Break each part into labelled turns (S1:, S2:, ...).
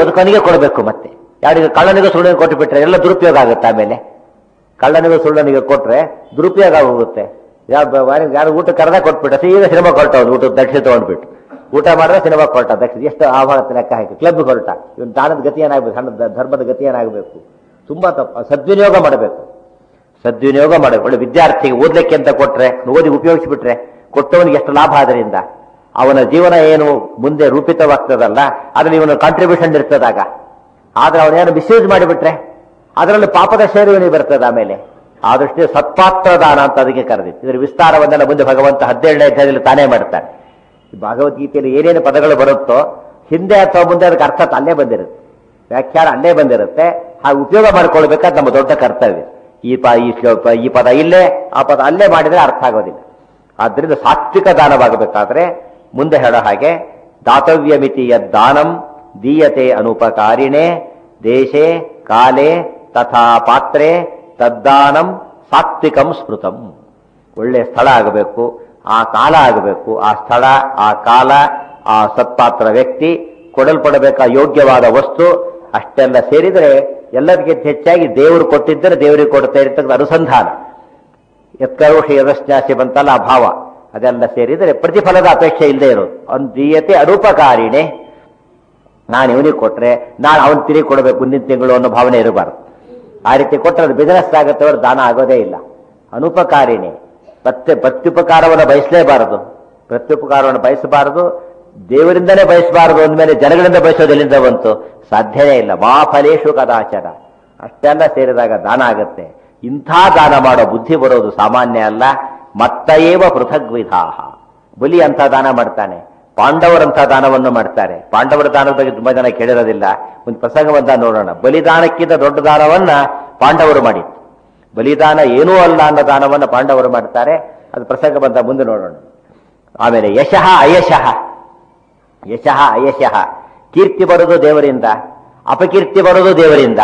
S1: ಬದುಕನಿಗೆ ಕೊಡಬೇಕು ಮತ್ತೆ ಯಾರಿಗೆ ಕಳ್ಳನಿಗೆ ಸುಳ್ಳಿಗೆ ಕೊಟ್ಟು ಬಿಟ್ರೆ ಎಲ್ಲ ದುರುಪಯೋಗ ಆಗುತ್ತೆ ಆಮೇಲೆ ಕಳ್ಳನಿಗೆ ಸುಳ್ಳನಿಗೆ ಕೊಟ್ರೆ ದುರುಪಯೋಗ ಆಗೋಗುತ್ತೆ ಯಾರು ಊಟ ಕರೆದ ಕೊಟ್ಬಿಟ್ಟ ಸೀದಾ ಸಿನಿಮಾ ಕೊಟ್ಟ ಅವ್ನು ಊಟ ದಕ್ಷಿಣ ತಗೊಂಡ್ಬಿಟ್ಟು ಊಟ ಮಾಡಿದ್ರೆ ಸಿನಿಮಾ ಕೊಟ್ಟ ದಕ್ಷಿಣ ಎಷ್ಟು ಆಭಾರ ಲೆಕ್ಕ ಹಾಕಿ ಕ್ಲಬ್ ಹೊರಟ ಇವನ್ ದಾನದ ಗತಿ ಏನಾಗಬೇಕು ಹಣ ಧರ್ಮದ ಗತಿ ಏನಾಗಬೇಕು ತುಂಬಾ ತಪ್ಪು ಸದ್ವಿನಿಯೋಗ ಮಾಡಬೇಕು ಸದ್ವಿನಿಯೋಗ ಮಾಡಬೇಕು ಒಳ್ಳೆ ವಿದ್ಯಾರ್ಥಿಗೆ ಓದ್ಲಿಕ್ಕೆ ಅಂತ ಕೊಟ್ರೆ ಓದಿ ಉಪಯೋಗಿಸಿಬಿಟ್ರೆ ಕೊಟ್ಟವನಿಗೆ ಎಷ್ಟು ಲಾಭ ಅದರಿಂದ ಅವನ ಜೀವನ ಏನು ಮುಂದೆ ರೂಪಿತವಾಗ್ತದಲ್ಲ ಅದ್ರಲ್ಲಿ ಇವನು ಕಾಂಟ್ರಿಬ್ಯೂಷನ್ ಇರ್ತದಾಗ ಆದ್ರೆ ಅವನೇನು ಮಿಸ್ಯೂಸ್ ಮಾಡಿಬಿಟ್ರೆ ಅದರಲ್ಲಿ ಪಾಪದ ಶೇರು ಇವನಿಗೆ ಬರ್ತದೆ ಆಮೇಲೆ ಆ ದೃಷ್ಟಿ ಸತ್ಪಾತ್ರ ದಾನ ಅಂತ ಅದಕ್ಕೆ ಕರೆದಿತ್ತು ಇದರ ವಿಸ್ತಾರವನ್ನೆಲ್ಲ ಮುಂದೆ ಭಗವಂತ ಹದಿನೇಳನೇ ಅಧ್ಯಾಯದಲ್ಲಿ ತಾನೇ ಮಾಡ್ತಾನೆ ಈ ಭಗವದ್ಗೀತೆಯಲ್ಲಿ ಏನೇನು ಪದಗಳು ಬರುತ್ತೋ ಹಿಂದೆ ಅಥವಾ ಮುಂದೆ ಅದಕ್ಕೆ ಅರ್ಥ ಅಲ್ಲೇ ಬಂದಿರುತ್ತೆ ವ್ಯಾಖ್ಯಾನ ಅಲ್ಲೇ ಬಂದಿರುತ್ತೆ ಹಾಗೆ ಉಪಯೋಗ ಮಾಡ್ಕೊಳ್ಬೇಕಾದ್ ನಮ್ಮ ದೊಡ್ಡ ಕರ್ತವ್ಯ ಈ ಪ ಈ ಶ್ಲೋಕ ಈ ಪದ ಇಲ್ಲೇ ಆ ಪದ ಅಲ್ಲೇ ಮಾಡಿದ್ರೆ ಅರ್ಥ ಆಗೋದಿಲ್ಲ ಆದ್ರಿಂದ ಸಾತ್ವಿಕ ದಾನವಾಗಬೇಕಾದ್ರೆ ಮುಂದೆ ಹೇಳೋ ಹಾಗೆ ದಾತವ್ಯ ಮಿತಿ ದಾನಂ ದೀಯತೆ ಅನುಪಕಾರಿಣೆ ದೇಶೇ ಕಾಲೇ ತಥಾ ಪಾತ್ರೆ ತದ್ದಾನಂ ಸಾತ್ವಿಕಂ ಸ್ಮೃತಂ ಒಳ್ಳೆ ಸ್ಥಳ ಆಗಬೇಕು ಆ ಕಾಲ ಆಗಬೇಕು ಆ ಸ್ಥಳ ಆ ಕಾಲ ಆ ಸತ್ಪಾತ್ರ ವ್ಯಕ್ತಿ ಕೊಡಲ್ಪಡಬೇಕ ಯೋಗ್ಯವಾದ ವಸ್ತು ಅಷ್ಟೆಲ್ಲ ಸೇರಿದರೆ ಎಲ್ಲದಕ್ಕಿಂತ ಹೆಚ್ಚಾಗಿ ದೇವರು ಕೊಟ್ಟಿದ್ದರೆ ದೇವರಿಗೆ ಕೊಡ್ತಾ ಇರತಕ್ಕಂಥ ಅನುಸಂಧಾನ ಎತ್ಕರೋಷಿ ಯದಶ್ಚಾಸಿ ಬಂತಲ್ಲ ಆ ಭಾವ ಅದೆಲ್ಲ ಸೇರಿದರೆ ಪ್ರತಿಫಲದ ಅಪೇಕ್ಷೆ ಇಲ್ಲದೆ ಇರೋದು ಅಂದೀಯತೆ ಅನುಪಕಾರಿಣೆ ನಾನು ಇವನಿಗೆ ಕೊಟ್ರೆ ನಾನು ಅವನು ತಿರುಗಿ ಕೊಡಬೇಕು ಮುಂದಿನ ತಿಂಗಳು ಅನ್ನೋ ಭಾವನೆ ಇರಬಾರ್ದು ಆ ರೀತಿ ಕೊಟ್ಟರೆ ಅದು ಬಿಸಿನೆಸ್ ಆಗುತ್ತೆ ಅವ್ರ ದಾನ ಆಗೋದೇ ಇಲ್ಲ ಅನುಪಕಾರಿಣಿ ಪ್ರತ್ಯ ಪ್ರತ್ಯುಪಕಾರವನ್ನು ಬಯಸಲೇಬಾರದು ಪ್ರತ್ಯುಪಕಾರವನ್ನು ಬಯಸಬಾರದು ದೇವರಿಂದಲೇ ಬಯಸಬಾರದು ಅಂದಮೇಲೆ ಜನಗಳಿಂದ ಬಯಸೋದು ಎಲ್ಲಿಂದ ಬಂತು ಸಾಧ್ಯವೇ ಇಲ್ಲ ಮಾ ಫಲೇಶು ಕದಾಚಾರ ಅಷ್ಟೆಲ್ಲ ಸೇರಿದಾಗ ದಾನ ಆಗುತ್ತೆ ಇಂಥ ದಾನ ಮಾಡೋ ಬುದ್ಧಿ ಬರೋದು ಸಾಮಾನ್ಯ ಅಲ್ಲ ಮತ್ತಯೇವ ಪೃಥಗ್ವಿಧಾಹ ಬಲಿ ಅಂತ ದಾನ ಮಾಡ್ತಾನೆ ಪಾಂಡವರಂತ ದಾನವನ್ನು ಮಾಡ್ತಾರೆ ಪಾಂಡವರ ದಾನದ ಬಗ್ಗೆ ತುಂಬಾ ಜನ ಕೇಳಿರೋದಿಲ್ಲ ಒಂದು ಪ್ರಸಂಗವಂತ ನೋಡೋಣ ಬಲಿದಾನಕ್ಕಿಂತ ದೊಡ್ಡ ದಾನವನ್ನ ಪಾಂಡವರು ಮಾಡಿತ್ತು ಬಲಿದಾನ ಏನೂ ಅಲ್ಲ ಅನ್ನೋ ದಾನವನ್ನ ಪಾಂಡವರು ಮಾಡ್ತಾರೆ ಅದು ಪ್ರಸಂಗ ಬಂದ ಮುಂದೆ ನೋಡೋಣ ಆಮೇಲೆ ಯಶಃ ಅಯಶಃ ಯಶಃ ಅಯಶಃ ಕೀರ್ತಿ ಬರೋದು ದೇವರಿಂದ ಅಪಕೀರ್ತಿ ಬರೋದು ದೇವರಿಂದ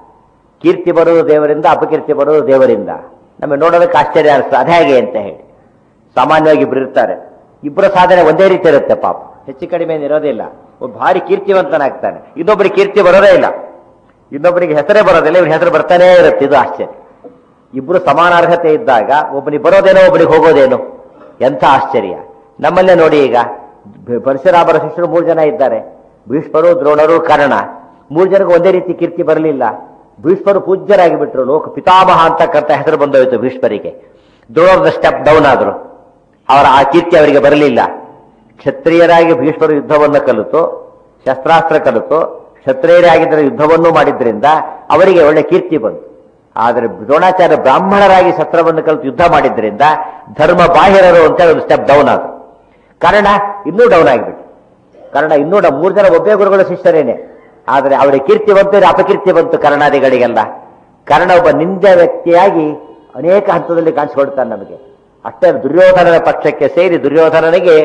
S1: ಕೀರ್ತಿ ಬರೋದು ದೇವರಿಂದ ಅಪಕೀರ್ತಿ ಬರೋದು ದೇವರಿಂದ ನಮಗೆ ನೋಡೋದಕ್ಕೆ ಆಶ್ಚರ್ಯ ಅನಿಸ್ತದೆ ಅದೇ ಹೇಗೆ ಅಂತ ಹೇಳಿ ಸಾಮಾನ್ಯವಾಗಿ ಇಬ್ರು ಇರ್ತಾರೆ ಇಬ್ಬರ ಸಾಧನೆ ಒಂದೇ ರೀತಿ ಇರುತ್ತೆ ಪಾಪ ಹೆಚ್ಚು ಕಡಿಮೆ ಏನು ಇರೋದಿಲ್ಲ ಒಬ್ಬ ಭಾರಿ ಕೀರ್ತಿವಂತನಾಗ್ತಾನೆ ಇನ್ನೊಬ್ಬರಿಗೆ ಕೀರ್ತಿ ಬರೋದೇ ಇಲ್ಲ ಇನ್ನೊಬ್ಬರಿಗೆ ಹೆಸರೇ ಬರೋದಿಲ್ಲ ಇವ್ರ ಹೆಸರು ಬರ್ತಾನೇ ಇರುತ್ತೆ ಇದು ಆಶ್ಚರ್ಯ ಇಬ್ರು ಸಮಾನಾರ್ಹತೆ ಇದ್ದಾಗ ಒಬ್ಬನಿಗೆ ಬರೋದೇನೋ ಒಬ್ಬನಿಗೆ ಹೋಗೋದೇನೋ ಎಂಥ ಆಶ್ಚರ್ಯ ನಮ್ಮಲ್ಲೇ ನೋಡಿ ಈಗ ಬ- ಪರಶುರಾಮರ ಶಿಷ್ಯರು ಮೂರು ಜನ ಇದ್ದಾರೆ ಭೀಷ್ಮರು ದ್ರೋಣರು ಕರ್ಣ ಮೂರು ಜನಕ್ಕೆ ಒಂದೇ ರೀತಿ ಕೀರ್ತಿ ಬರಲಿಲ್ಲ ಭೀಷ್ಮರು ಪೂಜ್ಯರಾಗಿ ಬಿಟ್ರು ಲೋಕ ಪಿತಾಮಹ ಅಂತಕ್ಕಂಥ ಹೆಸರು ಬಂದೋಯ್ತು ಭೀಷ್ಮರಿಗೆ ದ್ರೋಣದ ಸ್ಟೆಪ್ ಡೌನ್ ಆದ್ರು ಅವರ ಆ ಕೀರ್ತಿ ಅವರಿಗೆ ಬರಲಿಲ್ಲ ಕ್ಷತ್ರಿಯರಾಗಿ ಭೀಷ್ಮರು ಯುದ್ಧವನ್ನು ಕಲಿತು ಶಸ್ತ್ರಾಸ್ತ್ರ ಕಲಿತು ಕ್ಷತ್ರಿಯರಾಗಿದ್ದರೆ ಯುದ್ಧವನ್ನು ಮಾಡಿದ್ರಿಂದ ಅವರಿಗೆ ಒಳ್ಳೆ ಕೀರ್ತಿ ಬಂತು ಆದರೆ ದ್ರೋಣಾಚಾರ್ಯ ಬ್ರಾಹ್ಮಣರಾಗಿ ಶಸ್ತ್ರವನ್ನು ಕಲಿತು ಯುದ್ಧ ಮಾಡಿದ್ರಿಂದ ಧರ್ಮ ಬಾಹಿರರು ಅಂತ ಒಂದು ಸ್ಟೆಪ್ ಡೌನ್ ಆದ್ರು ಕರ್ಣ ಇನ್ನೂ ಡೌನ್ ಆಗಿಬಿಟ್ಟು ಕರ್ಣ ಇನ್ನೂ ಡ- ಮೂರು ಜನ ಒಬ್ಬೇ ಗುರುಗಳ ಶಿಷ್ಯರೇನೆ ಆದರೆ ಅವರಿಗೆ ಕೀರ್ತಿ ಬಂತು ಇವ್ರಿಗೆ ಅಪಕೀರ್ತಿ ಬಂತು ಕರ್ಣಾದಿಗಳಿಗೆಲ್ಲ ಕರ್ಣ ಒಬ್ಬ ನಿಂದ ವ್ಯಕ್ತಿಯಾಗಿ ಅನೇಕ ಹಂತದಲ್ಲಿ ಕಾಣಿಸ್ಕೊಳ್ತಾನೆ ನಮಗೆ ಅಷ್ಟೇ ದುರ್ಯೋಧನನ ಪಕ್ಷಕ್ಕೆ ಸೇರಿ ದುರ್ಯೋಧನನಿಗೆ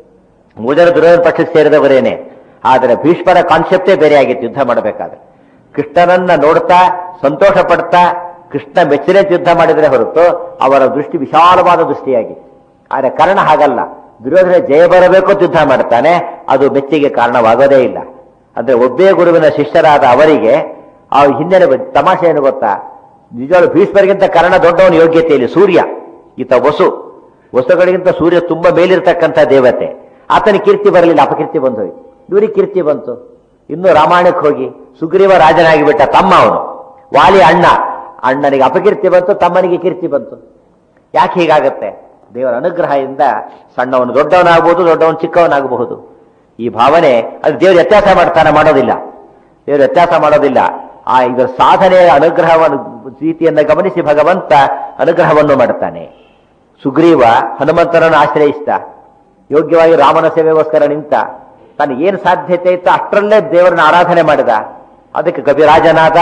S1: ಮೂರು ಜನ ದುರ್ಯೋಧನ ಪಕ್ಷಕ್ಕೆ ಸೇರಿದವರೇನೆ ಆದರೆ ಭೀಷ್ಮರ ಕಾನ್ಸೆಪ್ಟೇ ಬೇರೆ ಆಗಿತ್ತು ಯುದ್ಧ ಮಾಡಬೇಕಾದ್ರೆ ಕೃಷ್ಣನನ್ನ ನೋಡ್ತಾ ಸಂತೋಷ ಪಡ್ತಾ ಕೃಷ್ಣ ಮೆಚ್ಚನೆ ಯುದ್ಧ ಮಾಡಿದರೆ ಹೊರತು ಅವರ ದೃಷ್ಟಿ ವಿಶಾಲವಾದ ದೃಷ್ಟಿಯಾಗಿ ಆದರೆ ಕರ್ಣ ಹಾಗಲ್ಲ ದುರ್ಯೋಧನ ಜಯ ಬರಬೇಕು ಅಂತ ಯುದ್ಧ ಮಾಡ್ತಾನೆ ಅದು ಮೆಚ್ಚಿಗೆ ಕಾರಣವಾಗೋದೇ ಇಲ್ಲ ಅಂದ್ರೆ ಒಬ್ಬೇ ಗುರುವಿನ ಶಿಷ್ಯರಾದ ಅವರಿಗೆ ಆ ಹಿಂದೆ ತಮಾಷೆ ಏನು ಗೊತ್ತಾ ನಿಜವಾಗ್ಲು ಭೀಷ್ಮರಿಗಿಂತ ಕರ್ಣ ದೊಡ್ಡವನ ಯೋಗ್ಯತೆಯಲ್ಲಿ ಸೂರ್ಯ ಈತ ವಸು ವಸುಗಳಿಗಿಂತ ಸೂರ್ಯ ತುಂಬಾ ಮೇಲಿರ್ತಕ್ಕಂಥ ದೇವತೆ ಆತನ ಕೀರ್ತಿ ಬರಲಿಲ್ಲ ಅಪಕೀರ್ತಿ ಬಂದು ಹೋಯ್ತು ಇವರಿಗೆ ಕೀರ್ತಿ ಬಂತು ಇನ್ನು ರಾಮಾಯಣಕ್ಕೆ ಹೋಗಿ ಸುಗ್ರೀವ ರಾಜನಾಗಿ ಬಿಟ್ಟ ತಮ್ಮ ಅವನು ವಾಲಿ ಅಣ್ಣ ಅಣ್ಣನಿಗೆ ಅಪಕೀರ್ತಿ ಬಂತು ತಮ್ಮನಿಗೆ ಕೀರ್ತಿ ಬಂತು ಯಾಕೆ ಹೀಗಾಗತ್ತೆ ದೇವರ ಅನುಗ್ರಹದಿಂದ ಸಣ್ಣವನು ದೊಡ್ಡವನಾಗಬಹುದು ದೊಡ್ಡವನು ಚಿಕ್ಕವನಾಗಬಹುದು ಈ ಭಾವನೆ ಅದು ದೇವರು ವ್ಯತ್ಯಾಸ ಮಾಡ್ತಾನೆ ಮಾಡೋದಿಲ್ಲ ದೇವರು ವ್ಯತ್ಯಾಸ ಮಾಡೋದಿಲ್ಲ ಆ ಇದರ ಸಾಧನೆಯ ಅನುಗ್ರಹವನ್ನು ರೀತಿಯನ್ನ ಗಮನಿಸಿ ಭಗವಂತ ಅನುಗ್ರಹವನ್ನು ಮಾಡ್ತಾನೆ ಸುಗ್ರೀವ ಹನುಮಂತನನ್ನು ಆಶ್ರಯಿಸಿದ ಯೋಗ್ಯವಾಗಿ ರಾಮನ ಸೇವೆಗೋಸ್ಕರ ನಿಂತ ತಾನು ಏನು ಸಾಧ್ಯತೆ ಇತ್ತು ಅಷ್ಟರಲ್ಲೇ ದೇವರನ್ನ ಆರಾಧನೆ ಮಾಡಿದ ಅದಕ್ಕೆ ಕವಿರಾಜನಾದ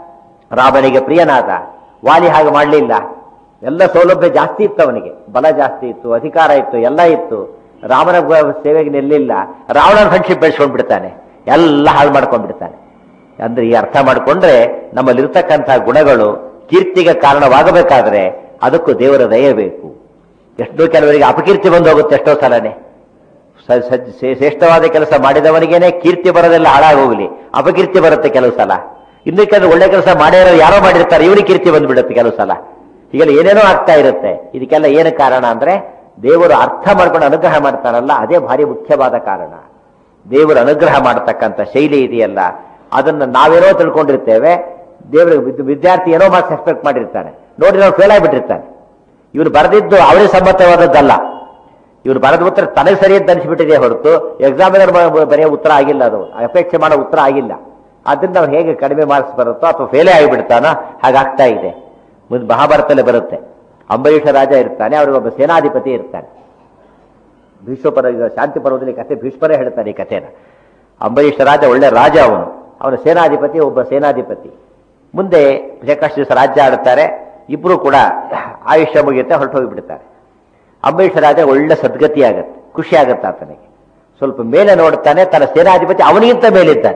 S1: ರಾಮನಿಗೆ ಪ್ರಿಯನಾದ ವಾಲಿ ಹಾಗೆ ಮಾಡಲಿಲ್ಲ ಎಲ್ಲ ಸೌಲಭ್ಯ ಜಾಸ್ತಿ ಇತ್ತು ಅವನಿಗೆ ಬಲ ಜಾಸ್ತಿ ಇತ್ತು ಅಧಿಕಾರ ಇತ್ತು ಎಲ್ಲ ಇತ್ತು ರಾಮನ ಗ- ಸೇವೆಗೆ ನಿಲ್ಲಿಲ್ಲ ರಾವಣನ ಫ್ರೆಂಡ್ಶಿಪ್ ಬೆಳೆಸ್ಕೊಂಡ್ ಬಿಡ್ತಾನೆ ಎಲ್ಲ ಹಾಳು ಮಾಡ್ಕೊಂಡ್ಬಿಡ್ತಾನೆ ಅಂದ್ರೆ ಈ ಅರ್ಥ ಮಾಡಿಕೊಂಡ್ರೆ ನಮ್ಮಲ್ಲಿರ್ತಕ್ಕಂಥ ಗುಣಗಳು ಕೀರ್ತಿಗೆ ಕಾರಣವಾಗಬೇಕಾದ್ರೆ ಅದಕ್ಕೂ ದೇವರ ದಯ ಬೇಕು ಎಷ್ಟೋ ಕೆಲವರಿಗೆ ಅಪಕೀರ್ತಿ ಬಂದು ಹೋಗುತ್ತೆ ಎಷ್ಟೋ ಸಲನೆ ಸ- ಸಜ್ಜ ಶ್ರೇ- ಶ್ರೇಷ್ಠವಾದ ಕೆಲಸ ಮಾಡಿದವನಿಗೇನೆ ಕೀರ್ತಿ ಬರೋದೆಲ್ಲ ಹಾಳಾಗೋಗ್ಲಿ ಅಪಕೀರ್ತಿ ಬರುತ್ತೆ ಕೆಲವು ಸಲ ಇನ್ನಕ್ಕೆ ಒಳ್ಳೆ ಕೆಲಸ ಮಾಡಿರೋ ಯಾರೋ ಮಾಡಿರ್ತಾರೆ ಇವನಿಗೆ ಕೀರ್ತಿ ಬಂದ್ಬಿಡುತ್ತೆ ಕೆಲವು ಸಲ ಹೀಗೆಲ್ಲ ಏನೇನೋ ಆಗ್ತಾ ಇರುತ್ತೆ ಇದಕ್ಕೆಲ್ಲ ಏನು ಕಾರಣ ಅಂದ್ರೆ ದೇವರು ಅರ್ಥ ಮಾಡ್ಕೊಂಡು ಅನುಗ್ರಹ ಮಾಡ್ತಾರಲ್ಲ ಅದೇ ಭಾರಿ ಮುಖ್ಯವಾದ ಕಾರಣ ದೇವರು ಅನುಗ್ರಹ ಮಾಡತಕ್ಕಂಥ ಶೈಲಿ ಇದೆಯಲ್ಲ ಅದನ್ನ ನಾವೇನೋ ತಿಳ್ಕೊಂಡಿರ್ತೇವೆ ದೇವರು ವಿದ್- ವಿದ್ಯಾರ್ಥಿ ಏನೋ ಮಾರ್ಕ್ಸ್ ಎಕ್ಸ್ಪೆಕ್ಟ್ ಮಾಡಿರ್ತಾನೆ ನೋಡಿ ನಾವು ಫೇಲ್ ಆಗಿಬಿಟ್ಟಿರ್ತಾನೆ ಇವನು ಬರೆದಿದ್ದು ಅವರಿಗೆ ಸಮ್ಮತವಾದದ್ದಲ್ಲ ಇವ್ರು ಬರೆದ ಉತ್ತರ ತನಗೆ ಸರಿ ಅಂತ ಅನಿಸ್ಬಿಟ್ಟಿದೆ ಹೊರತು ಎಕ್ಸಾಮಿನರ್ ಬರೆಯೋ ಉತ್ತರ ಆಗಿಲ್ಲ ಅದು ಅಪೇಕ್ಷೆ ಮಾಡೋ ಉತ್ತರ ಆಗಿಲ್ಲ ಅದರಿಂದ ಅವ್ನು ಹೇಗೆ ಕಡಿಮೆ ಮಾರ್ಕ್ಸ್ ಬರುತ್ತೋ ಅಥವಾ ಫೇಲೇ ಆಗಿಬಿಡ್ತಾನೋ ಹಾಗಾಗ್ತಾ ಇದೆ ಮುಂದೆ ಮಹಾಭಾರತದಲ್ಲಿ ಬರುತ್ತೆ ಅಂಬರೀಷ ರಾಜ ಇರ್ತಾನೆ ಅವ್ರಿಗೆ ಒಬ್ಬ ಸೇನಾಧಿಪತಿ ಇರ್ತಾನೆ ಭೀಷ್ಮಪರ ಈಗ ಶಾಂತಿ ಪರ್ವದಲ್ಲಿ ಕತೆ ಭೀಷ್ಮರೇ ಹೇಳ್ತಾನೆ ಈ ಕಥೆನ ಅಂಬರೀಷ ರಾಜ ಒಳ್ಳೆ ರಾಜ ಅವನು ಅವನ ಸೇನಾಧಿಪತಿ ಒಬ್ಬ ಸೇನಾಧಿಪತಿ ಮುಂದೆ ಜಕಾಶ್ ದಿವಸ ರಾಜ್ಯ ಆಡುತ್ತಾರೆ ಇಬ್ರು ಕೂಡ ಆಯುಷ್ಯ ಮುಗಿಯುತ್ತೆ ಹೊರಟು ಹೋಗಿಬಿಡ್ತಾರೆ ಅಂಬರೀಷ ರಾಜ ಒಳ್ಳೆ ಸದ್ಗತಿ ಆಗತ್ತೆ ಖುಷಿ ಆಗತ್ತೆ ಆತನಿಗೆ ಸ್ವಲ್ಪ ಮೇಲೆ ನೋಡ್ತಾನೆ ತನ್ನ ಸೇನಾಧಿಪತಿ ಅವನಿಗಿಂತ ಮೇಲಿದ್ದಾನೆ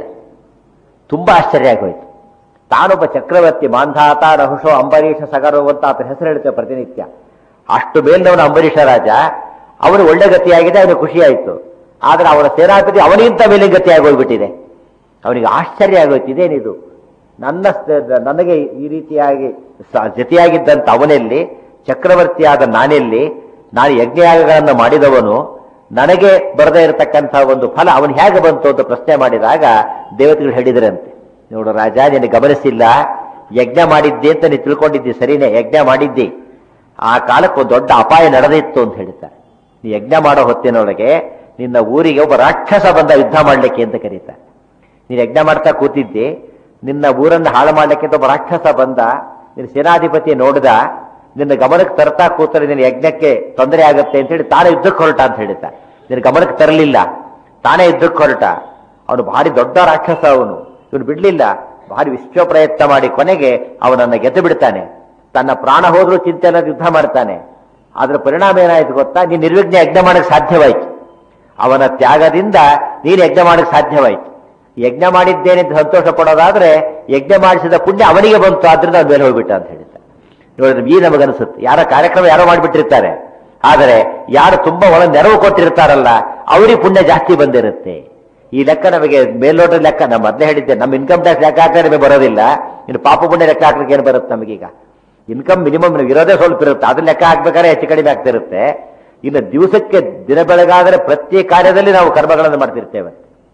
S1: ತುಂಬಾ ಆಶ್ಚರ್ಯ ಆಗೋಯ್ತು ತಾನೊಬ್ಬ ಚಕ್ರವರ್ತಿ ಮಾಂಧಾತ ರಹುಷೋ ಅಂಬರೀಷ ಸಗರೋ ಅಂತ ಆತನ ಹೆಸರು ಹೇಳ್ತೇವೆ ಪ್ರತಿನಿತ್ಯ ಅಷ್ಟು ಮೇಲಿನವನ ಅಂಬರೀಷ ರಾಜ ಅವನು ಒಳ್ಳೆ ಗತಿಯಾಗಿದೆ ಅವನಿಗೆ ಖುಷಿ ಆಯಿತು ಆದ್ರೆ ಅವನ ಸೇನಾಧಿಪತಿ ಅವನಿಗಿಂತ ಮೇಲಿನ ಗತಿ ಆಗೋಗ್ಬಿಟ್ಟಿದೆ ಅವನಿಗೆ ಆಶ್ಚರ್ಯ ಆಗೋಯ್ತು ಇದೇನಿದು ನನ್ನ ಸ- ನನಗೆ ಈ ರೀತಿಯಾಗಿ ಸ- ಜೊತೆಯಾಗಿದ್ದಂತ ಅವನಲ್ಲಿ ಚಕ್ರವರ್ತಿಯಾದ ನಾನೆಲ್ಲಿ ನಾನು ಯಜ್ಞಯಾಗಗಳನ್ನು ಮಾಡಿದವನು ನನಗೆ ಬರದೇ ಇರತಕ್ಕಂಥ ಒಂದು ಫಲ ಅವನು ಹೇಗೆ ಬಂತು ಅಂತ ಪ್ರಶ್ನೆ ಮಾಡಿದಾಗ ದೇವತೆಗಳು ಹೇಳಿದ್ರಂತೆ ನೋಡು ರಾಜ ನಿನಗೆ ಗಮನಿಸಿಲ್ಲ ಯಜ್ಞ ಮಾಡಿದ್ದೆ ಅಂತ ನೀನು ತಿಳ್ಕೊಂಡಿದ್ದಿ ಸರಿನೇ ಯಜ್ಞ ಮಾಡಿದ್ದಿ ಆ ಕಾಲಕ್ಕೆ ಒಂದು ದೊಡ್ಡ ಅಪಾಯ ನಡೆದಿತ್ತು ಅಂತ ಹೇಳ್ತಾರೆ ನೀ ಯಜ್ಞ ಮಾಡೋ ಹೊತ್ತಿನೊಳಗೆ ನಿನ್ನ ಊರಿಗೆ ಒಬ್ಬ ರಾಕ್ಷಸ ಬಂದ ಯುದ್ಧ ಮಾಡ್ಲಿಕ್ಕೆ ಅಂತ ಕರೀತಾರೆ ನೀನು ಯಜ್ಞ ಮಾಡ್ತಾ ಕೂತಿದ್ದಿ ನಿನ್ನ ಊರನ್ನು ಹಾಳು ಮಾಡ್ಲಿಕ್ಕೆ ಅಂತ ಒಬ್ಬ ರಾಕ್ಷಸ ಬಂದ ನಿನ್ನ ಸೇನಾಧಿಪತಿ ನೋಡಿದ ನಿನ್ನ ಗಮನಕ್ಕೆ ತರ್ತಾ ಕೂತರೆ ನಿನ್ನ ಯಜ್ಞಕ್ಕೆ ತೊಂದರೆ ಆಗುತ್ತೆ ಅಂತ ಹೇಳಿ ತಾನೇ ಯುದ್ಧಕ್ಕೆ ಹೊರಟ ಅಂತ ಹೇಳಿದ್ದ ನಿನ್ನ ಗಮನಕ್ಕೆ ತರಲಿಲ್ಲ ತಾನೇ ಯುದ್ಧಕ್ಕೆ ಹೊರಟ ಅವನು ಭಾರಿ ದೊಡ್ಡ ರಾಕ್ಷಸ ಅವನು ಇವನು ಬಿಡ್ಲಿಲ್ಲ ಭಾರಿ ವಿಶ್ವ ಪ್ರಯತ್ನ ಮಾಡಿ ಕೊನೆಗೆ ಅವನನ್ನ ಗೆದ್ದು ಬಿಡ್ತಾನೆ ತನ್ನ ಪ್ರಾಣ ಹೋದ್ರೂ ಚಿಂತೆ ಅನ್ನೋದು ಯುದ್ಧ ಮಾಡ್ತಾನೆ ಅದ್ರ ಪರಿಣಾಮ ಏನಾಯ್ತು ಗೊತ್ತಾ ನೀನು ನಿರ್ವಿಘ್ನ ಯಜ್ಞ ಮಾಡಕ್ಕೆ ಸಾಧ್ಯವಾಯ್ತು ಅವನ ತ್ಯಾಗದಿಂದ ನೀನು ಯಜ್ಞ ಮಾಡಕ್ಕೆ ಸಾಧ್ಯವಾಯ್ತು ಯಜ್ಞ ಮಾಡಿದ್ದೇನೆ ಅಂತ ಸಂತೋಷ ಪಡೋದಾದ್ರೆ ಯಜ್ಞ ಮಾಡಿಸಿದ ಪುಣ್ಯ ಅವನಿಗೆ ಬಂತು ಆದ್ರಿಂದ ಅವ್ನು ಮೇಲೆ ಹೋಗ್ಬಿಟ್ಟ ಅಂತ ಹೇಳಿದ್ದ ನೋಡಿದ್ರೆ ಈ ನಮಗನ್ಸುತ್ತೆ ಯಾರ ಕಾರ್ಯಕ್ರಮ ಯಾರೋ ಮಾಡಿಬಿಟ್ಟಿರ್ತಾರೆ ಆದರೆ ಯಾರು ತುಂಬಾ ಒಳ ನೆರವು ಕೊಟ್ಟಿರ್ತಾರಲ್ಲ ಅವರಿಗೆ ಪುಣ್ಯ ಜಾಸ್ತಿ ಬಂದಿರುತ್ತೆ ಈ ಲೆಕ್ಕ ನಮಗೆ ಮೇಲ್ನೋಟದ ಲೆಕ್ಕ ನಮ್ಮ ಮೊದಲೇ ಹೇಳಿದ್ದೆ ನಮ್ಮ ಇನ್ಕಮ್ ಟ್ಯಾಕ್ಸ್ ಲೆಕ್ಕ ಹಾಕಿದ್ರೆ ನಮಗೆ ಬರೋದಿಲ್ಲ ಇನ್ನು ಪಾಪ ಪುಣ್ಯ ಲೆಕ್ಕ ಹಾಕ್ಲಿಕ್ಕೆ ಏನು ಬರುತ್ತೆ ನಮಗೀಗ ಇನ್ಕಮ್ ಮಿನಿಮಮ್ ಇರೋದೇ ಸ್ವಲ್ಪ ಇರುತ್ತೆ ಅದ್ರ ಲೆಕ್ಕ ಹಾಕ್ಬೇಕಾದ್ರೆ ಹೆಚ್ಚು ಕಡಿಮೆ ಆಗ್ತಿರುತ್ತೆ ಇನ್ನು ದಿವಸಕ್ಕೆ ದಿನ ಬೆಳಗಾದರೆ ಪ್ರತಿ ಕಾರ್ಯದಲ್ಲಿ ನಾವು ಕರ್ಮಗಳನ್ನು ಮಾಡ್ತಿರ್ತೇವೆ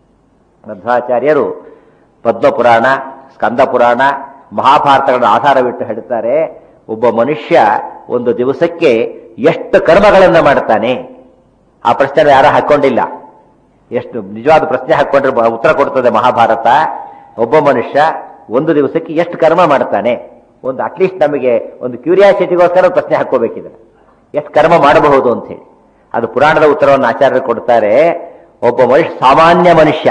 S1: ಮಧ್ವಾಚಾರ್ಯರು ಪದ್ಮಪುರಾಣ ಸ್ಕಂದ ಪುರಾಣ ಮಹಾಭಾರತಗಳನ್ನು ಆಧಾರವಿಟ್ಟು ಹೇಳ್ತಾರೆ ಒಬ್ಬ ಮನುಷ್ಯ ಒಂದು ದಿವಸಕ್ಕೆ ಎಷ್ಟು ಕರ್ಮಗಳನ್ನ ಮಾಡ್ತಾನೆ ಆ ಪ್ರಶ್ನೆ ಯಾರು ಹಾಕೊಂಡಿಲ್ಲ ಎಷ್ಟು ನಿಜವಾದ ಪ್ರಶ್ನೆ ಹಾಕೊಂಡ್ರೆ ಬ- ಉತ್ತರ ಕೊಡ್ತದೆ ಮಹಾಭಾರತ ಒಬ್ಬ ಮನುಷ್ಯ ಒಂದು ದಿವಸಕ್ಕೆ ಎಷ್ಟು ಕರ್ಮ ಮಾಡ್ತಾನೆ ಒಂದು ಅಟ್ಲೀಸ್ಟ್ ನಮಗೆ ಒಂದು ಕ್ಯೂರಿಯಾಸಿಟಿಗೋಸ್ಕರ ಪ್ರಶ್ನೆ ಹಾಕೋಬೇಕಿದೆ ಎಷ್ಟು ಕರ್ಮ ಮಾಡಬಹುದು ಅಂತ ಹೇಳಿ ಅದು ಪುರಾಣದ ಉತ್ತರವನ್ನು ಆಚಾರ್ಯರು ಕೊಡ್ತಾರೆ ಒಬ್ಬ ಮನುಷ್ಯ ಸಾಮಾನ್ಯ ಮನುಷ್ಯ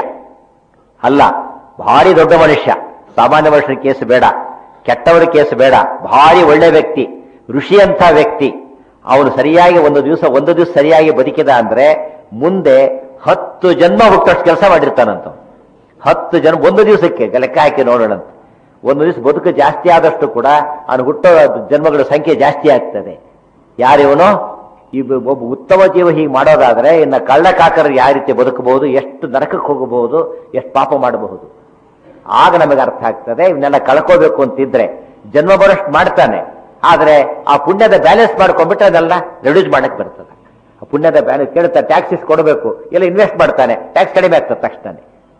S1: ಅಲ್ಲ ಭಾರಿ ದೊಡ್ಡ ಮನುಷ್ಯ ಸಾಮಾನ್ಯ ಮನುಷ್ಯನ ಕೇಸ್ ಬೇಡ ಕೆಟ್ಟವರ ಕೇಸ್ ಬೇಡ ಭಾರಿ ಒಳ್ಳೆ ವ್ಯಕ್ತಿ ಋಷಿ ಅಂತ ವ್ಯಕ್ತಿ ಅವನು ಸರಿಯಾಗಿ ಒಂದು ದಿವಸ ಒಂದು ದಿವಸ ಸರಿಯಾಗಿ ಬದುಕಿದ ಅಂದ್ರೆ ಮುಂದೆ ಹತ್ತು ಜನ್ಮ ಹುಟ್ಟಷ್ಟು ಕೆಲಸ ಮಾಡಿರ್ತಾನಂತ ಹತ್ತು ಜನ ಒಂದು ದಿವಸಕ್ಕೆ ಲೆಕ್ಕ ಹಾಕಿ ನೋಡೋಣಂತ ಒಂದು ದಿವಸ ಬದುಕು ಜಾಸ್ತಿ ಆದಷ್ಟು ಕೂಡ ಅವನು ಹುಟ್ಟೋ ಜನ್ಮಗಳ ಸಂಖ್ಯೆ ಜಾಸ್ತಿ ಆಗ್ತದೆ ಯಾರಿವನು ಈ ಬ- ಒಬ್ಬ ಉತ್ತಮ ಜೀವ ಹೀಗೆ ಮಾಡೋದಾದ್ರೆ ಇನ್ನು ಕಳ್ಳ ಕಾಕರು ಯಾವ ರೀತಿ ಬದುಕಬಹುದು ಎಷ್ಟು ನರಕಕ್ಕೆ ಹೋಗಬಹುದು ಎಷ್ಟು ಪಾಪ ಮಾಡಬಹುದು ಆಗ ನಮಗೆ ಅರ್ಥ ಆಗ್ತದೆ ಇವನ್ನೆಲ್ಲ ಕಳ್ಕೋಬೇಕು ಅಂತಿದ್ರೆ ಜನ್ಮ ಬರೋಷ್ಟು ಮಾಡ್ತಾನೆ ಆದ್ರೆ ಆ ಪುಣ್ಯದ ಬ್ಯಾಲೆನ್ಸ್ ಮಾಡ್ಕೊಂಡ್ಬಿಟ್ರೆ ಅದೆಲ್ಲ ರೆಡ್ಯೂಸ್ ಮಾಡಕ್ ಬರ್ತದೆ ಆ ಪುಣ್ಯದ ಬ್ಯಾಲೆನ್ಸ್ ಕೇಳ್ತಾ ಟ್ಯಾಕ್ಸಿಸ್ ಕೊಡಬೇಕು ಎಲ್ಲ ಇನ್ವೆಸ್ಟ್ ಮಾಡ್ತಾನೆ ಟ್ಯಾಕ್ಸ್ ಕಡಿಮೆ ಆಗ್ತದೆ ತಕ್ಷಣ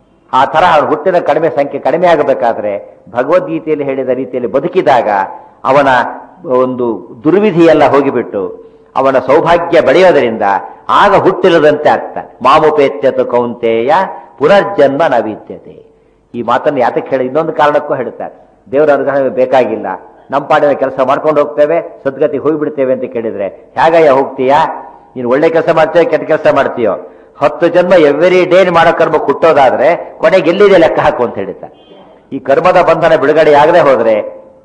S1: ಆ ತರ ಅವ್ರ ಹುಟ್ಟಿನ ಕಡಿಮೆ ಸಂಖ್ಯೆ ಕಡಿಮೆ ಆಗಬೇಕಾದ್ರೆ ಭಗವದ್ಗೀತೆಯಲ್ಲಿ ಹೇಳಿದ ರೀತಿಯಲ್ಲಿ ಬದುಕಿದಾಗ ಅವನ ಒಂದು ದುರ್ವಿಧಿ ಎಲ್ಲ ಹೋಗಿಬಿಟ್ಟು ಅವನ ಸೌಭಾಗ್ಯ ಬೆಳೆಯೋದರಿಂದ ಆಗ ಹುಟ್ಟಿಲ್ಲದಂತೆ ಆಗ್ತಾನೆ ಮಾಮುಪೇತ್ಯತು ಕೌಂತೆಯ ಪುನರ್ಜನ್ಮ ನವಿದ್ಯತೆ ಈ ಮಾತನ್ನು ಯಾತಕ್ಕೆ ಹೇಳಿ ಇನ್ನೊಂದು ಕಾರಣಕ್ಕೂ ಹೇಳ್ತಾರೆ ದೇವರ ಅನುಗ್ರಹ ಬೇಕಾಗಿಲ್ಲ ನಮ್ಮ ಪಾಡಿನ ಕೆಲಸ ಮಾಡ್ಕೊಂಡು ಹೋಗ್ತೇವೆ ಸದ್ಗತಿ ಹೋಗ್ಬಿಡ್ತೇವೆ ಅಂತ ಕೇಳಿದ್ರೆ ಹೇಗಯ್ಯ ಹೋಗ್ತೀಯಾ ನೀನು ಒಳ್ಳೆ ಕೆಲಸ ಮಾಡ್ತೀಯೋ ಕೆಟ್ಟ ಕೆಲಸ ಮಾಡ್ತೀಯೋ ಹತ್ತು ಜನ್ಮ ಎವ್ರಿ ಡೇ ಮಾಡೋ ಕರ್ಮ ಹುಟ್ಟೋದಾದ್ರೆ ಕೊನೆಗೆ ಎಲ್ಲಿದೆ ಲೆಕ್ಕ ಹಾಕು ಅಂತ ಹೇಳ್ತಾರೆ ಈ ಕರ್ಮದ ಬಂಧನ ಬಿಡುಗಡೆ ಆಗದೆ ಹೋದ್ರೆ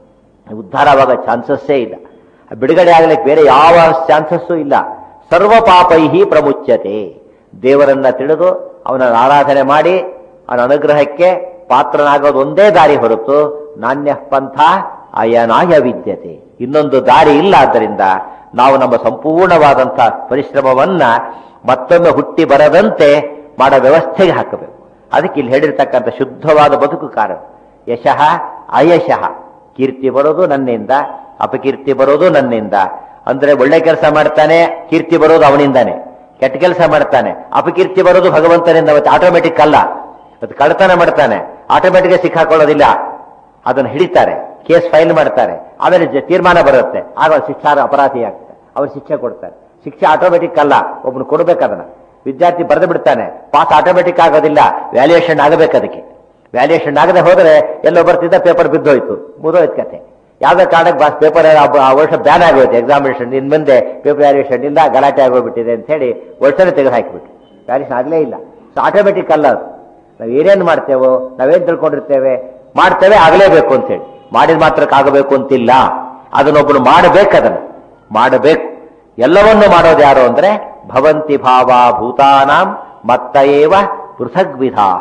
S1: ಉದ್ಧಾರವಾಗ ಚಾನ್ಸಸ್ಸೇ ಇಲ್ಲ ಆ ಬಿಡುಗಡೆ ಆಗ್ಲಿಕ್ಕೆ ಬೇರೆ ಯಾವ ಚಾನ್ಸಸ್ಸು ಇಲ್ಲ ಸರ್ವ ಪಾಪೈಹಿ ಪ್ರಮುಚ್ಯತೆ ದೇವರನ್ನ ತಿಳಿದು ಅವನ ಆರಾಧನೆ ಮಾಡಿ ಅವನ ಅನುಗ್ರಹಕ್ಕೆ ಪಾತ್ರನಾಗೋದು ಒಂದೇ ದಾರಿ ಹೊರತು ನಾಣ್ಯ ಪಂಥ ಅಯನಾಯ ವಿದ್ಯತೆ ಇನ್ನೊಂದು ದಾರಿ ಇಲ್ಲ ಆದ್ದರಿಂದ ನಾವು ನಮ್ಮ ಸಂಪೂರ್ಣವಾದಂತಹ ಪರಿಶ್ರಮವನ್ನ ಮತ್ತೊಮ್ಮೆ ಹುಟ್ಟಿ ಬರದಂತೆ ಮಾಡೋ ವ್ಯವಸ್ಥೆಗೆ ಹಾಕಬೇಕು ಅದಕ್ಕೆ ಇಲ್ಲಿ ಹೇಳಿರ್ತಕ್ಕಂಥ ಶುದ್ಧವಾದ ಬದುಕು ಕಾರಣ ಯಶಃ ಅಯಶಃ ಕೀರ್ತಿ ಬರೋದು ನನ್ನಿಂದ ಅಪಕೀರ್ತಿ ಬರೋದು ನನ್ನಿಂದ ಅಂದ್ರೆ ಒಳ್ಳೆ ಕೆಲಸ ಮಾಡ್ತಾನೆ ಕೀರ್ತಿ ಬರೋದು ಅವನಿಂದಾನೆ ಕೆಟ್ಟ ಕೆಲಸ ಮಾಡ್ತಾನೆ ಅಪಕೀರ್ತಿ ಬರೋದು ಭಗವಂತನಿಂದ ಮತ್ತೆ ಆಟೋಮೆಟಿಕ್ ಅಲ್ಲ ಅದು ಕಳ್ತನ ಮಾಡ್ತಾನೆ ಆಟೋಮೆಟಿಕ್ ಸಿಕ್ಕಾಕೊಳ್ಳೋದಿಲ್ಲ ಅದನ್ನು ಹಿಡಿತಾರೆ ಕೇಸ್ ಫೈಲ್ ಮಾಡ್ತಾರೆ ಆಮೇಲೆ ಜ- ತೀರ್ಮಾನ ಬರುತ್ತೆ ಆಗ ಅವ್ನು ಶಿಕ್ಷಾರ ಅಪರಾಧಿ ಆಗ್ತಾರೆ ಅವ್ರು ಶಿಕ್ಷೆ ಕೊಡ್ತಾರೆ ಶಿಕ್ಷೆ ಆಟೋಮೆಟಿಕ್ ಅಲ್ಲ ಒಬ್ಬನು ಕೊಡ್ಬೇಕು ಅದನ್ನ ವಿದ್ಯಾರ್ಥಿ ಬರೆದು ಬಿಡ್ತಾನೆ ಪಾಸ್ ಆಟೋಮೆಟಿಕ್ ಆಗೋದಿಲ್ಲ ವ್ಯಾಲ್ಯೂಯೇಷನ್ ಆಗಬೇಕು ಅದಕ್ಕೆ ವ್ಯಾಲ್ಯೂಯೇಷನ್ ಆಗದೆ ಹೋದ್ರೆ ಎಲ್ಲೋ ಬರ್ತಿದ್ದ ಪೇಪರ್ ಬಿದ್ದೋಯ್ತು ಮುದೋಯ್ತು ಕತೆ ಯಾವ್ದೇ ಕಾರಣಕ್ಕೆ ಬಾಸ್ ಪೇಪರ್ ಆ ವರ್ಷ ಬ್ಯಾನ್ ಆಗೋಯ್ತು ಎಕ್ಸಾಮಿನೇಷನ್ ಇನ್ ಮುಂದೆ ಪೇಪರ್ ವ್ಯಾಲ್ಯೂಯೇಷನ್ ಇಲ್ಲ ಗಲಾಟೆ ಆಗೋಗ್ಬಿಟ್ಟಿದೆ ಅಂತ ಹೇಳಿ ವರ್ಷನೇ ತೆಗೆದು ಹಾಕಿಬಿಟ್ಟು ವ್ಯಾಲ್ಯೂಷನ್ ಆಗಲೇ ಇಲ್ಲ ಸೊ ಆಟೋಮೆಟಿಕ್ ಅಲ್ಲ ಅದು ನಾವು ಏನೇನು ಮಾಡ್ತೇವೋ ನಾವೇನ್ ತಿಳ್ಕೊಂಡಿರ್ತೇವೆ ಮಾಡ್ತೇವೆ ಆಗಲೇಬೇಕು ಅಂತೇಳಿ ಮಾಡಿದ ಮಾತ್ರಕ್ಕೆ ಆಗಬೇಕು ಅಂತಿಲ್ಲ ಅದನ್ನೊಬ್ಬನು ಮಾಡಬೇಕು ಅದನ್ನು ಮಾಡಬೇಕು ಎಲ್ಲವನ್ನೂ ಮಾಡೋದು ಯಾರು ಅಂದ್ರೆ ಭವಂತಿ ಭಾವ ಭೂತಾನಾಂ ಮತ್ತ ಏವ ಪೃಥಗ್ವಿಧಾಹ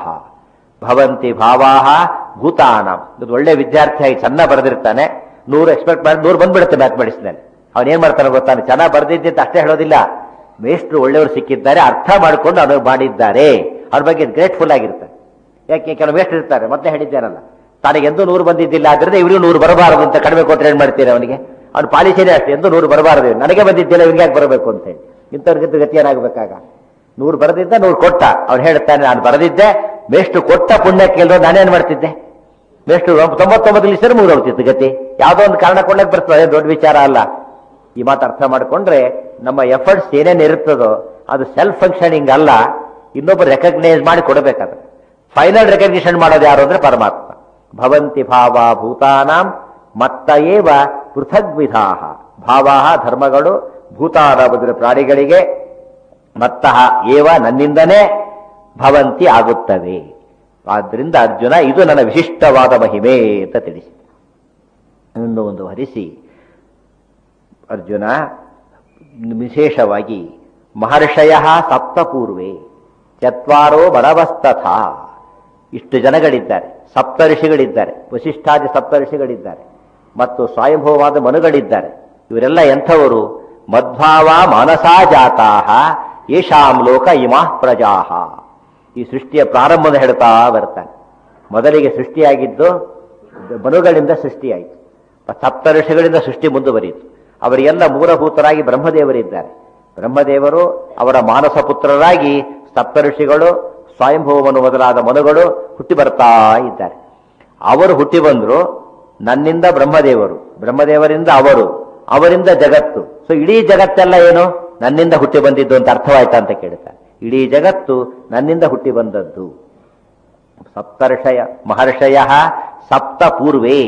S1: ಭವಂತಿ ಭಾವಾಹ ಭೂತಾನಾಂ ಇದು ಒಳ್ಳೆ ವಿದ್ಯಾರ್ಥಿಯಾಗಿ ಚೆನ್ನಾಗಿ ಬರೆದಿರ್ತಾನೆ ನೂರು ಎಕ್ಸ್ಪೆಕ್ಟ್ ಮಾಡಿ ನೂರು ಬಂದ್ಬಿಡುತ್ತೆ ಮ್ಯಾಥಮೆಟಿಕ್ಸ್ನಲ್ಲಿ ಅವನು ಏನ್ ಮಾಡ್ತಾನೆ ಗೊತ್ತಾನೆ ಚೆನ್ನಾಗಿ ಬರೆದಿದ್ದೆ ಅಂತ ಅಷ್ಟೇ ಹೇಳೋದಿಲ್ಲ ಮೇಷ್ಟ್ರು ಒಳ್ಳೆಯವರು ಸಿಕ್ಕಿದ್ದಾರೆ ಅರ್ಥ ಮಾಡಿಕೊಂಡು ಅದು ಮಾಡಿದ್ದಾರೆ ಅವ್ರ ಬಗ್ಗೆ ಗ್ರೇಟ್ಫುಲ್ ಆಗಿರ್ತಾರೆ ಯಾಕೆ ಕೆಲವು ಮೇಷ್ಟ್ರು ಇರ್ತಾರೆ ಮತ್ತೆ ಹೇಳಿದ್ದೇನಲ್ಲ ತನಗೆ ಎಂದೂ ನೂರು ಬಂದಿದ್ದಿಲ್ಲ ಆದ್ರಿಂದ ಇವ್ರಿಗೂ ನೂರು ಬರಬಾರದು ಅಂತ ಕಡಿಮೆ ಕೊಟ್ಟರೆ ಏನ್ ಮಾಡ್ತೀರಾ ಅವನಿಗೆ ಅವ್ನು ಪಾಲಿಸಿನೇ ಅಷ್ಟೇ ಎಂದೂ ನೂರು ಬರಬಾರದು ನನಗೆ ಬಂದಿದ್ದಿಲ್ಲ ಇವ್ರಿಗೆ ಯಾಕೆ ಬರಬೇಕು ಅಂತ ಹೇಳಿ ಇಂಥವ್ರಿಗಿಂತ ಗತಿ ಏನಾಗಬೇಕಾಗ ನೂರು ಬರೆದಿದ್ದ ನೂರು ಕೊಟ್ಟ ಅವ್ನು ಹೇಳ್ತಾನೆ ನಾನು ಬರೆದಿದ್ದೆ ಮೇಷ್ಟು ಕೊಟ್ಟ ಪುಣ್ಯಕ್ಕೆ ಎಲ್ಲರೂ ನಾನೇನ್ ಮಾಡ್ತಿದ್ದೆ ಮೇಷ್ಟು ತೊಂಬತ್ತೊಂಬತ್ತು ಲಿಸರ್ ಮುಗಿದೋಗ್ತಿತ್ತು ಗತಿ ಯಾವುದೋ ಒಂದು ಕಾರಣ ಕೊಡ್ಲಕ್ಕೆ ಬರ್ತದೆ ಅದೇನ್ ದೊಡ್ಡ ವಿಚಾರ ಅಲ್ಲ ಈ ಮಾತು ಅರ್ಥ ಮಾಡ್ಕೊಂಡ್ರೆ ನಮ್ಮ ಎಫರ್ಟ್ಸ್ ಏನೇನು ಇರುತ್ತದೋ ಅದು ಸೆಲ್ಫ್ ಫಂಕ್ಷನಿಂಗ್ ಅಲ್ಲ ಇನ್ನೊಬ್ಬರು ರೆಕಗ್ನೈಸ್ ಮಾಡಿ ಕೊಡಬೇಕಾದ್ರೆ ಫೈನಲ್ ರೆಕಗ್ನಿಷನ್ ಮಾಡೋದು ಯಾರು ಅಂದ್ರೆ ಪರಮಾತ್ಮ ಭವಂತಿ ಭಾವ ಭೂತಾನಾಂ ಮತ್ತ ಏವ ಪೃಥಗ್ವಿಧಾಹ ಭಾವ ಧರ್ಮಗಳು ಭೂತಾನ ಬದುರ ಪ್ರಾಣಿಗಳಿಗೆ ಮತ್ತಃ ಏವ ನನ್ನಿಂದನೇ ಭವಂತಿ ಆಗುತ್ತವೆ ಆದ್ರಿಂದ ಅರ್ಜುನ ಇದು ನನ್ನ ವಿಶಿಷ್ಟವಾದ ಮಹಿಮೆ ಅಂತ ತಿಳಿಸಿ ಇನ್ನೊಂದು ಒಂದು ಹರಿಸಿ ಅರ್ಜುನ ವಿಶೇಷವಾಗಿ ಮಹರ್ಷಯ ಸಪ್ತಪೂರ್ವೆ ಚತ್ವಾರೋ ಬಡವಸ್ತಥ ಇಷ್ಟು ಜನಗಳಿದ್ದಾರೆ ಸಪ್ತ ಋಷಿಗಳಿದ್ದಾರೆ ವಶಿಷ್ಠಾದಿ ಸಪ್ತ ಋಷಿಗಳಿದ್ದಾರೆ ಮತ್ತು ಸ್ವಯಂಭವವಾದ ಮನುಗಳಿದ್ದಾರೆ ಇವರೆಲ್ಲ ಎಂಥವರು ಮಧ್ವಾವ ಮಾನಸಾ ಜಾತಾಹ ಯೇಷಾಂ ಲೋಕ ಇಮಾಃ ಪ್ರಜಾಹ ಈ ಸೃಷ್ಟಿಯ ಪ್ರಾರಂಭದ ಹೇಳ್ತಾ ಬರ್ತಾನೆ ಮೊದಲಿಗೆ ಸೃಷ್ಟಿಯಾಗಿದ್ದು ಮನುಗಳಿಂದ ಸೃಷ್ಟಿಯಾಯಿತು ಸಪ್ತ ಋಷಿಗಳಿಂದ ಸೃಷ್ಟಿ ಮುಂದುವರಿಯಿತು ಅವರಿಗೆಲ್ಲ ಮೂಲಭೂತರಾಗಿ ಬ್ರಹ್ಮದೇವರಿದ್ದಾರೆ ಬ್ರಹ್ಮದೇವರು ಅವರ ಮಾನಸ ಪುತ್ರರಾಗಿ ಸಪ್ತ ಋಷಿಗಳು ಸ್ವಯಂಭವಮನು ಮೊದಲಾದ ಮನುಗಳು ಹುಟ್ಟಿ ಬರ್ತಾ ಇದ್ದಾರೆ ಅವರು ಹುಟ್ಟಿ ಬಂದ್ರು ನನ್ನಿಂದ ಬ್ರಹ್ಮದೇವರು ಬ್ರಹ್ಮದೇವರಿಂದ ಅವರು ಅವರಿಂದ ಜಗತ್ತು ಸೊ ಇಡೀ ಜಗತ್ತೆಲ್ಲ ಏನು ನನ್ನಿಂದ ಹುಟ್ಟಿ ಬಂದಿದ್ದು ಅಂತ ಅರ್ಥವಾಯ್ತಾ ಅಂತ ಕೇಳ್ತಾರೆ ಇಡೀ ಜಗತ್ತು ನನ್ನಿಂದ ಹುಟ್ಟಿ ಬಂದದ್ದು ಸಪ್ತರ್ಷಯ ಮಹರ್ಷಯ ಸಪ್ತ ಪೂರ್ವೇ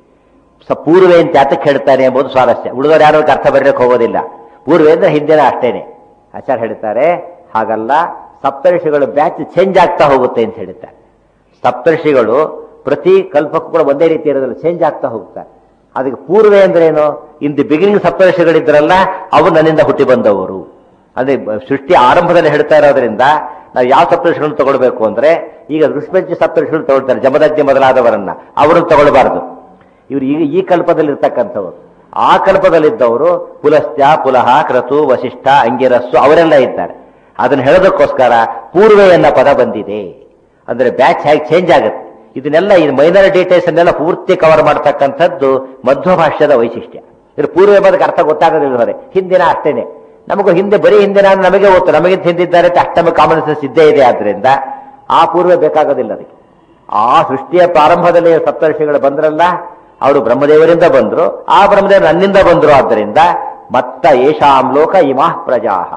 S1: ಸ ಪೂರ್ವೆ ಅಂತ ಯಾತಕ್ಕೆ ಹೇಳ್ತಾನೆ ಎಂಬುದು ಸ್ವಾರಸ್ಯ ಉಳಿದವರು ಯಾರು ಅದಕ್ಕೆ ಅರ್ಥ ಬರಲಿಕ್ಕೆ ಹೋಗೋದಿಲ್ಲ ಪೂರ್ವೆ ಅಂದ್ರೆ ಹಿಂದಿನ ಅಷ್ಟೇನೆ ಆಚಾರ್ಯ ಹೇಳ್ತಾರೆ ಹಾಗಲ್ಲ ಸಪ್ತರ್ಷಿಗಳು ಬ್ಯಾಚ್ ಚೇಂಜ್ ಆಗ್ತಾ ಹೋಗುತ್ತೆ ಅಂತ ಹೇಳ್ತಾರೆ ಸಪ್ತರ್ಷಿಗಳು ಪ್ರತಿ ಕಲ್ಪಕ್ಕೂ ಕೂಡ ಒಂದೇ ರೀತಿ ಇರೋದಿಲ್ಲ ಚೇಂಜ್ ಆಗ್ತಾ ಹೋಗ್ತಾರೆ ಅದಕ್ಕೆ ಪೂರ್ವೆ ಅಂದ್ರೆ ಏನು ಇನ್ ದಿ ಬಿಗಿನಿಂಗ್ ಸಪ್ತರ್ಷಿಗಳಿದ್ರಲ್ಲ ಅವು ನನ್ನಿಂದ ಹುಟ್ಟಿ ಬಂದವರು ಅಂದ್ರೆ ಬ- ಸೃಷ್ಟಿ ಆರಂಭದಲ್ಲಿ ಹೇಳ್ತಾ ಇರೋದ್ರಿಂದ ನಾವು ಯಾವ ಸಪ್ತರ್ಷಿಗಳನ್ನು ತಗೊಳ್ಬೇಕು ಅಂದ್ರೆ ಈಗ ಋಷ್ಪಂಚಿ ಸಪ್ತರ್ಷಿಗಳು ತಗೊಳ್ತಾರೆ ಜಮದಗ್ನಿ ಮೊದಲಾದವರನ್ನ ಅವರನ್ನು ತಗೊಳ್ಬಾರ್ದು ಇವರು ಈಗ ಈ ಕಲ್ಪದಲ್ಲಿ ಇರ್ತಕ್ಕಂಥವ್ರು ಆ ಕಲ್ಪದಲ್ಲಿದ್ದವರು ಪುಲಸ್ತ್ಯ ಪುಲಹ ಕ್ರತು ವಸಿಷ್ಠ ಅಂಗಿರಸ್ಸು ಅವರೆಲ್ಲ ಇದ್ದಾರೆ ಅದನ್ನ ಹೇಳೋದಕ್ಕೋಸ್ಕರ ಪೂರ್ವೆ ಎನ್ನ ಪದ ಬಂದಿದೆ ಅಂದ್ರೆ ಬ್ಯಾಚ್ ಹೇಗೆ ಚೇಂಜ್ ಆಗುತ್ತೆ ಇದನ್ನೆಲ್ಲ ಈ ಮೈನರ್ ಡೀಟೇಲ್ಸ್ ಅನ್ನೆಲ್ಲ ಪೂರ್ತಿ ಕವರ್ ಮಾಡ್ತಕ್ಕಂಥದ್ದು ಮಧ್ವ ಭಾಷ್ಯದ ವೈಶಿಷ್ಟ್ಯ ಇದು ಪೂರ್ವ ಎಂಬುದಕ್ಕೆ ಅರ್ಥ ಗೊತ್ತಾಗೋದಿಲ್ಲ ಅವರೇ ಹಿಂದಿನ ಅಷ್ಟೇನೆ ನಮಗೂ ಹಿಂದೆ ಬರೀ ಹಿಂದಿನ ಅಂದ್ರೆ ನಮಗೆ ಗೊತ್ತು ನಮಗೆ ಹಿಂದಿದ್ದಾರೆ ಅಂತ ಅಷ್ಟಮ ಕಾಮನ್ ಸೆನ್ಸ್ ಇದ್ದೇ ಇದೆ ಆದ್ರಿಂದ ಆ ಪೂರ್ವ ಬೇಕಾಗೋದಿಲ್ಲ ಅದಕ್ಕೆ ಆ ಸೃಷ್ಟಿಯ ಪ್ರಾರಂಭದಲ್ಲಿ ಸಪ್ತರ್ಷಿಗಳು ಬಂದ್ರಲ್ಲ ಅವರು ಬ್ರಹ್ಮದೇವರಿಂದ ಬಂದ್ರು ಆ ಬ್ರಹ್ಮದೇವರು ನನ್ನಿಂದ ಬಂದ್ರು ಆದ್ದರಿಂದ ಮತ್ತ ಏಷಾಂ ಲೋಕ ಇಮಾಃ ಪ್ರಜಾಹ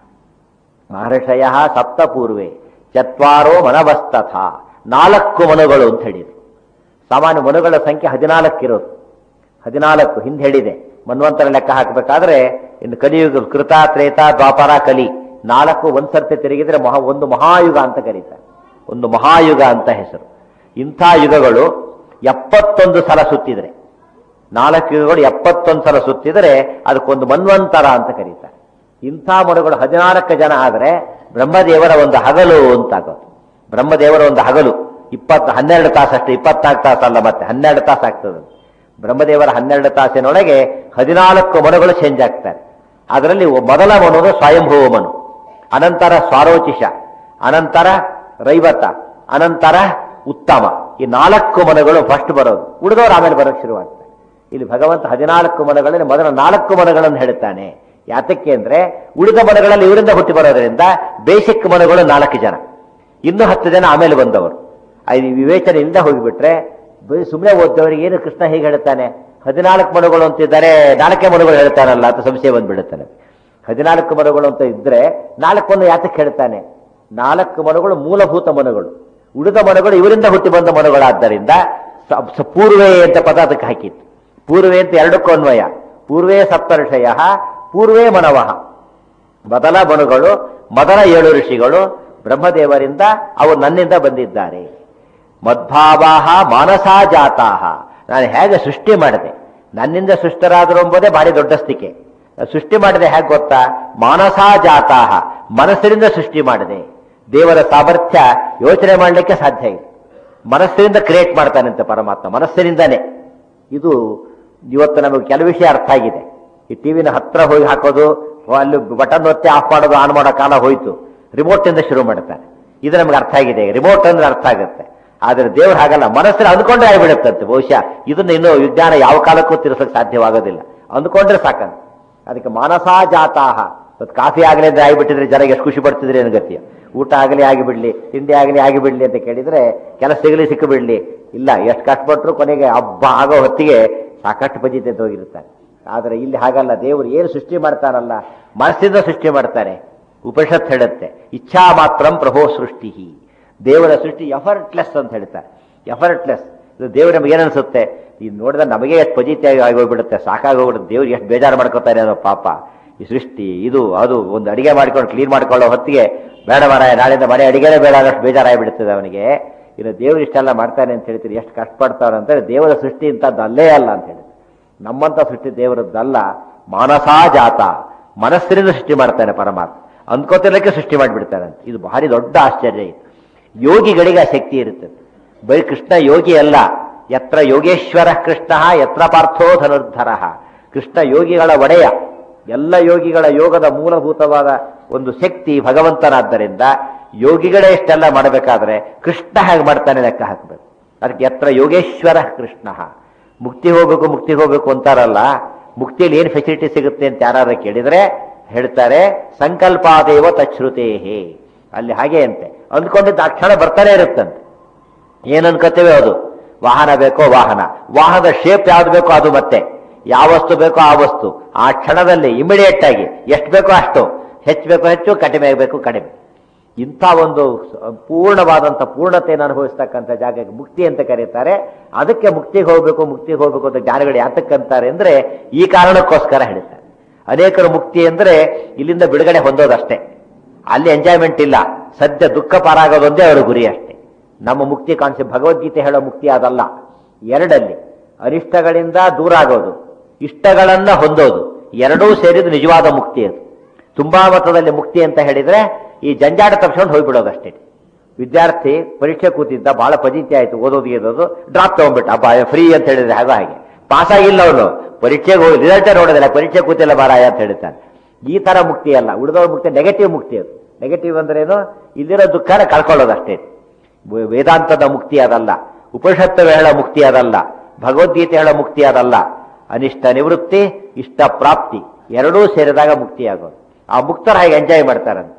S1: ಮಹರ್ಷಯ ಸಪ್ತ ಪೂರ್ವೆ ಚತ್ವಾರೋ ಮನವಸ್ತಥ ನಾಲ್ಕು ಮನುಗಳು ಅಂತ ಹೇಳಿದ್ರು ಸಾಮಾನ್ಯ ಮನುಗಳ ಸಂಖ್ಯೆ ಹದಿನಾಲ್ಕಿರೋದು ಹದಿನಾಲ್ಕು ಹಿಂದೆ ಹೇಳಿದೆ ಮನ್ವಂತರ ಲೆಕ್ಕ ಹಾಕಬೇಕಾದ್ರೆ ಇನ್ನು ಕಲಿಯುಗ ಕೃತ ತ್ರೇತ ದ್ವಾಪರ ಕಲಿ ನಾಲ್ಕು ಒಂದ್ಸರ್ತಿ ತಿರುಗಿದ್ರೆ ಮಹಾ ಒಂದು ಮಹಾಯುಗ ಅಂತ ಕರೀತಾರೆ ಒಂದು ಮಹಾಯುಗ ಅಂತ ಹೆಸರು ಇಂಥ ಯುಗಗಳು ಎಪ್ಪತ್ತೊಂದು ಸಲ ಸುತ್ತಿದ್ರೆ ನಾಲ್ಕು ಯುಗಗಳು ಎಪ್ಪತ್ತೊಂದು ಸಲ ಸುತ್ತಿದರೆ ಅದಕ್ಕೊಂದು ಮನ್ವಂತರ ಅಂತ ಕರೀತಾರೆ ಇಂಥ ಮನುಗಳು ಹದಿನಾಲ್ಕು ಜನ ಆದರೆ ಬ್ರಹ್ಮದೇವರ ಒಂದು ಹಗಲು ಅಂತಾಗೋದು ಬ್ರಹ್ಮದೇವರ ಒಂದು ಹಗಲು ಇಪ್ಪತ್ತು ಹನ್ನೆರಡು ತಾಸು ಇಪ್ಪತ್ನಾಲ್ಕು ತಾಸು ಅಲ್ಲ ಮತ್ತೆ ಹನ್ನೆರಡು ತಾಸು ಆಗ್ತದೆ ಬ್ರಹ್ಮದೇವರ ಹನ್ನೆರಡು ತಾಸಿನೊಳಗೆ ಹದಿನಾಲ್ಕು ಮನುಗಳು ಚೇಂಜ್ ಆಗ್ತಾರೆ ಅದರಲ್ಲಿ ಒ- ಮೊದಲ ಮನು ಸ್ವಯಂಭೂವ ಮನು ಅನಂತರ ಸ್ವಾರೋಚಿಷ ಅನಂತರ ರೈವತ ಅನಂತರ ಉತ್ತಮ ಈ ನಾಲ್ಕು ಮನಗಳು ಫಸ್ಟ್ ಬರೋದು ಉಳಿದವರು ಆಮೇಲೆ ಬರೋಕ್ಕೆ ಶುರುವಾಗ್ತಾರೆ ಇಲ್ಲಿ ಭಗವಂತ ಹದಿನಾಲ್ಕು ಮನಗಳಲ್ಲಿ ಮೊದಲ ನಾಲ್ಕು ಮನಗಳನ್ನು ಹೇಳ್ತಾನೆ ಯಾತಕ್ಕೆ ಅಂದ್ರೆ ಉಳಿದ ಮನಗಳಲ್ಲಿ ಇವರಿಂದ ಹುಟ್ಟಿ ಬರೋದ್ರಿಂದ ಬೇಸಿಕ್ ಮನಗಳು ನಾಲ್ಕು ಜನ ಇನ್ನು ಹತ್ತು ಜನ ಆಮೇಲೆ ಬಂದವರು ಅದು ವಿವೇಚನೆ ಇಲ್ಲದೆ ಹೋಗಿಬಿಟ್ರೆ ಸುಮ್ಮನೆ ಓದ್ದವರಿಗೆ ಏನು ಕೃಷ್ಣ ಹೇಗೆ ಹೇಳ್ತಾನೆ ಹದಿನಾಲ್ಕು ಮನುಗಳು ಅಂತಿದ್ದಾರೆ ನಾಲ್ಕೇ ಮನುಗಳು ಹೇಳ್ತಾನಲ್ಲ ಅಂತ ಸಂಶಯ ಬಂದ್ಬಿಡುತ್ತಾನೆ ಹದಿನಾಲ್ಕು ಮನುಗಳು ಅಂತ ಇದ್ರೆ ನಾಲ್ಕನ್ನು ಯಾತಕ್ಕೆ ಹೇಳ್ತಾನೆ ನಾಲ್ಕು ಮನುಗಳು ಮೂಲಭೂತ ಮನುಗಳು ಉಳಿದ ಮನುಗಳು ಇವರಿಂದ ಹುಟ್ಟಿ ಬಂದ ಮನುಗಳಾದ್ದರಿಂದ ಸ- ಸ- ಪೂರ್ವೇ ಅಂತ ಪದ ಅದಕ್ಕೆ ಹಾಕಿತ್ತು ಪೂರ್ವೇ ಅಂತ ಎರಡಕ್ಕೂ ಅನ್ವಯ ಪೂರ್ವೇ ಸಪ್ತರ್ಷಯ ಪೂರ್ವೇ ಮನವಃ ಮೊದಲ ಮನುಗಳು ಮೊದಲ ಏಳು ಋಷಿಗಳು ಬ್ರಹ್ಮದೇವರಿಂದ ಅವರು ನನ್ನಿಂದ ಬಂದಿದ್ದಾರೆ ಮದ್ಭಾವಾಹ ಮಾನಸಾ ಜಾತಾಹ ನಾನು ಹೇಗೆ ಸೃಷ್ಟಿ ಮಾಡಿದೆ ನನ್ನಿಂದ ಸೃಷ್ಟರಾದರು ಎಂಬುದೇ ಭಾರಿ ದೊಡ್ಡ ಸ್ಥಿಕೆ ಸೃಷ್ಟಿ ಮಾಡಿದೆ ಹೇಗೆ ಗೊತ್ತಾ ಮಾನಸಾ ಜಾತಾಹ ಮನಸ್ಸಿನಿಂದ ಸೃಷ್ಟಿ ಮಾಡಿದೆ ದೇವರ ಸಾಮರ್ಥ್ಯ ಯೋಚನೆ ಮಾಡಲಿಕ್ಕೆ ಸಾಧ್ಯ ಇಲ್ಲ ಮನಸ್ಸಿನಿಂದ ಕ್ರಿಯೇಟ್ ಮಾಡ್ತಾನಂತೆ ಪರಮಾತ್ಮ ಮನಸ್ಸಿನಿಂದಾನೇ ಇದು ಇವತ್ತು ನಮಗೆ ಕೆಲವು ವಿಷಯ ಅರ್ಥ ಆಗಿದೆ ಈ ಟಿವಿನ ಹತ್ರ ಹೋಗಿ ಹಾಕೋದು ಅಲ್ಲಿ ಬಟನ್ ಒತ್ತಿ ಆಫ್ ಮಾಡೋದು ಆನ್ ಮಾಡೋ ಕಾಲ ಹೋಯ್ತು ರಿಮೋಟ್ ಇಂದ ಶುರು ಮಾಡ್ತಾನೆ ಇದು ನಮ್ಗೆ ಅರ್ಥ ಆಗಿದೆ ರಿಮೋಟ್ ಅಂದ್ರೆ ಅರ್ಥ ಆಗುತ್ತೆ ಆದ್ರೆ ದೇವ್ರು ಹಾಗಲ್ಲ ಮನಸ್ಸಲ್ಲಿ ಅಂದ್ಕೊಂಡ್ರೆ ಆಗಿಬಿಡುತ್ತಂತೆ ಬಹುಶಃ ಇದನ್ನ ಇನ್ನು ವಿಜ್ಞಾನ ಯಾವ ಕಾಲಕ್ಕೂ ತಿರ್ಸಕ್ ಸಾಧ್ಯವಾಗೋದಿಲ್ಲ ಅಂದ್ಕೊಂಡ್ರೆ ಸಾಕಂತ ಅದಕ್ಕೆ ಮಾನಸಾ ಜಾತಾಹ ಇವತ್ತು ಕಾಫಿ ಆಗಲಿ ಅಂದ್ರೆ ಆಗಿಬಿಟ್ಟಿದ್ರೆ ಜನ ಎಷ್ಟು ಖುಷಿ ಪಡ್ತಿದ್ರೆ ಏನು ಗತಿ ಊಟ ಆಗಲಿ ಆಗಿಬಿಡ್ಲಿ ತಿಂಡಿ ಆಗಲಿ ಆಗಿಬಿಡ್ಲಿ ಅಂತ ಕೇಳಿದ್ರೆ ಕೆಲಸ ಸಿಗಲಿ ಸಿಕ್ಕಿಬಿಡ್ಲಿ ಇಲ್ಲ ಎಷ್ಟು ಕಷ್ಟಪಟ್ಟರು ಕೊನೆಗೆ ಹಬ್ಬ ಆಗೋ ಹೊತ್ತಿಗೆ ಸಾಕಷ್ಟು ಬಜಿತೆ ಹೋಗಿರ್ತಾರೆ ಆದರೆ ಇಲ್ಲಿ ಹಾಗಲ್ಲ ದೇವರು ಏನು ಸೃಷ್ಟಿ ಮಾಡ್ತಾನಲ್ಲ ಮನಸ್ಸಿಂದ ಸೃಷ್ಟಿ ಮಾಡ್ತಾನೆ ಉಪನಿಷತ್ ಹೇಳುತ್ತೆ ಇಚ್ಛಾ ಮಾತ್ರಂ ಪ್ರಭೋ ಸೃಷ್ಟಿ ದೇವರ ಸೃಷ್ಟಿ ಎಫರ್ಟ್ಲೆಸ್ ಅಂತ ಹೇಳ್ತಾರೆ ಎಫರ್ಟ್ಲೆಸ್ ಇದು ದೇವರು ನಮಗೆ ಏನನ್ಸುತ್ತೆ ಇದು ನೋಡಿದ್ರೆ ನಮಗೆ ಎಷ್ಟು ಪಜಿತಿಯಾಗಿ ಆಗೋಗ್ಬಿಡುತ್ತೆ ಸಾಕಾಗೋಗ್ಬಿಡುತ್ತೆ ದೇವ್ರು ಎಷ್ಟು ಬೇಜಾರು ಮಾಡ್ಕೋತಾರೆ ಅನ್ನೋ ಪಾಪ ಈ ಸೃಷ್ಟಿ ಇದು ಅದು ಒಂದು ಅಡಿಗೆ ಮಾಡ್ಕೊಂಡು ಕ್ಲೀನ್ ಮಾಡ್ಕೊಳ್ಳೋ ಹೊತ್ತಿಗೆ ಬೇಡ ಮಾರಾಯ ನಾಳೆಯಿಂದ ಮನೆ ಅಡಿಗೆನೇ ಬೇಡ ಅನ್ನೋಷ್ಟು ಬೇಜಾರಾಗಿಬಿಡುತ್ತದೆ ಅವನಿಗೆ ಇನ್ನು ದೇವ್ರು ಇಷ್ಟೆಲ್ಲ ಮಾಡ್ತಾನೆ ಅಂತ ಹೇಳ್ತೀರಿ ಎಷ್ಟು ಕಷ್ಟಪಡ್ತಾವ್ರೆ ಅಂತೇಳಿ ದೇವರ ಸೃಷ್ಟಿ ಇಂಥದ್ದು ಅಲ್ಲೇ ಅಲ್ಲ ಅಂತ ಹೇಳಿ ನಮ್ಮಂತ ಸೃಷ್ಟಿ ದೇವರದ್ದಲ್ಲ ಮಾನಸಾ ಜಾತ ಮನಸ್ಸಿನಿಂದ ಸೃಷ್ಟಿ ಮಾಡ್ತಾನೆ ಪರಮಾತ್ಮ ಅಂದ್ಕೋತಿರ್ಲಿಕ್ಕೆ ಸೃಷ್ಟಿ ಮಾಡಿಬಿಡ್ತಾನಂತೆ ಇದು ಭಾರಿ ದೊಡ್ಡ ಆಶ್ಚರ್ಯ ಇದು ಯೋಗಿಗಳಿಗೆ ಆ ಶಕ್ತಿ ಇರುತ್ತೆ ಬರೀ ಕೃಷ್ಣ ಯೋಗಿ ಅಲ್ಲ ಯತ್ರ ಯೋಗೇಶ್ವರ ಕೃಷ್ಣ ಯತ್ರ ಪಾರ್ಥೋ ಧನುರ್ಧರ ಕೃಷ್ಣ ಯೋಗಿಗಳ ಒಡೆಯ ಎಲ್ಲ ಯೋಗಿಗಳ ಯೋಗದ ಮೂಲಭೂತವಾದ ಒಂದು ಶಕ್ತಿ ಭಗವಂತನಾದ್ದರಿಂದ ಯೋಗಿಗಳೇ ಇಷ್ಟೆಲ್ಲ ಮಾಡಬೇಕಾದ್ರೆ ಕೃಷ್ಣ ಹೇಗೆ ಮಾಡ್ತಾನೆ ಲೆಕ್ಕ ಹಾಕಬೇಕು ಅದಕ್ಕೆ ಯತ್ರ ಯೋಗೇಶ್ವರ ಕೃಷ್ಣ ಮುಕ್ತಿ ಹೋಗ್ಬೇಕು ಮುಕ್ತಿ ಹೋಗ್ಬೇಕು ಅಂತಾರಲ್ಲ ಮುಕ್ತಿಯಲ್ಲಿ ಏನು ಫೆಸಿಲಿಟಿ ಸಿಗುತ್ತೆ ಅಂತ ಯಾರು ಕೇಳಿದ್ರೆ ಹೇಳ್ತಾರೆ ಸಂಕಲ್ಪಾದೇವ ತಚ್ಛ್ರುತೇಹೇ ಅಲ್ಲಿ ಹಾಗೆ ಅಂತೆ ಅಂದ್ಕೊಂಡಿದ್ದ ಆ ಕ್ಷಣ ಬರ್ತಾನೆ ಇರುತ್ತಂತೆ ಏನ್ ಅನ್ಕೋತೇವೆ ಅದು ವಾಹನ ಬೇಕೋ ವಾಹನ ವಾಹನದ ಶೇಪ್ ಯಾವ್ದು ಬೇಕೋ ಅದು ಮತ್ತೆ ಯಾವ ವಸ್ತು ಬೇಕೋ ಆ ವಸ್ತು ಆ ಕ್ಷಣದಲ್ಲಿ ಇಮಿಡಿಯೇಟ್ ಆಗಿ ಎಷ್ಟು ಬೇಕೋ ಅಷ್ಟು ಹೆಚ್ಚು ಬೇಕೋ ಹೆಚ್ಚು ಕಡಿಮೆ ಆಗಬೇಕು ಕಡಿಮೆ ಇಂಥ ಒಂದು ಪೂರ್ಣವಾದಂಥ ಪೂರ್ಣತೆಯನ್ನು ಅನುಭವಿಸ್ತಕ್ಕಂಥ ಜಾಗಕ್ಕೆ ಮುಕ್ತಿ ಅಂತ ಕರೀತಾರೆ ಅದಕ್ಕೆ ಮುಕ್ತಿಗೆ ಹೋಗ್ಬೇಕು ಮುಕ್ತಿಗೆ ಹೋಗ್ಬೇಕು ಅಂತ ಜ್ಞಾನಿಗಳು ಯಾತಕ್ಕಂತಾರೆ ಅಂದ್ರೆ ಈ ಕಾರಣಕ್ಕೋಸ್ಕರ ಹೇಳ್ತಾರೆ ಅನೇಕರು ಮುಕ್ತಿ ಅಂದ್ರೆ ಇಲ್ಲಿಂದ ಬಿಡುಗಡೆ ಹೊಂದೋದಷ್ಟೇ ಅಲ್ಲಿ ಎಂಜಾಯ್ಮೆಂಟ್ ಇಲ್ಲ ಸದ್ಯ ದುಃಖ ಪಾರಾಗೋದೊಂದೇ ಅವರ ಗುರಿ ಅಷ್ಟೇ ನಮ್ಮ ಮುಕ್ತಿ ಕಾನ್ಸೆಪ್ಟ್ ಭಗವದ್ಗೀತೆ ಹೇಳೋ ಮುಕ್ತಿ ಅದಲ್ಲ ಎರಡಲ್ಲಿ ಅನಿಷ್ಟಗಳಿಂದ ದೂರ ಆಗೋದು ಇಷ್ಟಗಳನ್ನ ಹೊಂದೋದು ಎರಡೂ ಸೇರಿದ ನಿಜವಾದ ಮುಕ್ತಿ ಅದು ತುಂಬಾ ಮತದಲ್ಲಿ ಮುಕ್ತಿ ಅಂತ ಹೇಳಿದ್ರೆ ಈ ಜಂಜಾಟ ತಪ್ಪಿಸ್ಕೊಂಡು ಹೋಗ್ಬಿಡೋದಷ್ಟೇ ವಿದ್ಯಾರ್ಥಿ ಪರೀಕ್ಷೆ ಕೂತಿದ್ದ ಬಹಳ ಪಜಿತಿ ಆಯ್ತು ಓದೋದು ಗೆದೋದು ಡ್ರಾಪ್ ತಗೊಂಡ್ಬಿಟ್ಟ ಅಬ್ಬಾ ಫ್ರೀ ಅಂತ ಹೇಳಿದ್ರೆ ಹಾಗೆ ಹಾಗೆ ಪಾಸ್ ಆಗಿಲ್ಲ ಅವನು ಪರೀಕ್ಷೆಗೆ ಹೋಗಿ ರಿಸಲ್ಟೇ ನೋಡೋದಿಲ್ಲ ಪರೀಕ್ಷೆ ಕೂತಿಲ್ಲ ಬಾರಾಯ ಅಂತ ಹೇಳ್ತಾನೆ ಈ ತರ ಮುಕ್ತಿ ಅಲ್ಲ ಉಳಿದವ್ರ ಮುಕ್ತಿ ನೆಗೆಟಿವ್ ಮುಕ್ತಿ ಅದು ನೆಗೆಟಿವ್ ಅಂದ್ರೇನು ಇಲ್ಲಿರೋ ದುಃಖನ ಕಳ್ಕೊಳ್ಳೋದಷ್ಟೇ ವೆ- ವೇದಾಂತದ ಮುಕ್ತಿ ಅದಲ್ಲ ಉಪನಿಷತ್ತು ಹೇಳೋ ಮುಕ್ತಿ ಅದಲ್ಲ ಭಗವದ್ಗೀತೆ ಹೇಳೋ ಮುಕ್ತಿ ಅದಲ್ಲ ಅನಿಷ್ಟ ನಿವೃತ್ತಿ ಇಷ್ಟ ಪ್ರಾಪ್ತಿ ಎರಡೂ ಸೇರಿದಾಗ ಮುಕ್ತಿಯಾಗೋದು ಆ ಮುಕ್ತರ ಹಾಗೆ ಎಂಜಾಯ್ ಮಾಡ್ತಾರಂತೆ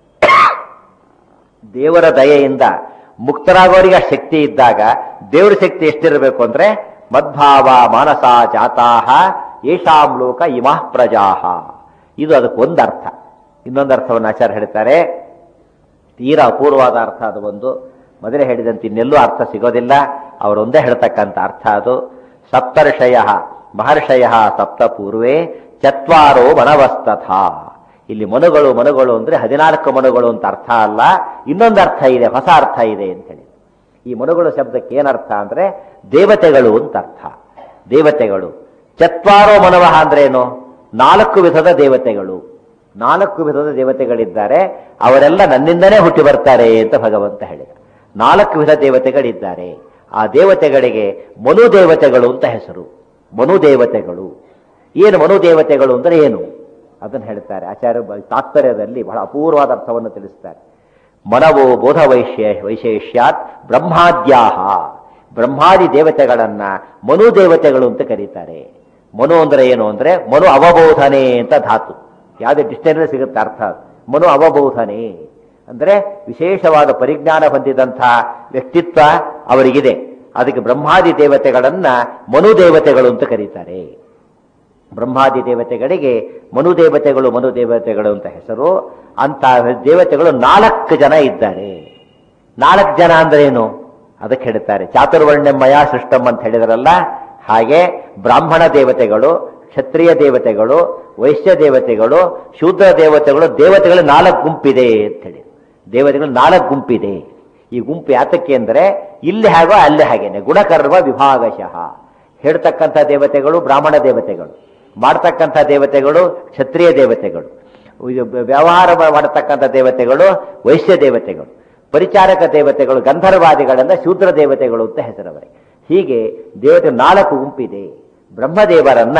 S1: ದೇವರ ದಯೆಯಿಂದ ಮುಕ್ತರಾಗೋರಿಗೆ ಆ ಶಕ್ತಿ ಇದ್ದಾಗ ದೇವರ ಶಕ್ತಿ ಎಷ್ಟಿರಬೇಕು ಅಂದ್ರೆ ಮದ್ಭಾವ ಮಾನಸ ಜಾತಾಹ ಏಷಾಂ ಲೋಕ ಇಮಃ ಪ್ರಜಾಹ ಇದು ಅದಕ್ಕೊಂದು ಅರ್ಥ ಇನ್ನೊಂದು ಅರ್ಥವನ್ನು ಆಚಾರ್ಯ ಹೇಳ್ತಾರೆ ತೀರಾ ಅಪೂರ್ವವಾದ ಅರ್ಥ ಅದು ಒಂದು ಮೊದಲೇ ಹೇಳಿದಂತೆ ಇನ್ನೆಲ್ಲೂ ಅರ್ಥ ಸಿಗೋದಿಲ್ಲ ಅವರೊಂದೇ ಹೇಳ್ತಕ್ಕಂಥ ಅರ್ಥ ಅದು ಸಪ್ತರ್ಷಯ ಮಹರ್ಷಯ ಸಪ್ತ ಪೂರ್ವೇ ಚತ್ವಾರೋ ಮನವಸ್ತಥ ಇಲ್ಲಿ ಮನುಗಳು ಮನುಗಳು ಅಂದ್ರೆ ಹದಿನಾಲ್ಕು ಮನುಗಳು ಅಂತ ಅರ್ಥ ಅಲ್ಲ ಇನ್ನೊಂದು ಅರ್ಥ ಇದೆ ಹೊಸ ಅರ್ಥ ಇದೆ ಅಂತ ಹೇಳಿ ಈ ಮನುಗಳು ಶಬ್ದಕ್ಕೆ ಏನರ್ಥ ಅಂದ್ರೆ ದೇವತೆಗಳು ಅಂತ ಅರ್ಥ ದೇವತೆಗಳು ಚತ್ವಾರೋ ಮನವಹ ಅಂದ್ರೇನು ನಾಲ್ಕು ವಿಧದ ದೇವತೆಗಳು ನಾಲ್ಕು ವಿಧದ ದೇವತೆಗಳಿದ್ದಾರೆ ಅವರೆಲ್ಲ ನನ್ನಿಂದನೇ ಹುಟ್ಟಿ ಬರ್ತಾರೆ ಅಂತ ಭಗವಂತ ಹೇಳಿದ ನಾಲ್ಕು ವಿಧ ದೇವತೆಗಳಿದ್ದಾರೆ ಆ ದೇವತೆಗಳಿಗೆ ಮನು ದೇವತೆಗಳು ಅಂತ ಹೆಸರು ಮನು ದೇವತೆಗಳು ಏನು ಮನು ದೇವತೆಗಳು ಅಂದ್ರೆ ಏನು ಅದನ್ನು ಹೇಳ್ತಾರೆ ಆಚಾರ್ಯ ಬ- ತಾತ್ಪರ್ಯದಲ್ಲಿ ಬಹಳ ಅಪೂರ್ವವಾದ ಅರ್ಥವನ್ನು ತಿಳಿಸ್ತಾರೆ ಮನವೋ ಬೋಧ ವೈಶ್ಯ ವೈಶೇಷ್ಯಾತ್ ಬ್ರಹ್ಮಾದ್ಯಾಹ ಬ್ರಹ್ಮಾದಿ ದೇವತೆಗಳನ್ನ ಮನು ದೇವತೆಗಳು ಅಂತ ಕರೀತಾರೆ ಮನು ಅಂದ್ರೆ ಏನು ಅಂದ್ರೆ ಮನು ಅವಬೋಧನೆ ಅಂತ ಧಾತು ಯಾವುದೇ ಡಿಕ್ಷನರಿ ಸಿಗುತ್ತೆ ಅರ್ಥ ಅದು. ಮನು ಅವಬೋಧನೆ ಅಂದ್ರೆ ವಿಶೇಷವಾದ ಪರಿಜ್ಞಾನ ಹೊಂದಿದಂತಹ ವ್ಯಕ್ತಿತ್ವ ಅವರಿಗಿದೆ ಅದಕ್ಕೆ ಬ್ರಹ್ಮಾದಿ ದೇವತೆಗಳನ್ನ ಮನು ದೇವತೆಗಳು ಅಂತ ಕರೀತಾರೆ ಬ್ರಹ್ಮಾದಿ ದೇವತೆಗಳಿಗೆ ಮನು ದೇವತೆಗಳು ಮನು ದೇವತೆಗಳು ಅಂತ ಹೆಸರು ಅಂತ ದೇವತೆಗಳು ನಾಲ್ಕು ಜನ ಇದ್ದಾರೆ ನಾಲ್ಕು ಜನ ಅಂದ್ರೆ ಏನು ಅದಕ್ಕೆ ಹೇಳ್ತಾರೆ ಚಾತುರ್ವರ್ಣ್ಯಮಯ ಸೃಷ್ಟಂ ಅಂತ ಹೇಳಿದ್ರಲ್ಲ ಹಾಗೆ ಬ್ರಾಹ್ಮಣ ದೇವತೆಗಳು ಕ್ಷತ್ರಿಯ ದೇವತೆಗಳು ವೈಶ್ಯ ದೇವತೆಗಳು ಶೂದ್ರ ದೇವತೆಗಳು ದೇವತೆಗಳು ನಾಲ್ಕು ಗುಂಪಿದೆ ಅಂತ ಹೇಳಿ ದೇವತೆಗಳು ನಾಲ್ಕು ಗುಂಪಿದೆ ಈ ಗುಂಪು ಯಾತಕ್ಕೆ ಅಂದ್ರೆ ಇಲ್ಲಿ ಹಾಗೋ ಅಲ್ಲಿ ಹಾಗೇನೆ ಗುಣಕರ್ಮ ವಿಭಾಗಶಃ ಹೇಳ್ತಕ್ಕಂಥ ದೇವತೆಗಳು ಬ್ರಾಹ್ಮಣ ದೇವತೆಗಳು ಮಾಡ್ತಕ್ಕಂಥ ದೇವತೆಗಳು ಕ್ಷತ್ರಿಯ ದೇವತೆಗಳು ಇದು ವ್ಯವಹಾರ ಮಾಡತಕ್ಕಂಥ ದೇವತೆಗಳು ವೈಶ್ಯ ದೇವತೆಗಳು ಪರಿಚಾರಕ ದೇವತೆಗಳು ಗಂಧರ್ವಾದಿಗಳೆಲ್ಲ ಶೂದ್ರ ದೇವತೆಗಳು ಅಂತ ಹೆಸರವರಿಗೆ ಹೀಗೆ ದೇವತೆ ನಾಲ್ಕು ಗುಂಪಿದೆ ಬ್ರಹ್ಮದೇವರನ್ನ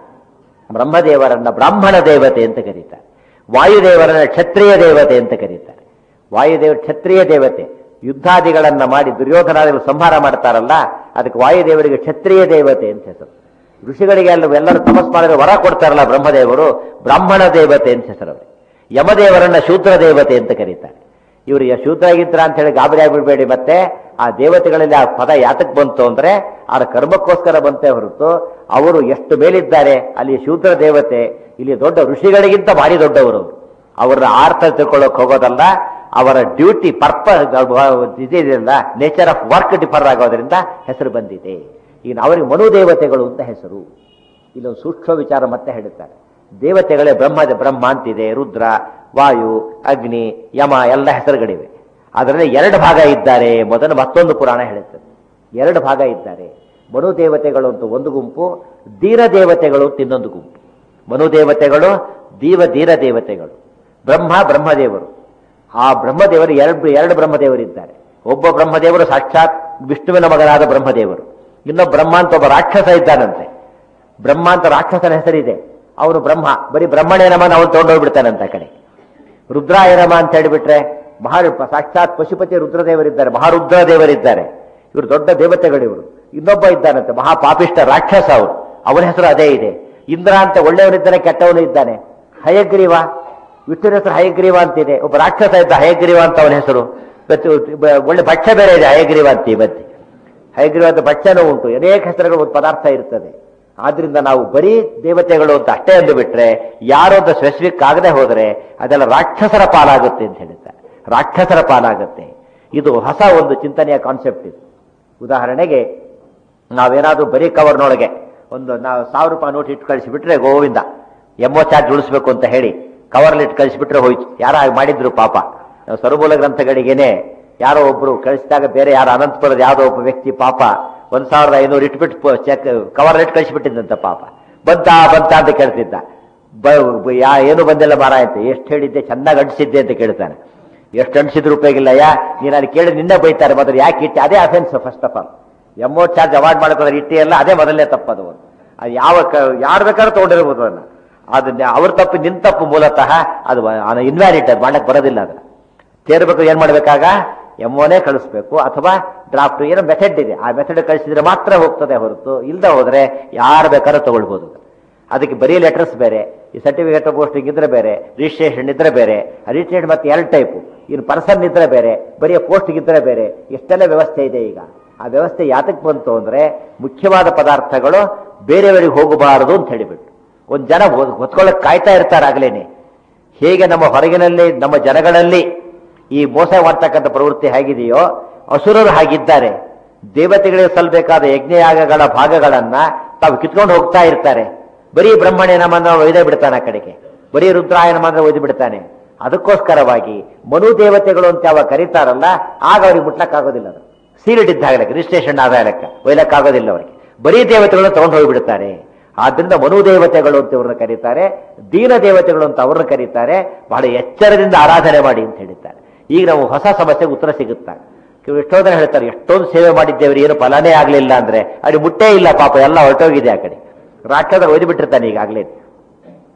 S1: ಬ್ರಹ್ಮದೇವರನ್ನ ಬ್ರಾಹ್ಮಣ ದೇವತೆ ಅಂತ ಕರೀತಾರೆ ವಾಯುದೇವರನ್ನ ಕ್ಷತ್ರಿಯ ದೇವತೆ ಅಂತ ಕರೀತಾರೆ ವಾಯುದೇವ ಕ್ಷತ್ರಿಯ ದೇವತೆ ಯುದ್ಧಾದಿಗಳನ್ನ ಮಾಡಿ ದುರ್ಯೋಧನಾದಿಗಳು ಸಂಹಾರ ಮಾಡ್ತಾರಲ್ಲ ಅದಕ್ಕೆ ವಾಯುದೇವರಿಗೆ ಕ್ಷತ್ರಿಯ ದೇವತೆ ಅಂತ ಹೆಸರು ಋಷಿಗಳಿಗೆ ಎಲ್ಲ ಎಲ್ಲರೂ ತಪಸ್ ಮಾಡಿದ್ರೆ ವರ ಕೊಡ್ತಾರಲ್ಲ ಬ್ರಹ್ಮದೇವರು ಬ್ರಾಹ್ಮಣ ದೇವತೆ ಅಂತ ಹೆಸರು ಅವ್ರಿಗೆ. ಯಮದೇವರನ್ನ ಶೂದ್ರ ದೇವತೆ ಅಂತ ಕರೀತಾರೆ ಇವರು ಶೂದ್ರ ಆಗಿದ್ರ ಅಂತ ಹೇಳಿ ಗಾಬರಿ ಆಗ್ಬಿಡ್ಬೇಡಿ ಮತ್ತೆ ಆ ದೇವತೆಗಳಲ್ಲಿ ಆ ಪದ ಯಾತಕ್ ಬಂತು ಅಂದ್ರೆ ಆ ಕರ್ಮಕ್ಕೋಸ್ಕರ ಬಂತೆ ಹೊರತು ಅವರು ಎಷ್ಟು ಮೇಲಿದ್ದಾರೆ ಅಲ್ಲಿ ಶೂದ್ರ ದೇವತೆ ಇಲ್ಲಿ ದೊಡ್ಡ ಋಷಿಗಳಿಗಿಂತ ಭಾರಿ ದೊಡ್ಡವರು ಅವರು. ಅವರ ಆರ್ಥ ತಿಳ್ಕೊಳ್ಳೋಕೆ ಹೋಗೋದಲ್ಲ ಅವರ ಡ್ಯೂಟಿ ಪರ್ಪಸ್ ಇದೆಯಲ್ಲ ನೇಚರ್ ಆಫ್ ವರ್ಕ್ ಡಿಫರ್ ಆಗೋದ್ರಿಂದ ಹೆಸರು ಬಂದಿದೆ ಈಗ ಅವರಿಗೆ ಮನುದೇವತೆಗಳು ಅಂತ ಹೆಸರು ಇಲ್ಲೊಂದು ಸೂಕ್ಷ್ಮ ವಿಚಾರ ಮತ್ತೆ ಹೇಳುತ್ತಾರೆ ದೇವತೆಗಳೇ ಬ್ರಹ್ಮದ ಬ್ರಹ್ಮ ಅಂತಿದೆ ರುದ್ರ ವಾಯು ಅಗ್ನಿ ಯಮ ಎಲ್ಲ ಹೆಸರುಗಳಿವೆ ಅದರಲ್ಲಿ ಎರಡು ಭಾಗ ಇದ್ದಾರೆ ಮೊದಲು ಮತ್ತೊಂದು ಪುರಾಣ ಹೇಳುತ್ತದೆ ಎರಡು ಭಾಗ ಇದ್ದಾರೆ ಮನುದೇವತೆಗಳು ಅಂತ ಒಂದು ಗುಂಪು ಧೀರ ದೇವತೆಗಳು ಅಂತ ಇನ್ನೊಂದು ಗುಂಪು ಮನುದೇವತೆಗಳು ದೀವ ಧೀರ ದೇವತೆಗಳು ಬ್ರಹ್ಮ ಬ್ರಹ್ಮದೇವರು ಆ ಬ್ರಹ್ಮದೇವರು ಎರಡು ಎರಡು ಬ್ರಹ್ಮದೇವರಿದ್ದಾರೆ ಒಬ್ಬ ಬ್ರಹ್ಮದೇವರು ಸಾಕ್ಷಾತ್ ವಿಷ್ಣುವಿನ ಮಗನಾದ ಬ್ರಹ್ಮದೇವರು ಇನ್ನೊಬ್ಬ ಬ್ರಹ್ಮ ಅಂತ ಒಬ್ಬ ರಾಕ್ಷಸ ಇದ್ದಾನಂತೆ ಬ್ರಹ್ಮ ಅಂತ ರಾಕ್ಷಸನ ಹೆಸರಿದೆ ಅವನು ಬ್ರಹ್ಮ ಬರೀ ಬ್ರಹ್ಮಣೇ ನಮನ ಅವನು ತಗೊಂಡೋಗ್ಬಿಡ್ತಾನಂತ ಆ ಕಡೆ ರುದ್ರಾಯ ನಮ ಅಂತ ಹೇಳಿಬಿಟ್ರೆ ಮಹಾ ಸಾಕ್ಷಾತ್ ಪಶುಪತಿ ರುದ್ರದೇವರಿದ್ದಾರೆ ಮಹಾರುದ್ರ ದೇವರಿದ್ದಾರೆ ಇವರು ದೊಡ್ಡ ದೇವತೆಗಳು ಇವರು ಇನ್ನೊಬ್ಬ ಇದ್ದಾನಂತೆ ಮಹಾ ಪಾಪಿಷ್ಟ ರಾಕ್ಷಸ ಅವರು ಅವನ ಹೆಸರು ಅದೇ ಇದೆ ಇಂದ್ರ ಅಂತ ಒಳ್ಳೆಯವನಿದ್ದಾನೆ ಕೆಟ್ಟವನು ಇದ್ದಾನೆ ಹಯಗ್ರೀವ ವಿಷ್ಣುವಿನ ಹೆಸರು ಹಯಗ್ರೀವ ಅಂತಿದೆ ಒಬ್ಬ ರಾಕ್ಷಸ ಇದ್ದ ಹಯಗ್ರೀವ ಅಂತ ಅವನ ಹೆಸರು ಇವತ್ತು ಬ- ಒಳ್ಳೆ ಭಕ್ಷ್ಯ ಬೇರೆ ಇದೆ ಹಯಗ್ರೀವ ಅಂತ ಇವತ್ತು ಹಯಗ್ರೀವ ಅಂತ ಭಕ್ಷ್ಯನೂ ಉಂಟು ಅನೇಕ ಹೆಸರುಗಳು ಒಂದು ಪದಾರ್ಥ ಇರ್ತದೆ ಆದ್ರಿಂದ ನಾವು ಬರೀ ದೇವತೆಗಳು ಅಂತ ಅಷ್ಟೇ ಅಂದು ಬಿಟ್ರೆ ಯಾರೋ ಅಂತ ಸ್ಪೆಸಿಫಿಕ್ ಆಗದೆ ಹೋದರೆ ಅದೆಲ್ಲ ರಾಕ್ಷಸರ ಪಾಲಾಗುತ್ತೆ ಅಂತ ಹೇಳ್ತಾರೆ ರಾಕ್ಷಸರ ಪಾಲಾಗುತ್ತೆ ಇದು ಹೊಸ ಒಂದು ಚಿಂತನೆಯ ಕಾನ್ಸೆಪ್ಟ್ ಇದು ಉದಾಹರಣೆಗೆ ನಾವೇನಾದ್ರೂ ಬರೀ ಕವರ್ನೊಳಗೆ ಒಂದು ನಾವು ಸಾವಿರ ರೂಪಾಯಿ ನೋಟ್ ಇಟ್ಟು ಕಳಿಸಿಬಿಟ್ರೆ ಗೋವಿಂದ ಎಮ್ಮೋ ಚಾರ್ಜ್ ಉಳಿಸ್ಬೇಕು ಅಂತ ಹೇಳಿ ಕವರ್ಲಿ ಇಟ್ಟು ಕಳಿಸಿಬಿಟ್ರೆ ಹೋಯ್ತು ಯಾರೋ ಹಾಗೆ ಮಾಡಿದ್ರು ಪಾಪ ನಾವು ಸರುಮೂಲ ಗ್ರಂಥಗಳಿಗೇನೆ ಯಾರೋ ಒಬ್ರು ಕಳಿಸಿದಾಗ ಬೇರೆ ಯಾರೋ ಅನಂತಪುರದ ಯಾವುದೋ ಒಬ್ಬ ವ್ಯಕ್ತಿ ಪಾಪ ಒಂದ್ ಸಾವಿರದ ಐನೂರು ಇಟ್ಬಿಟ್ಟು ಚೆಕ್ ಕವರ್ ಇಟ್ಟು ಕಳಿಸಿಬಿಟ್ಟಿದ್ದಂತ ಪಾಪ ಬಂತ ಬಂತ ಅಂತ ಕೇಳ್ತಿದ್ದ ಬ- ಬ- ಯಾ ಏನು ಬಂದಿಲ್ಲ ಮಾರ ಅಂತ ಎಷ್ಟು ಹೇಳಿದ್ದೆ ಚೆನ್ನಾಗಿ ಅಂಟಿಸಿದ್ದೆ ಅಂತ ಕೇಳ್ತಾನೆ ಎಷ್ಟು ಅಂಟಿಸಿದ್ರು ಉಪಯೋಗಿಲ್ಲ ಯಾ ನೀನು ಅಲ್ಲಿ ಕೇಳಿ ನಿನ್ನೆ ಬೈತಾರೆ ಮೊದಲು ಯಾಕೆ ಇಟ್ಟೆ ಅದೇ offence first of all amount charge avoid ಮಾಡ್ಕೊಂಡ್ರೆ ಇಟ್ಟಿ ಎಲ್ಲ ಅದೇ ಮೊದಲನೇ ತಪ್ಪದು ಅದು ಯಾವ ಕ- ಯಾರು ಬೇಕಾದ್ರೂ ತಗೊಂಡಿರ್ಬೋದು ಅದನ್ನ ಅದನ್ನ ಅವ್ರ ತಪ್ಪು ನಿನ್ ತಪ್ಪು ಮೂಲತಃ ಅದು ಇನ್ವ್ಯಾಲಿಡ್ ಅದು ಮಾಡಕ್ ಬರೋದಿಲ್ಲ ಅದನ್ನ ಸೇರ್ಬೇಕು ಏನ್ ಮಾಡ್ಬೇಕಾಗ ಎಮ್ಮೋನೇ ಕಳಿಸ್ಬೇಕು ಅಥವಾ ಡ್ರಾಫ್ಟ್ ಏನೋ ಮೆಥಡ್ ಇದೆ ಆ ಮೆಥಡ್ ಕಳಿಸಿದ್ರೆ ಮಾತ್ರ ಹೋಗ್ತದೆ ಹೊರತು ಇಲ್ದ ಹೋದ್ರೆ ಯಾರು ಬೇಕಾದ್ರೂ ತಗೊಳ್ಬೋದು ಅದಕ್ಕೆ ಬರೀ ಲೆಟರ್ಸ್ ಬೇರೆ ಈ ಸರ್ಟಿಫಿಕೇಟ್ ಪೋಸ್ಟಿಂಗ್ ಇದ್ರೆ ಬೇರೆ ರಿಜಿಸ್ಟ್ರೇಷನ್ ಇದ್ರೆ ಬೇರೆ ರಿಜಿಸ್ಟ್ರೇಷನ್ ಮತ್ತೆ ಎರಡು ಟೈಪು ಇನ್ನು ಪರ್ಸನ್ ಇದ್ರೆ ಬೇರೆ ಬರೀ ಪೋಸ್ಟಿಂಗ್ ಇದ್ರೆ ಬೇರೆ ಎಷ್ಟೆಲ್ಲ ವ್ಯವಸ್ಥೆ ಇದೆ ಈಗ ಆ ವ್ಯವಸ್ಥೆ ಯಾತಕ್ಕೆ ಬಂತು ಅಂದ್ರೆ ಮುಖ್ಯವಾದ ಪದಾರ್ಥಗಳು ಬೇರೆಯವರಿಗೆ ಹೋಗಬಾರದು ಅಂತ ಹೇಳಿಬಿಟ್ಟು ಒಂದು ಜನ ಹೊ- ಹೊತ್ಕೊಳ್ಳಕ್ ಕಾಯ್ತಾ ಇರ್ತಾರೆ ಆಗ್ಲೇನೆ ಹೇಗೆ ನಮ್ಮ ಹೊರಗಿನಲ್ಲಿ ನಮ್ಮ ಜನಗಳಲ್ಲಿ ಈ ಮೋಸ ಮಾಡ್ತಕ್ಕಂಥ ಪ್ರವೃತ್ತಿ ಹೇಗಿದೆಯೋ ಅಸುರರು ಹಾಗಿದ್ದಾರೆ ದೇವತೆಗಳಿಗೆ ಸಲ್ಲಬೇಕಾದ ಯಜ್ಞಯಾಗಗಳ ಭಾಗಗಳನ್ನ ತಾವು ಕಿತ್ಕೊಂಡು ಹೋಗ್ತಾ ಇರ್ತಾರೆ ಬರೀ ಬ್ರಹ್ಮಣ್ಯ ನಮ್ಮನ್ನ ಒಯ್ದೇ ಬಿಡ್ತಾನೆ ಆ ಕಡೆಗೆ ಬರೀ ರುದ್ರಾಯನ ಮಾತ್ರ ಒಯ್ದು ಬಿಡ್ತಾನೆ ಅದಕ್ಕೋಸ್ಕರವಾಗಿ ಮನು ದೇವತೆಗಳು ಅಂತ ಯಾವಾಗ ಕರೀತಾರಲ್ಲ ಆಗ ಅವ್ರಿಗೆ ಮುಟ್ಲಕ್ಕಾಗೋದಿಲ್ಲ ಅದು ಸೀಲ್ಡ್ ಇದ್ದಾಗ ರಿಜಿಸ್ಟ್ರೇಷನ್ ಆದ ಲೆಕ್ಕ ಒಯ್ಲಕ್ಕಾಗೋದಿಲ್ಲ ಅವರಿಗೆ ಬರೀ ದೇವತೆಗಳನ್ನ ತಗೊಂಡು ಹೋಗ್ಬಿಡ್ತಾರೆ ಆದ್ರಿಂದ ಮನು ದೇವತೆಗಳು ಅಂತ ಇವ್ರನ್ನ ಕರೀತಾರೆ ದೀನ ದೇವತೆಗಳು ಅಂತ ಅವ್ರನ್ನ ಕರೀತಾರೆ ಬಹಳ ಎಚ್ಚರದಿಂದ ಆರಾಧನೆ ಮಾಡಿ ಅಂತ ಹೇಳಿದ್ದಾರೆ ಈಗ ನಾವು ಹೊಸ ಸಮಸ್ಯೆಗೆ ಉತ್ತರ ಸಿಗುತ್ತಾ ಇವ್ರು ಎಷ್ಟೋ ಜನ ಹೇಳ್ತಾರೆ ಎಷ್ಟೊಂದು ಸೇವೆ ಮಾಡಿದ್ದೇವ್ರಿ ಏನು ಫಲನೇ ಆಗ್ಲಿಲ್ಲ ಅಂದ್ರೆ ಅಲ್ಲಿ ಮುಟ್ಟೇ ಇಲ್ಲ ಪಾಪ ಎಲ್ಲ ಹೊರಟೋಗಿದೆ ಆ ಕಡೆ ರಾಕ್ಷಸ ಒಯ್ದು ಬಿಟ್ಟಿರ್ತಾನೆ ಈಗಾಗಲೇ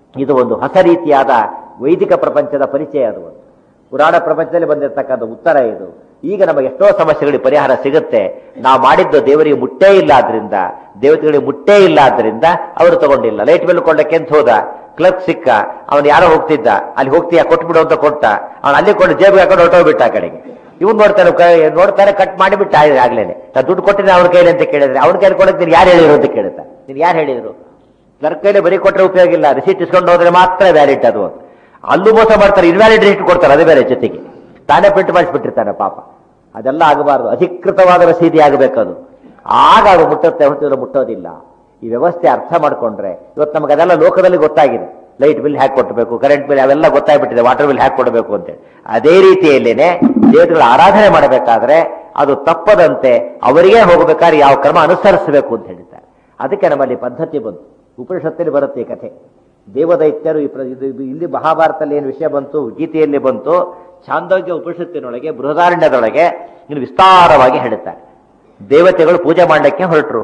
S1: ಇದು ಒಂದು ಹೊಸ ರೀತಿಯಾದ ವೈದಿಕ ಪ್ರಪಂಚದ ಪರಿಚಯ ಅದು ಒಂದು ಪುರಾಣ ಪ್ರಪಂಚದಲ್ಲಿ ಬಂದಿರತಕ್ಕಂಥ ಉತ್ತರ ಇದು ಈಗ ನಮಗೆ ಎಷ್ಟೋ ಸಮಸ್ಯೆಗಳಿಗೆ ಪರಿಹಾರ ಸಿಗುತ್ತೆ ನಾವು ಮಾಡಿದ್ದು ದೇವರಿಗೆ ಮುಟ್ಟೇ ಇಲ್ಲ ಆದ್ರಿಂದ ದೇವತೆಗಳಿಗೆ ಮುಟ್ಟೇ ಇಲ್ಲ ಆದ್ರಿಂದ ಅವರು ತಗೊಂಡಿಲ್ಲ ಲೈಟ್ ಬಿಲ್ ಕೊಳ್ಳಕ್ಕೆ ಅಂತ ಹೋದ ಕ್ಲರ್ಕ್ ಸಿಕ್ಕ ಅವನು ಯಾರೋ ಹೋಗ್ತಿದ್ದ ಅಲ್ಲಿ ಹೋಗ್ತೀಯಾ ಕೊಟ್ಬಿಡು ಅಂತ ಕೊಟ್ಟ ಅವನು ಅಲ್ಲಿ ಕೊಂಡು ಜೇಬಿಗೆ ಹಾಕೊಂಡು ಹೊರಟೋಗ್ಬಿಟ್ಟ ಆ ಕಡೆಗೆ ಇವ್ನು ನೋಡ್ತಾನೆ ಕ- ನೋಡ್ತಾನೆ ಕಟ್ ಮಾಡಿಬಿಟ್ಟ ಆ- ಆಗ್ಲೇನೆ ನಾನು ದುಡ್ಡು ಕೊಟ್ಟಿದ್ದೆ ಅವ್ನ ಕೈಲಿ ಅಂತ ಕೇಳಿದ್ರೆ ಅವ್ನ ಕೈಲಿ ಕೊಡಕ್ಕೆ ನೀನು ಯಾರು ಹೇಳಿದ್ರು ಅಂತ ಕೇಳುತ್ತಾ ನೀನು ಯಾರು ಹೇಳಿದ್ರು ಕ್ಲರ್ಕ್ ಕೈಲಿ ಬರೀ ಕೊಟ್ಟರೆ ಉಪಯೋಗ ಇಲ್ಲ ರಿಸೀಟ್ ಇಸ್ಕೊಂಡು ಹೋದ್ರೆ ಮಾತ್ರ ವ್ಯಾಲಿಡ್ ಅದು ಅಲ್ಲೂ ಮೋಸ ಮಾಡ್ತಾರೆ ಇನ್ವ್ಯಾಲಿಡ್ ರಿಸೀಟ್ ಕೊಡ್ತಾರೆ ಅದೇ ಬೇರೆ ಜೊತೆಗೆ ತಾನೇ ಪ್ರಿಂಟ್ ಮಾಡಿಸ್ಬಿಟ್ಟಿರ್ತಾನೆ ಪಾಪ ಅದೆಲ್ಲ ಆಗಬಾರ್ದು ಅಧಿಕೃತವಾದ ರಸೀದಿ ಆಗಬೇಕದು ಆಗ ಅದು ಮುಟ್ಟುತ್ತೆ ಹೊರತು ಮುಟ್ಟೋದಿಲ್ಲ ಈ ವ್ಯವಸ್ಥೆ ಅರ್ಥ ಮಾಡ್ಕೊಂಡ್ರೆ ಇವತ್ತು ನಮಗೆ ಅದೆಲ್ಲ ಲೋಕದಲ್ಲಿ ಗೊತ್ತಾಗಿದೆ ಲೈಟ್ ಬಿಲ್ ಹ್ಯಾಕ್ ಕೊಟ್ಟಬೇಕು ಕರೆಂಟ್ ಬಿಲ್ ಅವೆಲ್ಲ ಗೊತ್ತಾಗ್ಬಿಟ್ಟಿದೆ ವಾಟರ್ ಬಿಲ್ ಹ್ಯಾಕ್ ಕೊಡಬೇಕು ಅಂತೇಳಿ ಅದೇ ರೀತಿಯಲ್ಲೇನೆ ದೇವತೆಗಳ ಆರಾಧನೆ ಮಾಡಬೇಕಾದ್ರೆ ಅದು ತಪ್ಪದಂತೆ ಅವರಿಗೆ ಹೋಗಬೇಕಾದ್ರೆ ಯಾವ ಕ್ರಮ ಅನುಸರಿಸಬೇಕು ಅಂತ ಹೇಳಿದ್ದಾರೆ ಅದಕ್ಕೆ ನಮ್ಮಲ್ಲಿ ಪದ್ಧತಿ ಬಂತು ಉಪನಿಷತ್ತಲ್ಲಿ ಬರುತ್ತೆ ಈ ಕಥೆ ದೇವದೈತ್ಯರು ಈ ಪ್ರ- ಇದು ಇದು ಇಲ್ಲಿ ಮಹಾಭಾರತದಲ್ಲಿ ಏನು ವಿಷಯ ಬಂತು ಗೀತೆಯಲ್ಲಿ ಬಂತು ಛಾಂದೋಗ್ಯ ಉಪನಿಷತ್ತಿನೊಳಗೆ ಬೃಹದಾರಣ್ಯದೊಳಗೆ ಇನ್ನು ವಿಸ್ತಾರವಾಗಿ ಹೇಳುತ್ತಾರೆ ದೇವತೆಗಳು ಪೂಜೆ ಮಾಡಲಿಕ್ಕೆ ಹೊರಟರು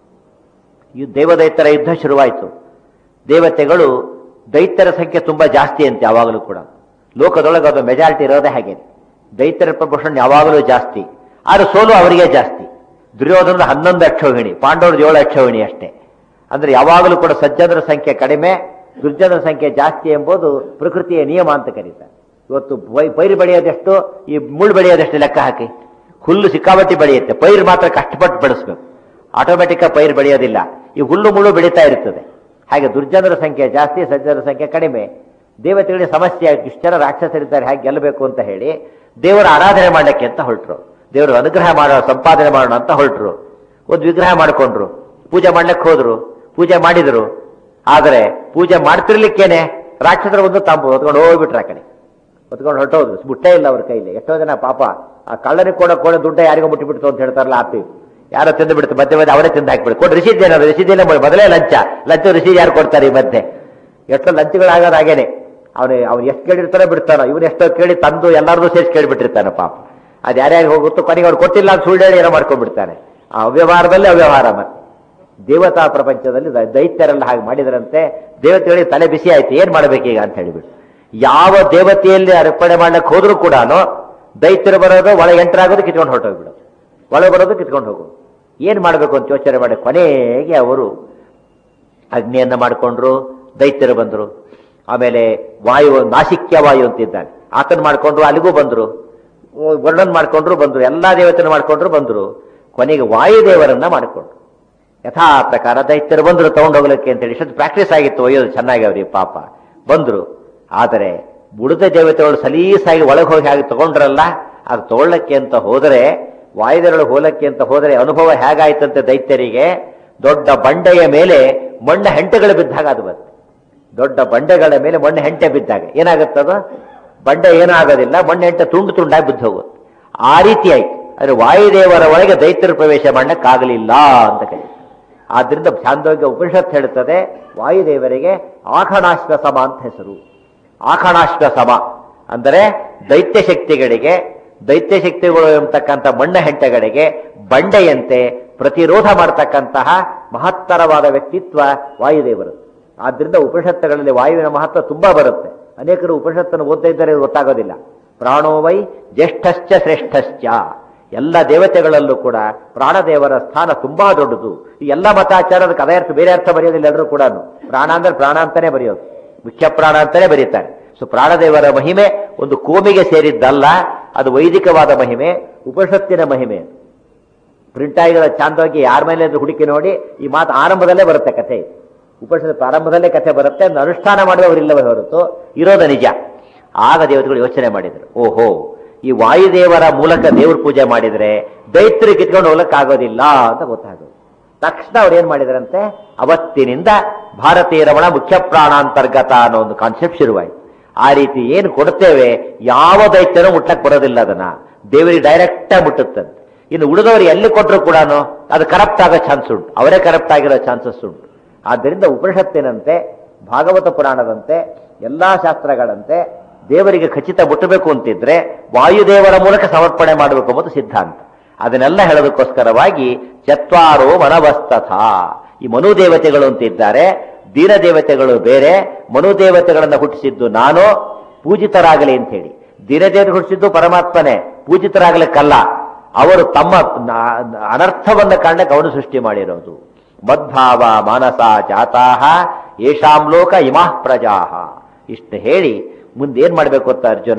S1: ಈ ದೇವದೈತ್ಯರ ಯುದ್ಧ ಶುರುವಾಯಿತು ದೇವತೆಗಳು ದೈತ್ಯರ ಸಂಖ್ಯೆ ತುಂಬಾ ಜಾಸ್ತಿ ಅಂತೆ ಯಾವಾಗಲೂ ಕೂಡ ಲೋಕದೊಳಗೆ ಅದು ಮೆಜಾರಿಟಿ ಇರೋದೇ ಹಾಗೆ ದೈತ್ಯರ ಪ್ರಪೋಷನ್ ಯಾವಾಗಲೂ ಜಾಸ್ತಿ ಆದ್ರೆ ಸೋಲು ಅವರಿಗೆ ಜಾಸ್ತಿ ದುರ್ಯೋಧನದ ಹನ್ನೊಂದು ಅಕ್ಷೋಹಿಣಿ ಪಾಂಡವರದ ಏಳು ಅಕ್ಷೋಹಿಣಿ ಅಷ್ಟೇ ಅಂದ್ರೆ ಯಾವಾಗಲೂ ಕೂಡ ಸಜ್ಜನರ ಸಂಖ್ಯೆ ಕಡಿಮೆ ದುರ್ಜನರ ಸಂಖ್ಯೆ ಜಾಸ್ತಿ ಎಂಬುದು ಪ್ರಕೃತಿಯ ನಿಯಮ ಅಂತ ಕರೀತಾರೆ ಇವತ್ತು ಪೈ- ಪೈರು ಬೆಳೆಯೋದೆಷ್ಟು ಈ ಮುಳ್ಳು ಬೆಳೆಯೋದೆಷ್ಟು ಲೆಕ್ಕ ಹಾಕಿ ಹುಲ್ಲು ಸಿಕ್ಕಾಪಟ್ಟಿ ಬೆಳೆಯುತ್ತೆ ಪೈರು ಮಾತ್ರ ಕಷ್ಟಪಟ್ಟು ಬೆಳೆಸ್ಬೇಕು ಆಟೋಮೆಟಿಕ್ ಪೈರು ಬೆಳೆಯೋದಿಲ್ಲ ಈ ಹುಲ್ಲು ಮುಳ್ಳು ಬೆಳೀತಾ ಇರ್ತದೆ ಹಾಗೆ ದುರ್ಜನರ ಸಂಖ್ಯೆ ಜಾಸ್ತಿ ಸಜ್ಜನರ ಸಂಖ್ಯೆ ಕಡಿಮೆ ದೇವತೆಗಳಿಗೆ ಸಮಸ್ಯೆ ಆಯ್ತು ಇಷ್ಟು ಜನ ರಾಕ್ಷಸರಿದ್ದಾರೆ ಹೇಗೆ ಗೆಲ್ಲಬೇಕು ಅಂತ ಹೇಳಿ ದೇವರ ಆರಾಧನೆ ಮಾಡಲಿಕ್ಕೆ ಅಂತ ಹೊರಟರು ದೇವರ ಅನುಗ್ರಹ ಮಾಡೋ ಸಂಪಾದನೆ ಮಾಡೋಣ ಅಂತ ಹೊರಟರು ಒಂದು ವಿಗ್ರಹ ಮಾಡಿಕೊಂಡ್ರು ಪೂಜೆ ಮಾಡ್ಲಿಕ್ಕೆ ಹೋದ್ರು ಪೂಜೆ ಮಾಡಿದ್ರು ಆದರೆ ಪೂಜೆ ಮಾಡ್ತಿರ್ಲಿಕ್ಕೇನೆ ರಾಕ್ಷಸರು ಒಂದು ತಾಂಬು ಹೊತ್ಕೊಂಡು ಹೋಗ್ಬಿಟ್ರು ಆ ಕಡೆ ಹೊತ್ಕೊಂಡು ಹೊರಟೋದ್ರು ಮುಟ್ಟೇ ಇಲ್ಲ ಅವ್ರ ಕೈಲಿ ಎಷ್ಟೋ ಜನ ಪಾಪ ಆ ಕಳ್ಳನಿಗೆ ಕೊಡೋ ಕೊಡೋ ದುಡ್ಡ ಯಾರಿಗೋ ಮುಟ್ಟಿಬಿಡ್ತು ಅಂತ ಹೇಳ್ತಾರಲ್ಲ ಆತಿ ಯಾರೋ ತಿಂದು ಬಿಡ್ತು ಮಧ್ಯೆ ಮಧ್ಯೆ ಅವರೇ ತಿಂದು ಹಾಕ್ಬಿಡು ಕೊಟ್ಟು ರಿಸೀದ್ ಏನಾದ್ರು ರಿಸೀದ್ ಇಲ್ಲ ಮೊದಲೇ ಲಂಚ ಲಂಚ ರಿಸೀದ್ ಯಾರು ಕೊಡ್ತಾರೆ ಈ ಮಧ್ಯೆ ಎಷ್ಟೋ ಲಂಚಗಳಾಗೋದು ಹಾಗೇನೆ ಅವನು ಅವ್ನು ಎಷ್ಟು ಕೇಳಿರ್ತಾನೋ ಬಿಡ್ತಾನೋ ಇವನು ಎಷ್ಟೋ ಕೇಳಿ ತಂದು ಎಲ್ಲರನ್ನೂ ಸೇರಿಸಿ ಕೇಳಿಬಿಟ್ಟಿರ್ತಾನೆ ಪಾಪ ಅದು ಯಾರ್ಯಾರಿಗೆ ಹೋಗುತ್ತೋ ಕೊನೆಗೆ ಅವ್ರು ಕೊಟ್ಟಿಲ್ಲ ಅಂತ ಸುಳ್ಳು ಹೇಳಿ ಏನೋ ಮಾಡ್ಕೊಂಡ್ಬಿಡ್ತಾನೆ ಆ ಅವ್ಯವಹಾರದಲ್ಲಿ ಅವ್ಯವಹಾರ ಮತ್ತೆ ದೇವತಾ ಪ್ರಪಂಚದಲ್ಲಿ ದ- ದೈತ್ಯರೆಲ್ಲ ಹಾಗೆ ಮಾಡಿದ್ರಂತೆ ದೇವತೆಗಳಿಗೆ ತಲೆ ಬಿಸಿ ಆಯ್ತು ಏನ್ ಮಾಡ್ಬೇಕೀಗ ಅಂತ ಹೇಳಿಬಿಟ್ಟು ಯಾವ ದೇವತೆಯಲ್ಲಿ ಅರ್ಪಣೆ ಮಾಡ್ಲಿಕ್ಕೆ ಹೋದ್ರು ಕೂಡ ದೈತ್ಯರು ಬರೋದು ಒಳಗೆ ಎಂಟರ್ ಆಗೋದು ಕಿತ್ಕೊಂಡು ಹೊರಟೋಗ್ಬಿಡೋದು ಒಳಗೆ ಬರೋದು ಕಿತ್ಕೊಂಡು ಹೋಗೋದು ಏನ್ ಮಾಡ್ಬೇಕು ಅಂತ ಯೋಚನೆ ಮಾಡಿ ಕೊನೆಗೆ ಅವರು ಅಗ್ನಿಯನ್ನ ಮಾಡಿಕೊಂಡ್ರು ದೈತ್ಯರು ಬಂದರು ಆಮೇಲೆ ವಾಯು ನಾಸಿಕ್ಯ ವಾಯು ಅಂತಿದ್ದಾನೆ ಆತನ ಮಾಡ್ಕೊಂಡ್ರು ಅಲ್ಲಿಗೂ ಬಂದ್ರು ವರ್ಣನ್ ಮಾಡ್ಕೊಂಡ್ರು ಬಂದ್ರು ಎಲ್ಲಾ ದೇವತೆನ ಮಾಡ್ಕೊಂಡ್ರು ಬಂದ್ರು ಕೊನೆಗೆ ವಾಯುದೇವರನ್ನ ಮಾಡಿಕೊಂಡ್ರು ಯಥಾ ಪ್ರಕಾರ ದೈತ್ಯರು ಬಂದ್ರು ತಗೊಂಡು ಹೋಗ್ಲಿಕ್ಕೆ ಅಂತೇಳಿ ಇಷ್ಟೊಂದು ಪ್ರಾಕ್ಟೀಸ್ ಆಗಿತ್ತು ಒಯ್ಯೋದು ಚೆನ್ನಾಗಿ ಅವ್ರಿಗೆ ಪಾಪ ಬಂದ್ರು ಆದರೆ ಬುಡದ ದೇವತೆಗಳು ಸಲೀಸಾಗಿ ಒಳಗೆ ಹೋಗಿ ಹಾಗೆ ತಗೊಂಡ್ರಲ್ಲ ಅದು ತಗೊಳ್ಳಕ್ಕೆ ಅಂತ ಹೋದರೆ ವಾಯುದೇವರು ಹೋಲಕ್ಕೆ ಅಂತ ಹೋದರೆ ಅನುಭವ ಹೇಗಾಯ್ತಂತೆ ದೈತ್ಯರಿಗೆ ದೊಡ್ಡ ಬಂಡೆಯ ಮೇಲೆ ಮಣ್ಣ ಹೆಂಟೆಗಳು ಬಿದ್ದಾಗ ಅದು ಬರುತ್ತೆ ದೊಡ್ಡ ಬಂಡೆಗಳ ಮೇಲೆ ಮಣ್ಣು ಹೆಂಟೆ ಬಿದ್ದಾಗ ಏನಾಗುತ್ತದು ಬಂಡೆ ಏನೂ ಆಗೋದಿಲ್ಲ ಮಣ್ಣು ಹೆಂಟೆ ತುಂಡು ತುಂಡಾಗಿ ಬಿದ್ದು ಹೋಗುತ್ತೆ ಆ ರೀತಿ ಆಯ್ತು ಅಂದ್ರೆ ವಾಯುದೇವರ ಒಳಗೆ ದೈತ್ಯರು ಪ್ರವೇಶ ಮಾಡಕ್ಕಾಗಲಿಲ್ಲ ಅಂತ ಕರೀತಾರೆ ಆದ್ರಿಂದ ಛಾಂದೋಗ್ಯ ಉಪನಿಷತ್ ಹೇಳುತ್ತದೆ ವಾಯುದೇವರಿಗೆ ಆಖಣಾಶ್ವ ಸಮ ಅಂತ ಹೆಸರು ಆಖಣಾಶ್ವ ಸಮ ಅಂದರೆ ದೈತ್ಯ ಶಕ್ತಿಗಳಿಗೆ ದೈತ್ಯ ಶಕ್ತಿಗಳು ಎಂಬತಕ್ಕಂಥ ಮಣ್ಣ ಹೆಂಟೆಗಳಿಗೆ ಬಂಡೆಯಂತೆ ಪ್ರತಿರೋಧ ಮಾಡತಕ್ಕಂತಹ ಮಹತ್ತರವಾದ ವ್ಯಕ್ತಿತ್ವ ವಾಯುದೇವರು ಆದ್ರಿಂದ ಉಪನಿಷತ್ತುಗಳಲ್ಲಿ ವಾಯುವಿನ ಮಹತ್ವ ತುಂಬಾ ಬರುತ್ತೆ ಅನೇಕರು ಉಪನಿಷತ್ತನ್ನು ಓದ್ತಾ ಇದ್ದಾರೆ ಇದು ಗೊತ್ತಾಗೋದಿಲ್ಲ ಪ್ರಾಣೋವೈ ಜ್ಯೇಷ್ಠಶ್ಚ ಶ್ರೇಷ್ಠಶ್ಚ ಎಲ್ಲ ದೇವತೆಗಳಲ್ಲೂ ಕೂಡ ಪ್ರಾಣದೇವರ ಸ್ಥಾನ ತುಂಬಾ ದೊಡ್ಡದು ಈ ಎಲ್ಲ ಮತಾಚಾರ ಅದಕ್ಕೆ ಅದೇ ಅರ್ಥ ಬೇರೆ ಅರ್ಥ ಬರೆಯೋದಿಲ್ಲ ಎಲ್ಲರೂ ಕೂಡ ಪ್ರಾಣ ಅಂದ್ರೆ ಪ್ರಾಣ ಅಂತಾನೆ ಬರೆಯೋದು ಮುಖ್ಯ ಪ್ರಾಣ ಅಂತಾನೆ ಬರೀತಾರೆ ಸೊ ಪ್ರಾಣದೇವರ ಮಹಿಮೆ ಒಂದು ಕೋಮಿಗೆ ಸೇರಿದ್ದಲ್ಲ ಅದು ವೈದಿಕವಾದ ಮಹಿಮೆ ಉಪನಿಷತ್ತಿನ ಮಹಿಮೆ ಪ್ರಿಂಟ್ ಆಗಿರೋ ಚಾಂದವಾಗಿ ಯಾರ ಮೇಲೆ ಅದು ಹುಡುಕಿ ನೋಡಿ ಈ ಮಾತು ಆರಂಭದಲ್ಲೇ ಬರುತ್ತೆ ಕಥೆ ಉಪನಿಷತ್ ಪ್ರಾರಂಭದಲ್ಲೇ ಕಥೆ ಬರುತ್ತೆ ಅದನ್ನ ಅನುಷ್ಠಾನ ಮಾಡುವವರಿಲ್ಲವೇ ಹೊರತು ಇರೋದು ನಿಜ ಆಗ ದೇವತೆಗಳು ಯೋಚನೆ ಮಾಡಿದರು ಓಹೋ ಈ ವಾಯುದೇವರ ಮೂಲಕ ದೇವ್ರ ಪೂಜೆ ಮಾಡಿದ್ರೆ ದೈತ್ಯರು ಕಿತ್ಕೊಂಡು ಹೋಗ್ಲಿಕ್ಕಾಗೋದಿಲ್ಲ ಅಂತ ಗೊತ್ತಾಗೋದು ತಕ್ಷಣ ಅವ್ರು ಏನ್ ಮಾಡಿದ್ರಂತೆ ಅವತ್ತಿನಿಂದ ಭಾರತೀಯ ರಮಣ ಮುಖ್ಯ ಪ್ರಾಣಾಂತರ್ಗತ ಅನ್ನೋ ಒಂದು ಕಾನ್ಸೆಪ್ಟ್ ಶುರುವಾಯಿತು ಆ ರೀತಿ ಏನು ಕೊಡ್ತೇವೆ ಯಾವ ದೈತ್ಯನೂ ಮುಟ್ಲಕ್ ಬರೋದಿಲ್ಲ ಅದನ್ನ ದೇವರಿಗೆ ಡೈರೆಕ್ಟ್ ಆಗಿ ಮುಟ್ಟುತ್ತಂತೆ ಇನ್ನು ಉಳಿದವರು ಎಲ್ಲಿ ಕೊಟ್ಟರು ಕೂಡ ಅದು ಕರಪ್ಟ್ ಆಗೋ ಚಾನ್ಸ್ ಉಂಟು ಅವರೇ ಕರಪ್ಟ್ ಆಗಿರೋ ಚಾನ್ಸಸ್ ಉಂಟು ಆದ್ದರಿಂದ ಉಪನಿಷತ್ತಿನಂತೆ ಭಾಗವತ ಪುರಾಣದಂತೆ ಎಲ್ಲಾ ಶಾಸ್ತ್ರಗಳಂತೆ ದೇವರಿಗೆ ಖಚಿತ ಮುಟ್ಟಬೇಕು ಅಂತಿದ್ರೆ ವಾಯುದೇವರ ಮೂಲಕ ಸಮರ್ಪಣೆ ಮಾಡಬೇಕು ಎಂಬುದು ಸಿದ್ಧಾಂತ ಅದನ್ನೆಲ್ಲ ಹೇಳೋದಕ್ಕೋಸ್ಕರವಾಗಿ ಚತ್ವಾರೋ ಮನವಸ್ತಥ ಈ ಮನುದೇವತೆಗಳು ಅಂತಿದ್ದಾರೆ ದೀನ ದೇವತೆಗಳು ಬೇರೆ ಮನುದೇವತೆಗಳನ್ನ ಹುಟ್ಟಿಸಿದ್ದು ನಾನು ಪೂಜಿತರಾಗಲಿ ಅಂತ ಹೇಳಿ ದಿನದೇವರು ಹುಟ್ಟಿಸಿದ್ದು ಪರಮಾತ್ಮನೇ ಪೂಜಿತರಾಗಲಿಕ್ಕಲ್ಲ ಅವರು ತಮ್ಮ ನ- ಅನರ್ಥವನ್ನ ಕಾರಣಕ್ಕೆ ಅವನು ಸೃಷ್ಟಿ ಮಾಡಿರೋದು ಮದ್ಭಾವ ಮಾನಸ ಜಾತಾಹ ಯೇಷಾಂ ಲೋಕ ಇಮಃ ಪ್ರಜಾಹ ಇಷ್ಟು ಹೇಳಿ ಮುಂದೇನ್ ಮಾಡ್ಬೇಕು ಅಂತ ಅರ್ಜುನ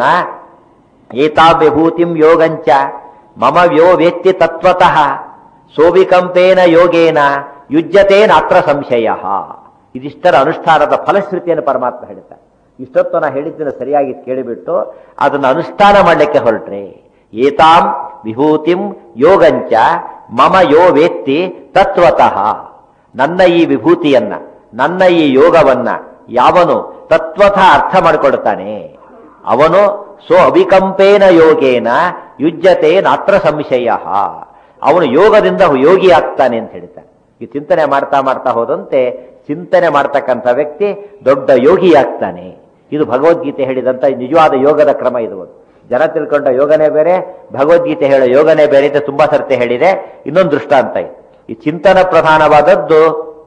S1: ಏತಾವ್ಯಭೂತಿಂ ಯೋಗಂಚ ಮಮ ವ್ಯೋ ವೇತ್ತಿ ತತ್ವತಃ ಸೋವಿಕಂಪೇನ ಯೋಗೇನ ಯುಜ್ಯತೆ ನಾತ್ರ ಸಂಶಯ ಇದಿಷ್ಟರ ಅನುಷ್ಠಾನದ ಫಲಶ್ರುತಿಯನ್ನು ಪರಮಾತ್ಮ ಹೇಳ್ತಾರೆ ಇಷ್ಟೊತ್ತು ನಾ ಹೇಳಿದ್ದನ್ನು ಸರಿಯಾಗಿ ಕೇಳಿಬಿಟ್ಟು ಅದನ್ನು ಅನುಷ್ಠಾನ ಮಾಡಲಿಕ್ಕೆ ಹೊರಟ್ರೆ ಏತಾಂ ವಿಭೂತಿಂ ಯೋಗಂಚ ಮಮ ಯೋ ವೇತ್ತಿ ತತ್ವತಃ ನನ್ನ ಈ ವಿಭೂತಿಯನ್ನ ನನ್ನ ಈ ಯೋಗವನ್ನ ಯಾವನು ತತ್ವತಃ ಅರ್ಥ ಮಾಡಿಕೊಡ್ತಾನೆ ಅವನು ಸೋ ಅವಿಕಂಪೇನ ಯೋಗೇನ ಯುಜ್ಯತೆ ನಾತ್ರ ಸಂಶಯ ಅವನು ಯೋಗದಿಂದ ಯೋಗಿ ಆಗ್ತಾನೆ ಅಂತ ಹೇಳ್ತಾನೆ ಈ ಚಿಂತನೆ ಮಾಡ್ತಾ ಮಾಡ್ತಾ ಹೋದಂತೆ ಚಿಂತನೆ ಮಾಡ್ತಕ್ಕಂಥ ವ್ಯಕ್ತಿ ದೊಡ್ಡ ಯೋಗಿ ಆಗ್ತಾನೆ ಇದು ಭಗವದ್ಗೀತೆ ಹೇಳಿದಂತ ನಿಜವಾದ ಯೋಗದ ಕ್ರಮ ಇದು ಒಂದು. ಜನ ತಿಳ್ಕೊಂಡ ಯೋಗನೇ ಬೇರೆ ಭಗವದ್ಗೀತೆ ಹೇಳೋ ಯೋಗನೇ ಬೇರೆ ಅಂತ ತುಂಬಾ ಸರ್ತಿ ಹೇಳಿದೆ ಇನ್ನೊಂದು ದೃಷ್ಟಾಂತ ಇದೆ ಈ ಚಿಂತನ ಪ್ರಧಾನವಾದದ್ದು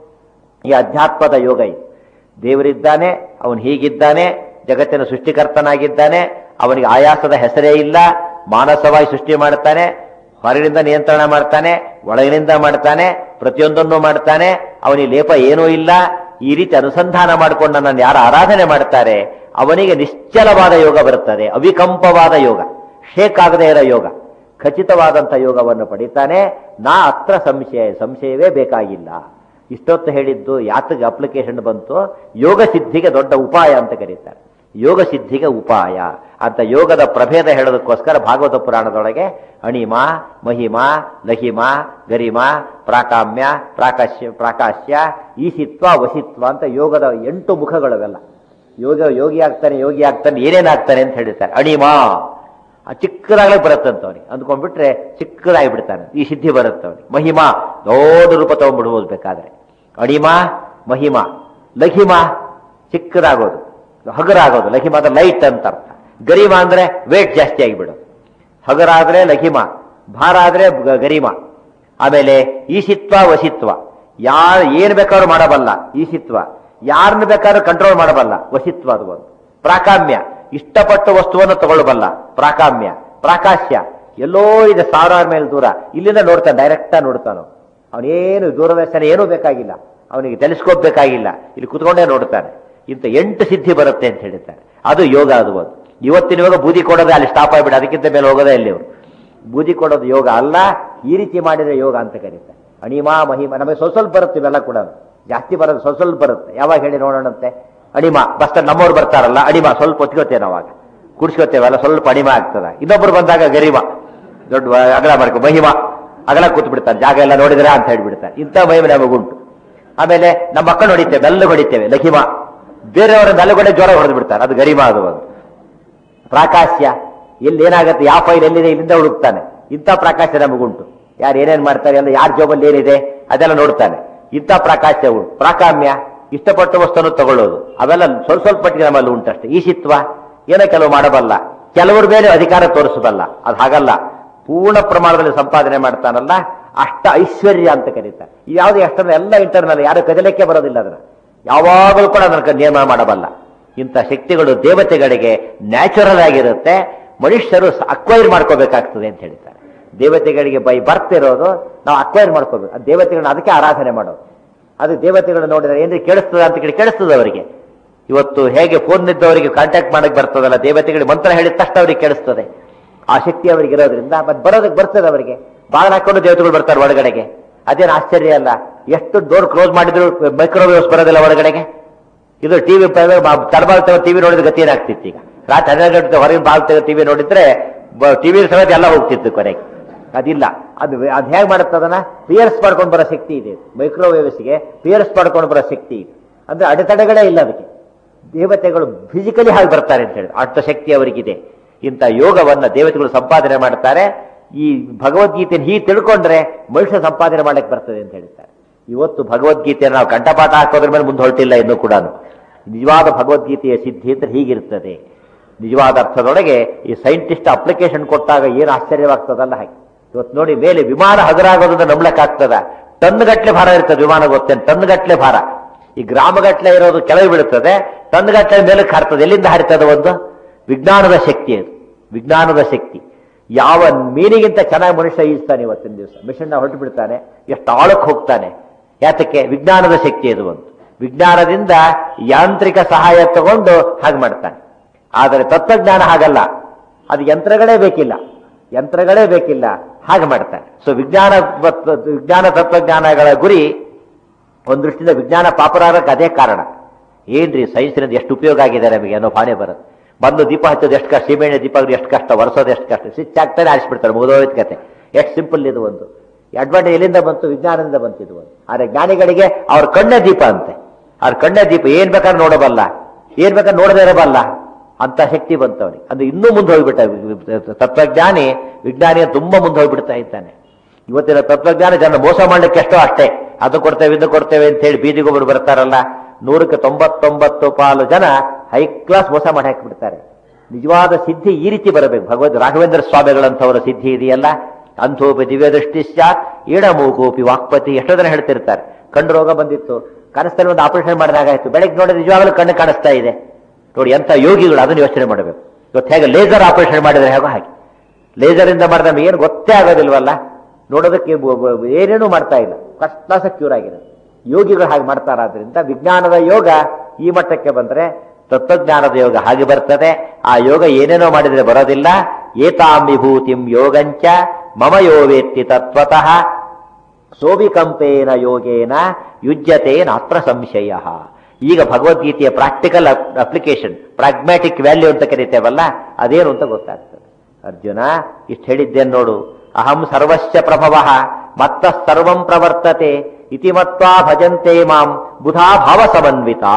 S1: ಈ ಅಧ್ಯಾತ್ಮದ ಯೋಗ ಇದು ದೇವರಿದ್ದಾನೆ ಅವನು ಹೀಗಿದ್ದಾನೆ ಜಗತ್ತಿನ ಸೃಷ್ಟಿಕರ್ತನಾಗಿದ್ದಾನೆ ಅವನಿಗೆ ಆಯಾಸದ ಹೆಸರೇ ಇಲ್ಲ ಮಾನಸವಾಗಿ ಸೃಷ್ಟಿ ಮಾಡ್ತಾನೆ ಹೊರಗಿನಿಂದ ನಿಯಂತ್ರಣ ಮಾಡ್ತಾನೆ ಒಳಗಿನಿಂದ ಮಾಡ್ತಾನೆ ಪ್ರತಿಯೊಂದನ್ನು ಮಾಡ್ತಾನೆ ಅವನಿಗೆ ಲೇಪ ಏನೂ ಇಲ್ಲ ಈ ರೀತಿ ಅನುಸಂಧಾನ ಮಾಡಿಕೊಂಡು ನನ್ನನ್ನು ಯಾರು ಆರಾಧನೆ ಮಾಡ್ತಾರೆ ಅವನಿಗೆ ನಿಶ್ಚಲವಾದ ಯೋಗ ಬರುತ್ತದೆ ಅವಿಕಂಪವಾದ ಯೋಗ ಶೇಕ್ ಆಗದೇ ಇರೋ ಯೋಗ ಖಚಿತವಾದಂಥ ಯೋಗವನ್ನು ಪಡಿತಾನೆ ನಾ ಅತ್ರ ಸಂಶಯ ಸಂಶಯವೇ ಬೇಕಾಗಿಲ್ಲ ಇಷ್ಟೊತ್ತು ಹೇಳಿದ್ದು ಯಾತಕ್ಕೆ ಅಪ್ಲಿಕೇಶನ್ ಬಂತು ಯೋಗ ಸಿದ್ಧಿಗೆ ದೊಡ್ಡ ಉಪಾಯ ಅಂತ ಕರೀತಾರೆ ಯೋಗ ಸಿದ್ಧಿಗೆ ಉಪಾಯ ಅಂತ ಯೋಗದ ಪ್ರಭೇದ ಹೇಳೋದಕ್ಕೋಸ್ಕರ ಭಾಗವತ ಪುರಾಣದೊಳಗೆ ಅಣಿಮ ಮಹಿಮ ಲಹಿಮ ಗರಿಮ ಪ್ರಾಕಾಮ್ಯ ಪ್ರಾಕಾಶ್ಯ ಪ್ರಾಕಾಶ್ಯ ಈಸಿತ್ವ ವಸಿತ್ವ ಅಂತ ಯೋಗದ ಎಂಟು ಮುಖಗಳವೆಲ್ಲ ಯೋಗ ಯೋಗಿ ಆಗ್ತಾನೆ ಯೋಗಿ ಆಗ್ತಾನೆ ಏನೇನಾಗ್ತಾನೆ ಅಂತ ಹೇಳಿರ್ತಾರೆ ಅಣಿಮ ಆ ಚಿಕ್ಕದಾಗಲೇ ಬರುತ್ತಂತ ಅವನಿಗೆ ಅಂದ್ಕೊಂಡ್ಬಿಟ್ರೆ ಚಿಕ್ಕದಾಗಿ ಬಿಡ್ತಾನೆ ಈ ಸಿದ್ಧಿ ಬರುತ್ತೆ ಅವನಿಗೆ ಮಹಿಮಾ ದೊಡ್ಡ ರೂಪ ತಗೊಂಡ್ಬಿಡ್ಬೋದು ಬೇಕಾದ್ರೆ ಅಣಿಮ ಮಹಿಮ ಲಘಿಮ ಚಿಕ್ಕದಾಗೋದು ಹಗರಾಗೋದು ಲಘಿಮ ಅಂದ್ರೆ ಲೈಟ್ ಅಂತ ಅರ್ಥ ಗರಿಮ ಅಂದ್ರೆ ವೇಟ್ ಜಾಸ್ತಿ ಆಗಿಬಿಡೋದು ಹಗರಾದ್ರೆ ಲಘಿಮ ಭಾರ ಆದ್ರೆ ಗ- ಗರಿಮ ಆಮೇಲೆ ಈಸಿತ್ವ ವಸಿತ್ವ ಯಾರು ಏನ್ ಬೇಕಾದ್ರೂ ಮಾಡಬಲ್ಲ ಈಸಿತ್ವ ಯಾರನ್ನ ಬೇಕಾದ್ರೂ ಕಂಟ್ರೋಲ್ ಮಾಡಬಲ್ಲ ವಸಿತ್ವ ಅದು ಒಂದು ಪ್ರಾಕಾಮ್ಯ ಇಷ್ಟಪಟ್ಟ ವಸ್ತುವನ್ನು ತಗೊಳ್ಳಬಲ್ಲ ಪ್ರಾಕಾಮ್ಯ ಪ್ರಾಕಾಶ್ಯ ಎಲ್ಲೋ ಇದೆ ಸಾವಿರಾರು ಮೇಲೆ ದೂರ ಇಲ್ಲಿಂದ ನೋಡ್ತಾನೆ ಡೈರೆಕ್ಟ್ ನೋಡ್ತಾನು ಅವನೇನು ದೂರದರ್ಶನ ಏನೂ ಬೇಕಾಗಿಲ್ಲ ಅವನಿಗೆ ಟೆಲಿಸ್ಕೋಪ್ ಬೇಕಾಗಿಲ್ಲ ಇಲ್ಲಿ ಕುತ್ಕೊಂಡೇ ನೋಡ್ತಾನೆ ಇಂಥ ಎಂಟು ಸಿದ್ಧಿ ಬರುತ್ತೆ ಅಂತ ಹೇಳ್ತಾರೆ ಅದು ಯೋಗ ಅದು ಒಂದು ಇವತ್ತಿನ ಯೋಗ ಬೂದಿ ಕೊಡೋದೇ ಅಲ್ಲಿ ಸ್ಟಾಪ್ ಆಗಿಬಿಡ ಅದಕ್ಕಿಂತ ಮೇಲೆ ಹೋಗೋದೇ ಇಲ್ಲಿ ಅವರು ಬೂದಿ ಕೊಡೋದು ಯೋಗ ಅಲ್ಲ ಈ ರೀತಿ ಮಾಡಿದ್ರೆ ಯೋಗ ಅಂತ ಕರೀತಾರೆ ಅಣಿಮಾ ಮಹಿಮ ನಮಗೆ ಸ್ವಲ್ಪ ಸ್ವಲ್ಪ ಬರುತ್ತೆ ಇವೆಲ್ಲ ಕೂಡ ಜಾಸ್ತಿ ಬರೋದು ಸ್ವಲ್ಪ ಸ್ವಲ್ಪ ಬರುತ್ತೆ ಯಾವಾಗ ಹೇಳಿ ನೋಡೋಣಂತೆ ಅಣಿಮ ಬಸ್ ಸ್ಟ್ಯಾಂಡ್ ನಮ್ಮವ್ರು ಬರ್ತಾರಲ್ಲ ಅಣಿಮ ಸ್ವಲ್ಪ ಒತ್ಕೋತೇವೆ ನಾವಾಗ ಕುಡಿಸ್ಕೋತೇವಲ್ಲ ಸ್ವಲ್ಪ ಅಣಿಮ ಆಗ್ತದ ಇನ್ನೊಬ್ರು ಬಂದಾಗ ಗರಿಮ ದೊಡ್ಡ ವ- ಅಗಲ ಮಾಡ್ಕೊ ಮಹಿಮ ಅಗಲ ಕೂತ್ ಬಿಡ್ತಾನೆ ಜಾಗ ಎಲ್ಲ ನೋಡಿದ್ರೆ ಅಂತ ಹೇಳ್ಬಿಡ್ತಾನೆ ಇಂಥ ಮಹಿಮ ನಮಗುಂಟು ಆಮೇಲೆ ನಮ್ಮ ಮಕ್ಕಳು ಹೊಡಿತೇವೆ ಬೆಲ್ಲ ಹೊಡಿತೇವೆ ಲಘಿಮ ಬೇರೆಯವರ ನಲುಗಡೆ ಜ್ವರ ಹೊಡೆದು ಬಿಡ್ತಾರೆ ಅದು ಗರಿಮ ಅದು ಒಂದು ಪ್ರಾಕಾಶ್ಯ ಎಲ್ಲಿ ಏನಾಗುತ್ತೆ ಯಾವ ಫೈಲ್ ಎಲ್ಲಿದೆ ಇಲ್ಲಿಂದ ಹುಡುಕ್ತಾನೆ ಇಂಥ ಪ್ರಾಕಾಶ ನಮಗುಂಟು ಯಾರು ಏನೇನ್ ಮಾಡ್ತಾರೆ ಎಲ್ಲ ಯಾರ ಜೋಬಲ್ಲಿ ಏನಿದೆ ಅದೆಲ್ಲ ನೋಡ್ತಾನೆ ಇಂಥ ಪ್ರಾಕಾಶ್ಯ ಉಂಟು ಪ್ರಾಕಾಮ್ಯ ಇಷ್ಟಪಟ್ಟ ವಸ್ತುವನ್ನು ತಗೊಳ್ಳೋದು ಅವೆಲ್ಲ ಸ್ವಲ್ಪ ಸ್ವಲ್ಪ ಮಟ್ಟಿಗೆ ನಮ್ಮಲ್ಲಿ ಉಂಟಷ್ಟೇ ಈಶಿತ್ವ ಏನೋ ಕೆಲವು ಮಾಡಬಲ್ಲ ಕೆಲವ್ರ ಮೇಲೆ ಅಧಿಕಾರ ತೋರಿಸಬಲ್ಲ ಅದು ಹಾಗಲ್ಲ ಪೂರ್ಣ ಪ್ರಮಾಣದಲ್ಲಿ ಸಂಪಾದನೆ ಮಾಡ್ತಾನಲ್ಲ ಅಷ್ಟ ಐಶ್ವರ್ಯ ಅಂತ ಕರೀತಾರೆ ಯಾವುದು ಎಷ್ಟರ ಎಲ್ಲ ಇಂಟರ್ನಲ್ ಯಾರು ಕದಲಿಕ್ಕೆ ಬರೋದಿಲ್ಲ ಅದನ್ನ ಯಾವಾಗಲೂ ಕೂಡ ಅದನ್ನ ನಿಯಮ ಮಾಡಬಲ್ಲ ಇಂಥ ಶಕ್ತಿಗಳು ದೇವತೆಗಳಿಗೆ ನ್ಯಾಚುರಲ್ ಆಗಿರುತ್ತೆ ಮನುಷ್ಯರು ಅಕ್ವೈರ್ ಮಾಡ್ಕೋಬೇಕಾಗ್ತದೆ ಅಂತ ಹೇಳ್ತಾರೆ ದೇವತೆಗಳಿಗೆ ಬೈ ಬರ್ತ್ ಇರೋದು ನಾವು ಅಕ್ವೈರ್ ಮಾಡ್ಕೋಬೇಕು ಆ ದೇವತೆಗಳನ್ನ ಅದಕ್ಕೆ ಆರಾಧನೆ ಮಾಡೋದು ಅದು ದೇವತೆಗಳು ನೋಡಿದ್ರೆ ಏನ್ರಿ ಕೇಳಿಸ್ತದ ಅಂತ ಕೇಳಿ ಕೇಳಿಸ್ತದೆ ಅವರಿಗೆ ಇವತ್ತು ಹೇಗೆ ಫೋನ್ ಇದ್ದವರಿಗೆ ಕಾಂಟ್ಯಾಕ್ಟ್ ಮಾಡಕ್ ಬರ್ತದಲ್ಲ ದೇವತೆಗಳಿಗೆ ಮಂತ್ರ ಹೇಳಿದ ತಕ್ಷಣ ಅವ್ರಿಗೆ ಕೇಳಿಸ್ತದೆ ಆ ಶಕ್ತಿ ಅವರಿಗೆ ಇರೋದ್ರಿಂದ ಮತ್ತೆ ಬರೋದಕ್ಕೆ ಬರ್ತದೆ ಅವರಿಗೆ ಬಾಗಿಲು ಹಾಕೊಂಡು ದೇವತೆಗಳು ಬರ್ತಾರೆ ಒಳಗಡೆಗೆ ಅದೇನು ಆಶ್ಚರ್ಯ ಅಲ್ಲ ಎಷ್ಟು ಡೋರ್ ಕ್ಲೋಸ್ ಮಾಡಿದ್ರು ಮೈಕ್ರೋವೇವ್ಸ್ ಬರೋದಿಲ್ಲ ಒಳಗಡೆಗೆ ಇದು ಟಿವಿ ತಡಬಾಲ್ ತಗೋ ಟಿವಿ ನೋಡಿದ ಗತಿ ಏನಾಗ್ತಿತ್ತು ಈಗ ರಾತ್ರಿ ಹನ್ನೆರಡು ಗಂಟೆ ಹೊರಗಿನ ಬಾಲ್ ತೆಗೆದು ಟಿವಿ ನೋಡಿದ್ರೆ ಟಿವಿ ಸಮೇತ ಎಲ್ಲ ಹೋಗ್ತಿತ್ತು ಕೊನೆಗೆ ಅದಿಲ್ಲ ಅದು ಅದು ಹೇಗೆ ಮಾಡುತ್ತೆ ಅದನ್ನ ಪಿಯರ್ಸ್ ಮಾಡ್ಕೊಂಡು ಬರೋ ಶಕ್ತಿ ಇದೆ ಮೈಕ್ರೋವೇವ್ಸ್ಗೆ ಪಿಯರ್ಸ್ ಮಾಡ್ಕೊಂಡು ಬರೋ ಶಕ್ತಿ ಇದೆ ಅಂದ್ರೆ ಅಡೆತಡೆಗಳೇ ಇಲ್ಲ ಅದಕ್ಕೆ ದೇವತೆಗಳು ಫಿಸಿಕಲಿ ಹಾಗೆ ಬರ್ತಾರೆ ಅಂತ ಹೇಳಿ ಅಷ್ಟು ಶಕ್ತಿ ಅವರಿಗಿದೆ ಇಂಥ ಯೋಗವನ್ನ ದೇವತೆಗಳು ಸಂಪಾದನೆ ಮಾಡ್ತಾರೆ ಈ ಭಗವದ್ಗೀತೆಯನ್ನು ಹೀಗೆ ತಿಳ್ಕೊಂಡ್ರೆ ಮನುಷ್ಯ ಸಂಪಾದನೆ ಮಾಡಕ್ಕೆ ಬರ್ತದೆ ಅಂತ ಹೇಳ್ತಾರೆ ಇವತ್ತು ಭಗವದ್ಗೀತೆಯನ್ನು ನಾವು ಕಂಠಪಾಠ ಹಾಕೋದ್ರ ಮೇಲೆ ಮುಂದೆ ಹೊರಟಿಲ್ಲ ಇನ್ನೂ ಕೂಡ ನಿಜವಾದ ಭಗವದ್ಗೀತೆಯ ಸಿದ್ಧಿ ಅಂದ್ರೆ ಹೀಗಿರ್ತದೆ ನಿಜವಾದ ಅರ್ಥದೊಳಗೆ ಈ ಸೈಂಟಿಸ್ಟ್ ಅಪ್ಲಿಕೇಶನ್ ಕೊಟ್ಟಾಗ ಏನು ಆಶ್ಚರ್ಯವಾಗ್ತದಲ್ಲ ಹಾಗೆ ಇವತ್ತು ನೋಡಿ ಮೇಲೆ ವಿಮಾನ ಹಗರಾಗೋದನ್ನ ನಂಬಲಕ್ಕಾಗ್ತದ ಟನ್ ಗಟ್ಲೆ ಭಾರ ಇರ್ತದೆ ವಿಮಾನ ಗೊತ್ತೇನು ಟನ್ ಗಟ್ಲೆ ಭಾರ ಈ ಗ್ರಾಮಗಟ್ಟಲೆ ಇರೋದು ಕೆಳಗೆ ಬೀಳುತ್ತದೆ ಟನ್ಗಟ್ಟಲೆ ಮೇಲಕ್ಕೆ ಹಾರ್ತದೆ ಎಲ್ಲಿಂದ ಹಾರ್ತದೆ ಒಂದು ವಿಜ್ಞಾನದ ಶಕ್ತಿ ಅದು ವಿಜ್ಞಾನದ ಶಕ್ತಿ ಯಾವ ಮೀನಿಗಿಂತ ಚೆನ್ನಾಗಿ ಮನುಷ್ಯ ಈಜ್ತಾನೆ ಇವತ್ತಿನ ದಿವಸ ಮಿಷನ್ನ ಹೊರಟು ಬಿಡ್ತಾನೆ ಎಷ್ಟು ಆಳಕ್ಕೆ ಹೋಗ್ತಾನೆ ಯಾತಕ್ಕೆ ವಿಜ್ಞಾನದ ಶಕ್ತಿ ಅದು ಒಂದು ವಿಜ್ಞಾನದಿಂದ ಯಾಂತ್ರಿಕ ಸಹಾಯ ತಗೊಂಡು ಹಾಗೆ ಮಾಡ್ತಾನೆ ಆದರೆ ತತ್ವಜ್ಞಾನ ಹಾಗಲ್ಲ ಅದು ಯಂತ್ರಗಳೇ ಬೇಕಿಲ್ಲ ಯಂತ್ರಗಳೇ ಬೇಕಿಲ್ಲ ಹಾಗೆ ಮಾಡ್ತಾನೆ ಸೊ ವಿಜ್ಞಾನ ಮತ್ತು- ವಿಜ್ಞಾನ ತತ್ವಜ್ಞಾನಗಳ ಗುರಿ ಒಂದು ದೃಷ್ಟಿಯಿಂದ ವಿಜ್ಞಾನ ಪಾಪರಾಗಕ್ಕೆ ಅದೇ ಕಾರಣ ಏನ್ರಿ ಸೈನ್ಸಿನಿಂದ ಎಷ್ಟು ಉಪಯೋಗ ಆಗಿದೆ ನಮಗೆ ಅನ್ನೋ ಭಾವನೆ ಬರುತ್ತೆ ಬಂದು ದೀಪ ಹಚ್ಚೋದು ಎಷ್ಟು ಕಷ್ಟ ಸೀಮೆಣ್ಣೆ ದೀಪ ಎಷ್ಟು ಕಷ್ಟ ಒರೆಸೋದು ಎಷ್ಟು ಕಷ್ಟ ಸ್ವಿಚ್ ಆಗ್ತಾನೆ ಆರಿಸ್ಬಿಡ್ತಾರೆ ಮುಗಿದೋಯ್ತು ಕತೆ ಎಷ್ಟು ಸಿಂಪಲ್ ಇದು ಒಂದು ಅಡ್ವಾಂಟೇಜ್ ಎಲ್ಲಿಂದ ಬಂತು ವಿಜ್ಞಾನದಿಂದ ಬಂತು ಇದು ಒಂದು ಆದರೆ ಜ್ಞಾನಿಗಳಿಗೆ ಅವ್ರ ಕಣ್ಣೇ ದೀಪ ಅಂತೆ ಅವ್ರ ಕಣ್ಣೇ ದೀಪ ಏನ್ ಬೇಕಾದ್ರೆ ನೋಡಬಲ್ಲ ಏನ್ ಬೇಕಾದ್ರೆ ನೋಡದೇ ಇರಬಲ್ಲ ಅಂತ ಶಕ್ತಿ ಬಂತು ಅವನಿಗೆ ಅಂದ್ರೆ ಇನ್ನೂ ಮುಂದೆ ಹೋಗ್ಬಿಟ್ಟ ತತ್ವಜ್ಞಾನಿ ವಿಜ್ಞಾನಿಯ ತುಂಬಾ ಮುಂದೆ ಹೋಗ್ಬಿಡ್ತಾ ಇದ್ದಾನೆ ಇವತ್ತಿನ ತತ್ವಜ್ಞಾನ ಜನ ಮೋಸ ಮಾಡ್ಲಿಕ್ಕೆ ಎಷ್ಟೋ ಅಷ್ಟೇ ಅದು ಕೊಡ್ತೇವೆ ಇದು ಕೊಡ್ತೇವೆ ಅಂತ ಹೇಳಿ ಬೀದಿಗೊಬ್ಬರು ಬರ್ತಾರಲ್ಲ ನೂರಕ್ಕೆ ತೊಂಬತ್ತೊಂಬತ್ತು ಪಾಲು ಜನ ಹೈ ಕ್ಲಾಸ್ ಮೋಸ ಮಾಡಿ ಹಾಕಿಬಿಡ್ತಾರೆ ನಿಜವಾದ ಸಿದ್ಧಿ ಈ ರೀತಿ ಬರಬೇಕು ಭಗವದ್ ರಾಘವೇಂದ್ರ ಸ್ವಾಮಿಗಳಂತವರ ಸಿದ್ಧಿ ಇದೆಯಲ್ಲ ಅಂಥೋಪಿ ದಿವ್ಯ ದೃಷ್ಟಿ ಸ್ಯಾತ್ ಈಡಮೂಕೋಪಿ ವಾಕ್ಪತಿ ಎಷ್ಟೋ ಜನ ಹೇಳ್ತಿರ್ತಾರೆ ಕಣ್ಣು ರೋಗ ಬಂದಿತ್ತು ಕನಸಲ್ಲಿ ಒಂದು ಆಪರೇಷನ್ ಮಾಡಿದಾಗಾಯ್ತು ಬೆಳಗ್ಗೆ ನೋಡಿದ್ರೆ ನಿಜವಾಗಲೂ ಕಣ್ಣು ಕಾಣಿಸ್ತಾ ಇದೆ ನೋಡಿ ಎಂಥ ಯೋಗಿಗಳು ಅದನ್ನು ಯೋಚನೆ ಮಾಡಬೇಕು ಇವತ್ತು ಹೇಗೆ ಲೇಸರ್ ಆಪರೇಷನ್ ಮಾಡಿದ್ರೆ ಹೇಗೋ ಹಾಗೆ ಲೇಸರ್ ಇಂದ ಮಾಡಿದ ನಮಗೆ ಏನು ಗೊತ್ತೇ ಆಗೋದಿಲ್ವಲ್ಲ ನೋಡೋದಕ್ಕೆ ಬ- ಬ- ಏನೇನೂ ಮಾಡ್ತಾ ಇಲ್ಲ ಫಸ್ಟ್ ಕ್ಲಾಸ್ ಕ್ಯೂರ್ ಆಗಿದೆ ಯೋಗಿಗಳು ಹಾಗೆ ಮಾಡ್ತಾರಾದ್ರಿಂದ ವಿಜ್ಞಾನದ ಯೋಗ ಈ ಮಟ್ಟಕ್ಕೆ ಬಂದ್ರೆ ತತ್ವಜ್ಞಾನದ ಯೋಗ ಹಾಗೆ ಬರ್ತದೆ ಆ ಯೋಗ ಏನೇನೋ ಮಾಡಿದ್ರೆ ಬರೋದಿಲ್ಲ ಏತಾಂ ವಿಭೂತಿಂ ಯೋಗಂಚ ಮಮ ಯೋವೇತ್ತಿ ತತ್ವತಃ ಸೋವಿಕಂಪೇನ ಯೋಗೇನ ಯುಜ್ಯತೆ ನಾತ್ರ ಸಂಶಯ ಈಗ ಭಗವದ್ಗೀತೆಯ ಪ್ರಾಕ್ಟಿಕಲ್ ಅಪ್ಲಿಕೇಶನ್ ಪ್ರಾಗ್ಮ್ಯಾಟಿಕ್ ವ್ಯಾಲ್ಯೂ ಅಂತ ಕರಿತೇವಲ್ಲ ಅದೇನು ಅಂತ ಗೊತ್ತಾಗ್ತದೆ ಅರ್ಜುನ ಇಷ್ಟು ಹೇಳಿದ್ದೇನೆ ನೋಡು ಅಹಂ ಸರ್ವಸ್ಯ ಪ್ರಭವ ಮತ್ತ ಸರ್ವಂ ಪ್ರವರ್ತತೆ ಇತಿ ಮತ್ವಾ ಭಜಂತೆ ಮಾಂ ಬುಧಾ ಭಾವ ಸಮನ್ವಿತಾ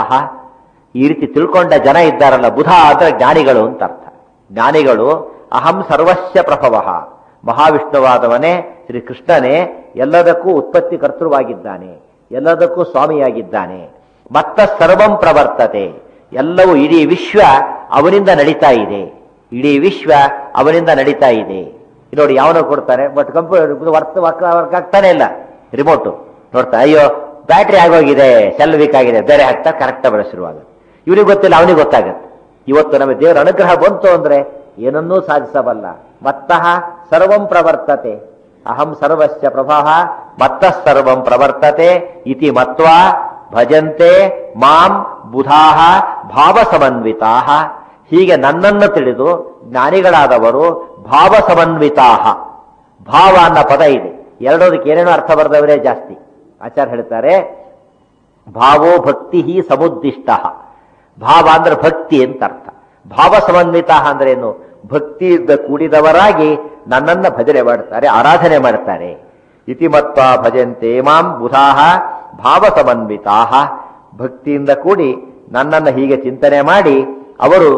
S1: ಈ ರೀತಿ ತಿಳ್ಕೊಂಡ ಜನ ಇದ್ದಾರಲ್ಲ ಬುಧ ಅಂದ್ರೆ ಜ್ಞಾನಿಗಳು ಅಂತ ಅರ್ಥ ಜ್ಞಾನಿಗಳು ಅಹಂ ಸರ್ವಸ್ಯ ಪ್ರಭವ ಮಹಾವಿಷ್ಣುವಾದವನೇ ಶ್ರೀ ಕೃಷ್ಣನೇ ಎಲ್ಲದಕ್ಕೂ ಉತ್ಪತ್ತಿ ಕರ್ತೃವಾಗಿದ್ದಾನೆ ಎಲ್ಲದಕ್ಕೂ ಸ್ವಾಮಿಯಾಗಿದ್ದಾನೆ ಮತ್ತ ಸರ್ವಂ ಪ್ರವರ್ತತೆ ಎಲ್ಲವೂ ಇಡೀ ವಿಶ್ವ ಅವನಿಂದ ನಡೀತಾ ಇದೆ ಇಡೀ ವಿಶ್ವ ಅವನಿಂದ ನಡೀತಾ ಇದೆ ಇಲ್ಲಿ ನೋಡಿ ಯಾವನೋ ಕೊಡ್ತಾರೆ but computer work work work ಆಗ್ತಾನೆ ಇಲ್ಲ ರಿಮೋಟು ನೋಡ್ತಾ ಅಯ್ಯೋ ಬ್ಯಾಟ್ರಿ ಆಗೋಗಿದೆ ಸೆಲ್ ವೀಕ್ ಆಗಿದೆ ಬೇರೆ ಹಾಕ್ತಾ ಕರೆಕ್ಟ್ ಬರೋ ಶುರುವಾಗುತ್ತೆ ಇವನಿಗೆ ಗೊತ್ತಿಲ್ಲ ಅವನಿಗೆ ಗೊತ್ತಾಗುತ್ತೆ ಇವತ್ತು ನಮಗೆ ದೇವರ ಅನುಗ್ರಹ ಬಂತು ಅಂದ್ರೆ ಏನನ್ನೂ ಸಾಧಿಸಬಲ್ಲ ಮತ್ತಃ ಸರ್ವಂ ಪ್ರವರ್ತತೆ ಅಹಂ ಸರ್ವಸ್ಯ ಪ್ರಭಾವ ಮತ್ತಃ ಸರ್ವಂ ಪ್ರವರ್ತತೆ ಇತಿ ಮತ್ವಾ ಭಜಂತೆ ಮಾಂ ಬುಧಾಹ ಭಾವ ಸಮನ್ವಿತಾಹ ಹೀಗೆ ನನ್ನನ್ನು ತಿಳಿದು ಜ್ಞಾನಿಗಳಾದವರು ಭಾವ ಸಮನ್ವಿತಾಹ ಭಾವ ಅನ್ನೋ ಪದ ಇದೆ ಎರಡೋದಕ್ಕೆ ಏನೇನೋ ಅರ್ಥ ಬರೆದವರೇ ಜಾಸ್ತಿ ಆಚಾರ್ಯ ಹೇಳ್ತಾರೆ ಭಾವೋ ಭಕ್ತಿ ಹಿ ಸಮುದ್ದಿಷ್ಟ ಭಾವ ಅಂದ್ರೆ ಭಕ್ತಿ ಅಂತ ಅರ್ಥ ಭಾವ ಸಮನ್ವಿತ ಅಂದ್ರೆ ಏನು ಭಕ್ತಿಯಿಂದ ಕೂಡಿದವರಾಗಿ ನನ್ನನ್ನ ಭಜನೆ ಮಾಡ್ತಾರೆ ಆರಾಧನೆ ಮಾಡ್ತಾರೆ ಇತಿಮತ್ವ ಭಜಂತೆ ಮಾಂ ಬುಧಾಹ ಭಾವ ಸಮನ್ವಿತಾ ಭಕ್ತಿಯಿಂದ ಕೂಡಿ ನನ್ನನ್ನ ಹೀಗೆ ಚಿಂತನೆ ಮಾಡಿ ಅವರು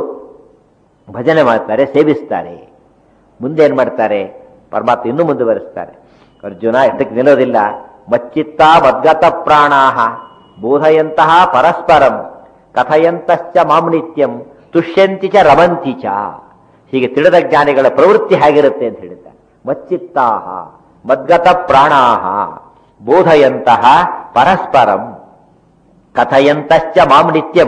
S1: ಭಜನೆ ಮಾಡ್ತಾರೆ ಸೇವಿಸ್ತಾರೆ ಮುಂದೆ ಏನ್ ಮಾಡ್ತಾರೆ ಪರಮಾತ್ಮ ಇನ್ನೂ ಮುಂದುವರಿಸ್ತಾರೆ ಅರ್ಜುನ ಎಷ್ಟಕ್ಕೆ ನಿಲ್ಲೋದಿಲ್ಲ ಮಚ್ಚಿತ್ತ ಮದ್ಗತ ಪ್ರಾಣಾಹ ಬೋಧಯಂತಹ ಪರಸ್ಪರಂ ಕಥಯಂತಶ್ಚ ಮಾಂ ನಿತ್ಯಂ ತುಷ್ಯಂತಿ ಚ ರಮಂತಿ ಚ ಹೀಗೆ ತಿಳಿದ ಜ್ಞಾನಿಗಳ ಪ್ರವೃತ್ತಿ ಹೇಗಿರುತ್ತೆ ಅಂತ ಹೇಳಿದ್ದಾರೆ ಮಚ್ಚಿತ್ತಾಹ ಮದ್ಗತ ಪ್ರಾಣಾಹ ಬೋಧಯಂತಹ ಪರಸ್ಪರಂ ಕಥಯಂತಶ್ಚ ಮಾಂ ನಿತ್ಯಂ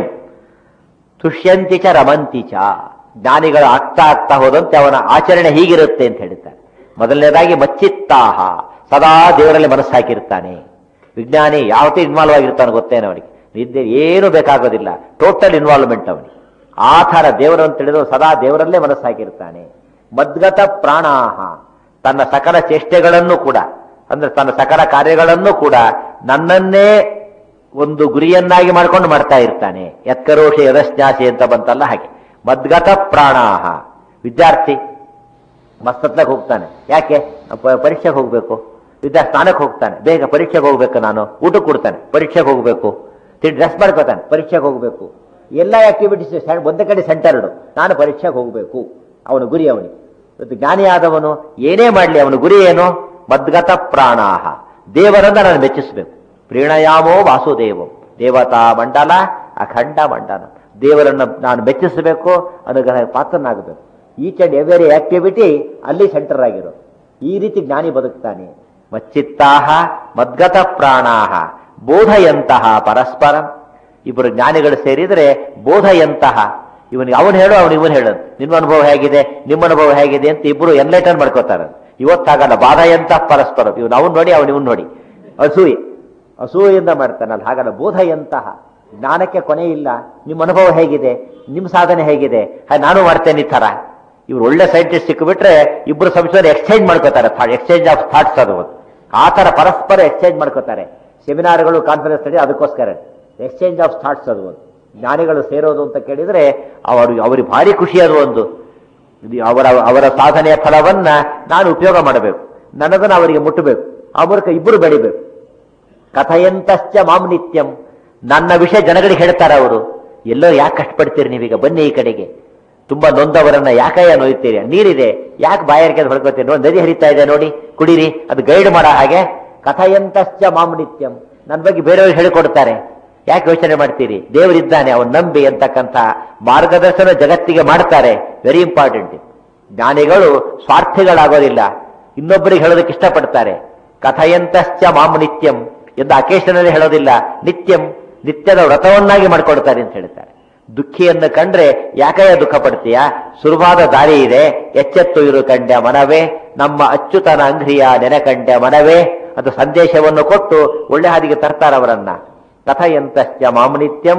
S1: ತುಷ್ಯಂತಿ ಚ ರಮಂತಿ ಚ ಜ್ಞಾನಿಗಳು ಆಗ್ತಾ ಆಗ್ತಾ ಹೋದಂತೆ ಅವನ ಆಚರಣೆ ಹೀಗಿರುತ್ತೆ ಅಂತ ಹೇಳ್ತಾರೆ ಮೊದಲನೇದಾಗಿ ಮಚ್ಚಿತ್ತಾಹ ಸದಾ ದೇವರಲ್ಲಿ ಮನಸ್ಸು ಹಾಕಿರ್ತಾನೆ ವಿಜ್ಞಾನಿ ಯಾವತ್ತೂ ಇನ್ವಾಲ್ವ್ ಆಗಿರ್ತಾನೆ ಗೊತ್ತೇನೋ ಅವನಿಗೆ ನಿದ್ದೆ ಏನು ಬೇಕಾಗೋದಿಲ್ಲ ಟೋಟಲ್ ಇನ್ವಾಲ್ವ್ಮೆಂಟ್ ಅವನಿಗೆ ಆ ಥರ ದೇವರನ್ನು ತಿಳಿದು ಸದಾ ದೇವರಲ್ಲೇ ಮನಸ್ಸು ಹಾಕಿರ್ತಾನೆ ಮದ್ಗತ ಪ್ರಾಣಾಹ ತನ್ನ ಸಕಲ ಚೇಷ್ಟೆಗಳನ್ನು ಕೂಡ ಅಂದ್ರೆ ತನ್ನ ಸಕಲ ಕಾರ್ಯಗಳನ್ನು ಕೂಡ ನನ್ನನ್ನೇ ಒಂದು ಗುರಿಯನ್ನಾಗಿ ಮಾಡ್ಕೊಂಡು ಮಾಡ್ತಾ ಇರ್ತಾನೆ ಎತ್ಕರೋಷಿ ಯದಶ್ನಾಸಿ ಅಂತ ಬಂತಲ್ಲ ಹಾಗೆ ಮದ್ಗತ ಪ್ರಾಣಾಹ ವಿದ್ಯಾರ್ಥಿ ಮಸ್ತತ್ಲಕ್ಕೆ ಹೋಗ್ತಾನೆ ಯಾಕೆ ಪ- ಪರೀಕ್ಷೆಗೆ ಹೋಗ್ಬೇಕು ವಿದ್ಯಾರ್ಥಿ ಸ್ನಾನಕ್ಕೆ ಹೋಗ್ತಾನೆ ಬೇಗ ಪರೀಕ್ಷೆಗೆ ಹೋಗ್ಬೇಕು ನಾನು ಊಟಕ್ಕೆ ಕೊಡ್ತಾನೆ ಪರೀಕ್ಷೆಗೆ ಹೋಗ್ಬೇಕು ಡ್ರೆಸ್ ಮಾಡ್ಕೋತಾನೆ ಪರೀಕ್ಷೆಗೆ ಹೋಗ್ಬೇಕು ಎಲ್ಲ ಆಕ್ಟಿವಿಟೀಸ್ ಒಂದೇ ಕಡೆ ಸೆಂಟರ್ಡು ನಾನು ಪರೀಕ್ಷೆಗೆ ಹೋಗ್ಬೇಕು ಅವನ ಗುರಿ ಅವನಿಗೆ ಇವತ್ತು ಜ್ಞಾನಿಯಾದವನು ಏನೇ ಮಾಡಲಿ ಅವನ ಗುರಿ ಏನು ಮದ್ಗತ ಪ್ರಾಣಾಹ ದೇವರನ್ನ ನಾನು ಮೆಚ್ಚಿಸಬೇಕು ಪ್ರೀಣಯಾಮೋ ವಾಸುದೇವಂ ದೇವತಾ ಮಂಡಲ ಅಖಂಡ ಮಂಡಲ ದೇವರನ್ನ ನಾನು ಮೆಚ್ಚಿಸಬೇಕು ಅನುಗ್ರಹ ಪಾತ್ರನಾಗಬೇಕು ಈಚ್ ಅಂಡ್ ಎವರಿ ಆಕ್ಟಿವಿಟಿ ಅಲ್ಲಿ ಸೆಂಟರ್ ಆಗಿರೋ ಈ ರೀತಿ ಜ್ಞಾನಿ ಬದುಕ್ತಾನೆ ಮಚ್ಚಿತ್ತಾಹ ಮದ್ಗತ ಪ್ರಾಣಾಹ ಬೋಧಯಂತಹ ಪರಸ್ಪರಂ ಇಬ್ಬರು ಜ್ಞಾನಿಗಳು ಸೇರಿದ್ರೆ ಬೋಧಯಂತಹ ಇವನಿಗೆ ಅವನು ಹೇಳು ಅವನು ಇವನು ಹೇಳೋದು ನಿಮ್ಮ ಅನುಭವ ಹೇಗಿದೆ ನಿಮ್ಮ ಅನುಭವ ಹೇಗಿದೆ ಅಂತ ಇಬ್ರು ಎನ್ಲೈಟನ್ ಮಾಡ್ಕೋತಾರೆ ಇವತ್ತಾಗಲ್ಲ ಬಾಧಯಂತ ಪರಸ್ಪರ ಇವನು ಅವನು ನೋಡಿ ಅವನು ಇವನು ನೋಡಿ ಅಸೂಯೆ ಅಸೂಯೆಯಿಂದ ಮಾಡ್ತಾನಲ್ಲ ಹಾಗಲ್ಲ ಬೋಧಯಂತಹ ಜ್ಞಾನಕ್ಕೆ ಕೊನೆ ಇಲ್ಲ ನಿಮ್ಮ ಅನುಭವ ಹೇಗಿದೆ ನಿಮ್ಮ ಸಾಧನೆ ಹೇಗಿದೆ ಹಾಗೆ ನಾನು ಮಾಡ್ತೇನೆ ಈ ತರ ಇವ್ರು ಒಳ್ಳೆ ಸೈಂಟಿಸ್ಟ್ ಸಿಕ್ಕಿಬಿಟ್ರೆ ಇಬ್ರು ಸಂಶೋಧನೆ ಎಕ್ಸ್ಚೇಂಜ್ ಮಾಡ್ಕೋತಾರೆ ಎಕ್ಸ್ಚೇಂಜ್ ಆಫ್ ಥಾಟ್ಸ್ ಅದು ಆ ತರ ಪರಸ್ಪರ ಎಕ್ಸ್ಚೇಂಜ್ ಮಾಡ್ಕೋತಾರೆ ಸೆಮಿನಾರ್ಗಳು ಕಾನ್ಫರೆನ್ಸ್ ಸ್ಟಡಿ ಅದಕ್ಕೋಸ್ಕರ ಎಕ್ಸ್ಚೇಂಜ್ ಆಫ್ ಥಾಟ್ಸ್ ಅದು ಒಂದು ಜ್ಞಾನಿಗಳು ಸೇರೋದು ಅಂತ ಕೇಳಿದ್ರೆ ಅವರು ಅವ್ರಿಗೆ ಭಾರಿ ಖುಷಿ ಅದು ಒಂದು ಇದು ಅವರ ಅವರ ಸಾಧನೆಯ ಫಲವನ್ನ ನಾನು ಉಪಯೋಗ ಮಾಡಬೇಕು ನನ್ನದನ್ನು ಅವರಿಗೆ ಮುಟ್ಟಬೇಕು ಆ ಮೂಲಕ ಇಬ್ಬರು ಬೆಳಿಬೇಕು ಕಥೆಯಂತಶ್ಚ ಮಾಂ ನಿತ್ಯಂ ನನ್ನ ವಿಷಯ ಜನಗಳಿಗೆ ಹೇಳ್ತಾರೆ ಅವರು ಎಲ್ಲೋ ಯಾಕೆ ಕಷ್ಟಪಡ್ತೀರಿ ನೀವೀಗ ಬನ್ನಿ ಈ ಕಡೆಗೆ ತುಂಬಾ ನೊಂದವರನ್ನ ಯಾಕಯ್ಯ ನೋಯ್ತೀರಿ ನೀರಿದೆ ಯಾಕೆ ಬಾಯಾರಿಕೆ ಹೊಡ್ಕೋತೀರಿ ನೋಡಿ ನದಿ ಹರಿತಾ ಇದೆ ನೋಡಿ ಕುಡೀರಿ ಅದು ಗೈಡ್ ಮಾಡೋ ಹಾಗೆ ಕಥೆಯಂತಶ್ಚ ಮಾಂ ನಿತ್ಯಂ ನನ್ನ ಬಗ್ಗೆ ಬೇರೆಯವ್ರಿಗೆ ಹೇಳಿಕೊಡ್ತಾರೆ ಯಾಕೆ ಯೋಚನೆ ಮಾಡ್ತೀರಿ ದೇವರಿದ್ದಾನೆ ಅವನು ನಂಬಿ ಅಂತಕ್ಕಂಥ ಮಾರ್ಗದರ್ಶನ ಜಗತ್ತಿಗೆ ಮಾಡ್ತಾರೆ ವೆರಿ ಇಂಪಾರ್ಟೆಂಟ್ ಜ್ಞಾನಿಗಳು ಸ್ವಾರ್ಥಿಗಳಾಗೋದಿಲ್ಲ ಇನ್ನೊಬ್ಬರಿಗೆ ಹೇಳೋದಕ್ಕೆ ಇಷ್ಟಪಡ್ತಾರೆ ಕಥೆಯಂತಶ್ಚ ಮಾಂ ನಿತ್ಯಂ ಎಂದು ಅಕೇಶನಲ್ಲಿ ಹೇಳೋದಿಲ್ಲ ನಿತ್ಯಂ ನಿತ್ಯದ ವ್ರತವನ್ನಾಗಿ ಮಾಡ್ಕೊಡ್ತಾರೆ ಅಂತ ಹೇಳ್ತಾರೆ ದುಃಖಿಯನ್ನು ಕಂಡ್ರೆ ಯಾಕಯ್ಯ ದುಃಖ ಪಡ್ತೀಯ ಸುಲಭವಾದ ದಾರಿ ಇದೆ ಎಚ್ಚೆತ್ತು ಇರು ಕಂಡ್ಯ ಮನವೇ ನಮ್ಮ ಅಚ್ಚುತನ ಅಂಗ್ರಿಯ ನೆನೆ ಕಂಡ್ಯ ಮನವೇ ಅದು ಸಂದೇಶವನ್ನು ಕೊಟ್ಟು ಒಳ್ಳೆ ಹಾದಿಗೆ ತರ್ತಾರೆ ಅವರನ್ನ ಕಥೆಯಂತಶ್ಚ ಮಾಂ ನಿತ್ಯಂ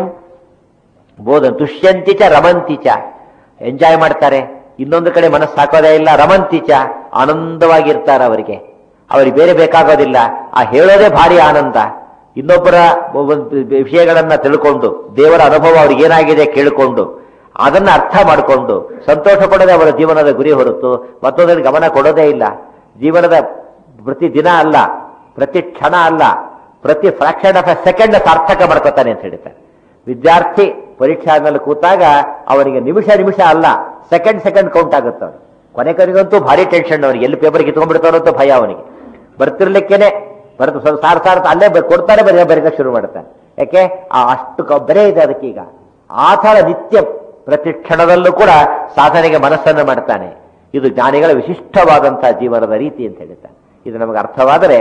S1: ಬೋಧ ತುಷ್ಯಂತಿ ಚ ರಮಂತಿ ಚ ಎಂಜಾಯ್ ಮಾಡ್ತಾರೆ ಇನ್ನೊಂದು ಕಡೆ ಮನಸ್ಸು ಹಾಕೋದೇ ಇಲ್ಲ ರಮಂತಿ ಚ ಆನಂದವಾಗಿರ್ತಾರೆ ಅವರಿಗೆ ಅವರಿಗೆ ಬೇರೆ ಬೇಕಾಗೋದಿಲ್ಲ ಆ ಹೇಳೋದೇ ಭಾರಿ ಆನಂದ ಇನ್ನೊಬ್ಬರ ಒಂದು ವಿಷಯಗಳನ್ನ ತಿಳ್ಕೊಂಡು ದೇವರ ಅನುಭವ ಅವ್ರಿಗೆ ಏನಾಗಿದೆ ಕೇಳಿಕೊಂಡು ಅದನ್ನ ಅರ್ಥ ಮಾಡಿಕೊಂಡು ಸಂತೋಷ ಪಡೋದೇ ಅವರ ಜೀವನದ ಗುರಿ ಹೊರತು ಮತ್ತೊಂದರಿಗೆ ಗಮನ ಕೊಡೋದೇ ಇಲ್ಲ ಜೀವನದ ಪ್ರತಿ ದಿನ ಅಲ್ಲ ಪ್ರತಿ ಕ್ಷಣ ಅಲ್ಲ ಪ್ರತಿ ಫ್ರಾಕ್ಷನ್ ಆಫ್ ಎ ಸೆಕೆಂಡ್ ಸಾರ್ಥಕ ಮಾಡ್ಕೋತಾನೆ ಅಂತ ಹೇಳ್ತಾರೆ ವಿದ್ಯಾರ್ಥಿ ಪರೀಕ್ಷೆ ಆದ್ಮೇಲೆ ಕೂತಾಗ ಅವನಿಗೆ ನಿಮಿಷ ನಿಮಿಷ ಅಲ್ಲ ಸೆಕೆಂಡ್ ಸೆಕೆಂಡ್ ಕೌಂಟ್ ಆಗುತ್ತೆ ಅವನಿಗೆ ಕೊನೆ ಕೊನೆಗಂತೂ ಭಾರಿ ಟೆನ್ಷನ್ ಅವನಿಗೆ ಎಲ್ಲಿ ಪೇಪರ್ ಕಿತ್ಕೊಂಡ್ಬಿಡ್ತಾರೋ ಅಂತ ಭಯ ಅವನಿಗೆ ಬರ್ತಿರ್ಲಿಕ್ಕೇನೆ ಬರ್ತು ಸ್ವಲ್ಪ ಸಾರ್ ಸಾರ್ ಅಲ್ಲೇ ಬ- ಕೊಡ್ತಾರೆ ಬರೀ ಬರೀಲಿಕ್ಕೆ ಶುರು ಮಾಡ್ತಾನೆ ಯಾಕೆ ಆ ಅಷ್ಟು ಕ- ಬೆಲೆ ಇದೆ ಅದಕ್ಕೀಗ ಆ ಥರ ನಿತ್ಯ ಪ್ರತಿ ಕ್ಷಣದಲ್ಲೂ ಕೂಡ ಸಾಧನೆಗೆ ಮನಸ್ಸನ್ನು ಮಾಡ್ತಾನೆ ಇದು ಜ್ಞಾನಿಗಳ ವಿಶಿಷ್ಟವಾದಂತಹ ಜೀವನದ ರೀತಿ ಅಂತ ಹೇಳ್ತಾನೆ ಇದು ನಮಗೆ ಅರ್ಥವಾದರೆ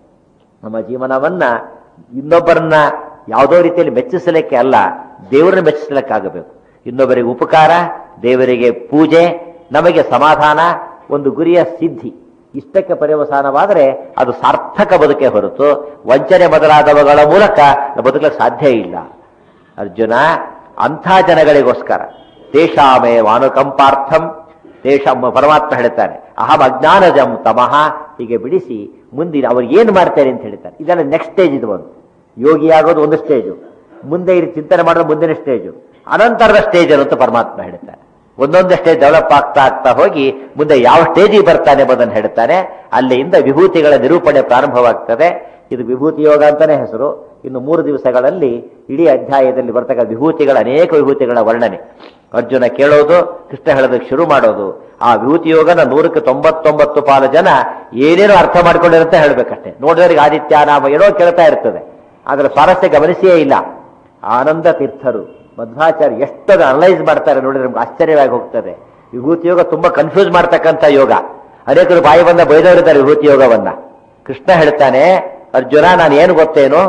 S1: ನಮ್ಮ ಜೀವನವನ್ನ ಇನ್ನೊಬ್ಬರನ್ನ ಯಾವುದೋ ರೀತಿಯಲ್ಲಿ ಮೆಚ್ಚಿಸಲಿಕ್ಕೆ ಅಲ್ಲ ದೇವರನ್ನ ಮೆಚ್ಚಿಸಲಿಕ್ಕಾಗಬೇಕು ಇನ್ನೊಬ್ಬರಿಗೆ ಉಪಕಾರ ದೇವರಿಗೆ ಪೂಜೆ ನಮಗೆ ಸಮಾಧಾನ ಒಂದು ಗುರಿಯ ಸಿದ್ಧಿ ಇಷ್ಟಕ್ಕೆ ಪರ್ಯವಸಾನವಾದರೆ ಅದು ಸಾರ್ಥಕ ಬದುಕೆ ಹೊರತು ವಂಚನೆ ಮೊದಲಾದವುಗಳ ಮೂಲಕ ಬದುಕಲಿಕ್ಕೆ ಸಾಧ್ಯ ಇಲ್ಲ ಅರ್ಜುನ ಅಂಥ ಜನಗಳಿಗೋಸ್ಕರ ತೇಷಾಮೇ ವಾನುಕಂಪಾರ್ಥಂ ದೇಶ ಪರಮಾತ್ಮ ಹೇಳ್ತಾನೆ ಅಹಂ ಅಜ್ಞಾನಜಂ ತಮಃ ಹೀಗೆ ಬಿಡಿಸಿ ಮುಂದಿನ ಅವ್ರು ಏನು ಮಾಡ್ತಾರೆ ಅಂತ ಹೇಳ್ತಾರೆ ಇದೆಲ್ಲ ನೆಕ್ಸ್ಟ್ ಸ್ಟೇಜ್ ಇದು ಒಂದು ಯೋಗಿ ಆಗೋದು ಒಂದು ಸ್ಟೇಜು ಮುಂದೆ ಇದು ಚಿಂತನೆ ಮಾಡೋದು ಮುಂದಿನ ಸ್ಟೇಜು ಅನಂತರದ ಸ್ಟೇಜ್ ಅಂತ ಪರಮಾತ್ಮ ಹೇಳ್ತಾನೆ ಒಂದೊಂದೇ ಸ್ಟೇಜ್ ಡೆವಲಪ್ ಆಗ್ತಾ ಆಗ್ತಾ ಹೋಗಿ ಮುಂದೆ ಯಾವ ಸ್ಟೇಜಿಗೆ ಬರ್ತಾನೆ ಎಂಬುದನ್ನು ಹೇಳ್ತಾನೆ ಅಲ್ಲಿಂದ ವಿಭೂತಿಗಳ ನಿರೂಪಣೆ ಪ್ರಾರಂಭವಾಗ್ತದೆ ಇದು ವಿಭೂತಿ ಯೋಗ ಅಂತಾನೆ ಹೆಸರು ಇನ್ನು ಮೂರು ದಿವಸಗಳಲ್ಲಿ ಇಡೀ ಅಧ್ಯಾಯದಲ್ಲಿ ಬರ್ತಕ್ಕ ವಿಭೂತಿಗಳ ಅನೇಕ ವಿಭೂತಿಗಳ ವರ್ಣನೆ ಅರ್ಜುನ ಕೇಳೋದು ಕೃಷ್ಣ ಹೇಳೋದಕ್ಕೆ ಶುರು ಮಾಡೋದು ಆ ವಿಭೂತಿ ಯೋಗನ ನೂರಕ್ಕೆ ತೊಂಬತ್ತೊಂಬತ್ತು ಪಾಲು ಜನ ಏನೇನೋ ಅರ್ಥ ಮಾಡ್ಕೊಂಡಿರುತ್ತೆ ಹೇಳ್ಬೇಕಷ್ಟೇ ನೋಡಿದವರಿಗೆ ಆದಿತ್ಯ ನಾಮ ಏನೋ ಕೇಳ್ತಾ ಇರ್ತದೆ ಅದರ ಸ್ವಾರಸ್ಯ ಗಮನಿಸಿಯೇ ಇಲ್ಲ ಆನಂದ ತೀರ್ಥರು ಮಧ್ವಾಚಾರ್ಯ ಎಷ್ಟದು ಅನಲೈಸ್ ಮಾಡ್ತಾರೆ ನೋಡಿದ್ರೆ ನಮ್ಗೆ ಆಶ್ಚರ್ಯವಾಗಿ ಹೋಗ್ತದೆ ವಿಭೂತಿ ಯೋಗ ತುಂಬಾ ಕನ್ಫ್ಯೂಸ್ ಮಾಡ್ತಕ್ಕಂಥ ಯೋಗ ಅನೇಕರು ಬಾಯಿ ಬಂದ ಬೈದವರಿದ್ದಾರೆ ವಿಭೂತಿ ಯೋಗವನ್ನ ಕೃಷ್ಣ ಹೇಳ್ತಾನೆ ಅರ್ಜುನ ನಾನು ಏನು ಗೊತ್ತೇನು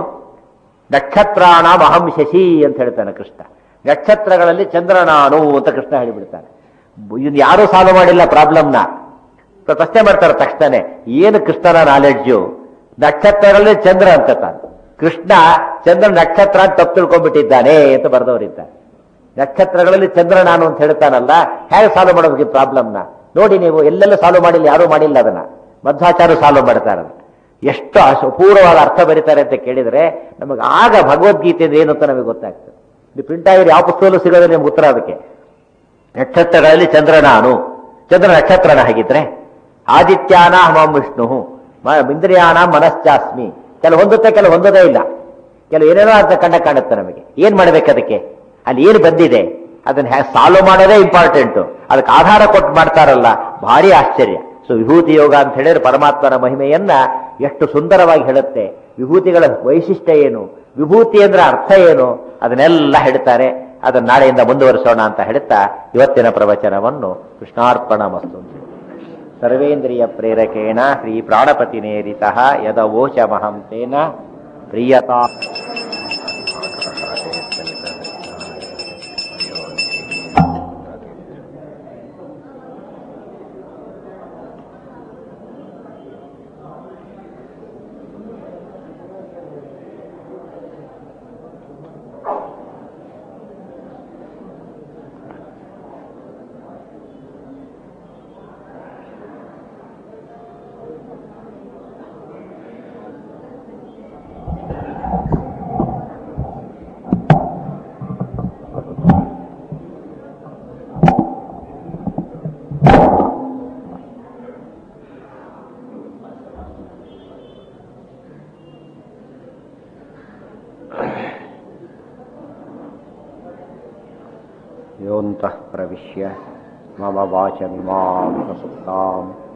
S1: ನಕ್ಷತ್ರಾಣ ಅಹಂ ಶಶಿ ಅಂತ ಹೇಳ್ತಾನೆ ಕೃಷ್ಣ ನಕ್ಷತ್ರಗಳಲ್ಲಿ ಚಂದ್ರ ನಾನು ಅಂತ ಕೃಷ್ಣ ಹೇಳಿಬಿಡ್ತಾನೆ ಇದನ್ನ ಯಾರೂ ಸಾಲ್ವ್ ಮಾಡಿಲ್ಲ ಪ್ರಾಬ್ಲಮ್ನ ಪ್ರಶ್ನೆ ಮಾಡ್ತಾರೆ ತಕ್ಷಣ ಏನು ಕೃಷ್ಣನ ನಾಲೆಡ್ಜು ನಕ್ಷತ್ರಗಳಲ್ಲಿ ಚಂದ್ರ ಅಂತ ತಾನು ಕೃಷ್ಣ ಚಂದ್ರ ನಕ್ಷತ್ರ ಅಂತ ತಪ್ಪು ತಿಳ್ಕೊಂಡ್ಬಿಟ್ಟಿದ್ದಾನೆ ಅಂತ ಬರೆದವರಿದ್ದಾರೆ ನಕ್ಷತ್ರಗಳಲ್ಲಿ ಚಂದ್ರ ನಾನು ಅಂತ ಹೇಳ್ತಾನಲ್ಲ ಹೇಗೆ ಸಾಲ್ವ್ ಮಾಡೋದಕ್ಕೆ ಪ್ರಾಬ್ಲಮ್ನ ನೋಡಿ ನೀವು ಎಲ್ಲೆಲ್ಲ ಸಾಲ್ವ್ ಮಾಡಿಲ್ಲ ಯಾರೂ ಮಾಡಿಲ್ಲ ಅದನ್ನ ಮಧ್ವಾಚಾರ್ಯ ಸಾಲ್ವ್ ಮಾಡ್ತಾರೆ ಎಷ್ಟು ಅಶ್- ಅಪೂರ್ವವಾದ ಅರ್ಥ ಬರೀತಾರೆ ಅಂತ ಕೇಳಿದ್ರೆ ನಮಗೆ ಆಗ ಭಗವದ್ಗೀತೆ ಏನು ಅಂತ ನಮಗೆ ಗೊತ್ತಾಗ್ತದೆ ನೀವು ಪ್ರಿಂಟ್ ಆಗಿರೋ ಯಾವ ಪುಸ್ತಕದಲ್ಲೂ ಸಿಗೋದಿಲ್ಲ ನಿಮ್ಗೆ ಉತ್ತರ ಅದಕ್ಕೆ ನಕ್ಷತ್ರಗಳಲ್ಲಿ ಚಂದ್ರ ನಾನು ಚಂದ್ರ ನಕ್ಷತ್ರನ ಹಾಗಿದ್ರೆ ಆದಿತ್ಯಾನ ಹಮಂ ವಿಷ್ಣು ಮ- ಇಂದ್ರಿಯಾನ ಮನಶ್ಚಾಸ್ಮಿ ಕೆಲವು ಹೊಂದುತ್ತೆ ಕೆಲವು ಹೊಂದೋದೇ ಇಲ್ಲ ಕೆಲವು ಏನೇನೋ ಅಂತ ಕಂಡ ಕಾಣುತ್ತೆ ನಮಗೆ ಏನ್ ಮಾಡ್ಬೇಕು ಅದಕ್ಕೆ ಅಲ್ಲಿ ಏನು ಬಂದಿದೆ ಅದನ್ನ ಹ್ಯಾ ಸಾಲ್ವ್ ಮಾಡೋದೇ ಇಂಪಾರ್ಟೆಂಟ್ ಅದಕ್ಕೆ ಆಧಾರ ಕೊಟ್ಟು ಮಾಡ್ತಾರಲ್ಲ ಭಾರಿ ಆಶ್ಚರ್ಯ ಸೊ ವಿಭೂತಿ ಯೋಗ ಅಂತ ಹೇಳಿದ್ರೆ ಪರಮಾತ್ಮನ ಮಹಿಮೆಯನ್ನ ಎಷ್ಟು ಸುಂದರವಾಗಿ ಹೇಳುತ್ತೆ ವಿಭೂತಿಗಳ ವೈಶಿಷ್ಟ್ಯ ಏನು ವಿಭೂತಿ ಅಂದ್ರೆ ಅರ್ಥ ಏನು ಅದನ್ನೆಲ್ಲ ಹೇಳ್ತಾರೆ ಅದನ್ನ ನಾಳೆಯಿಂದ ಮುಂದುವರಿಸೋಣ ಅಂತ ಹೇಳ್ತಾ ಇವತ್ತಿನ ಪ್ರವಚನವನ್ನು ಕೃಷ್ಣಾರ್ಪಣ ಮಸ್ತು ಸರ್ವೇಂದ್ರಿಯ ಪ್ರೇರಕೇಣ ಶ್ರೀ ಪ್ರಾಣಪತಿ ನೇರಿತ ಯದವೋಚಮಹಂ ತೇನ ಪ್ರಿಯತಾ
S2: योऽन्तः प्रविश्य मम वाचमिमां प्रसुप्तां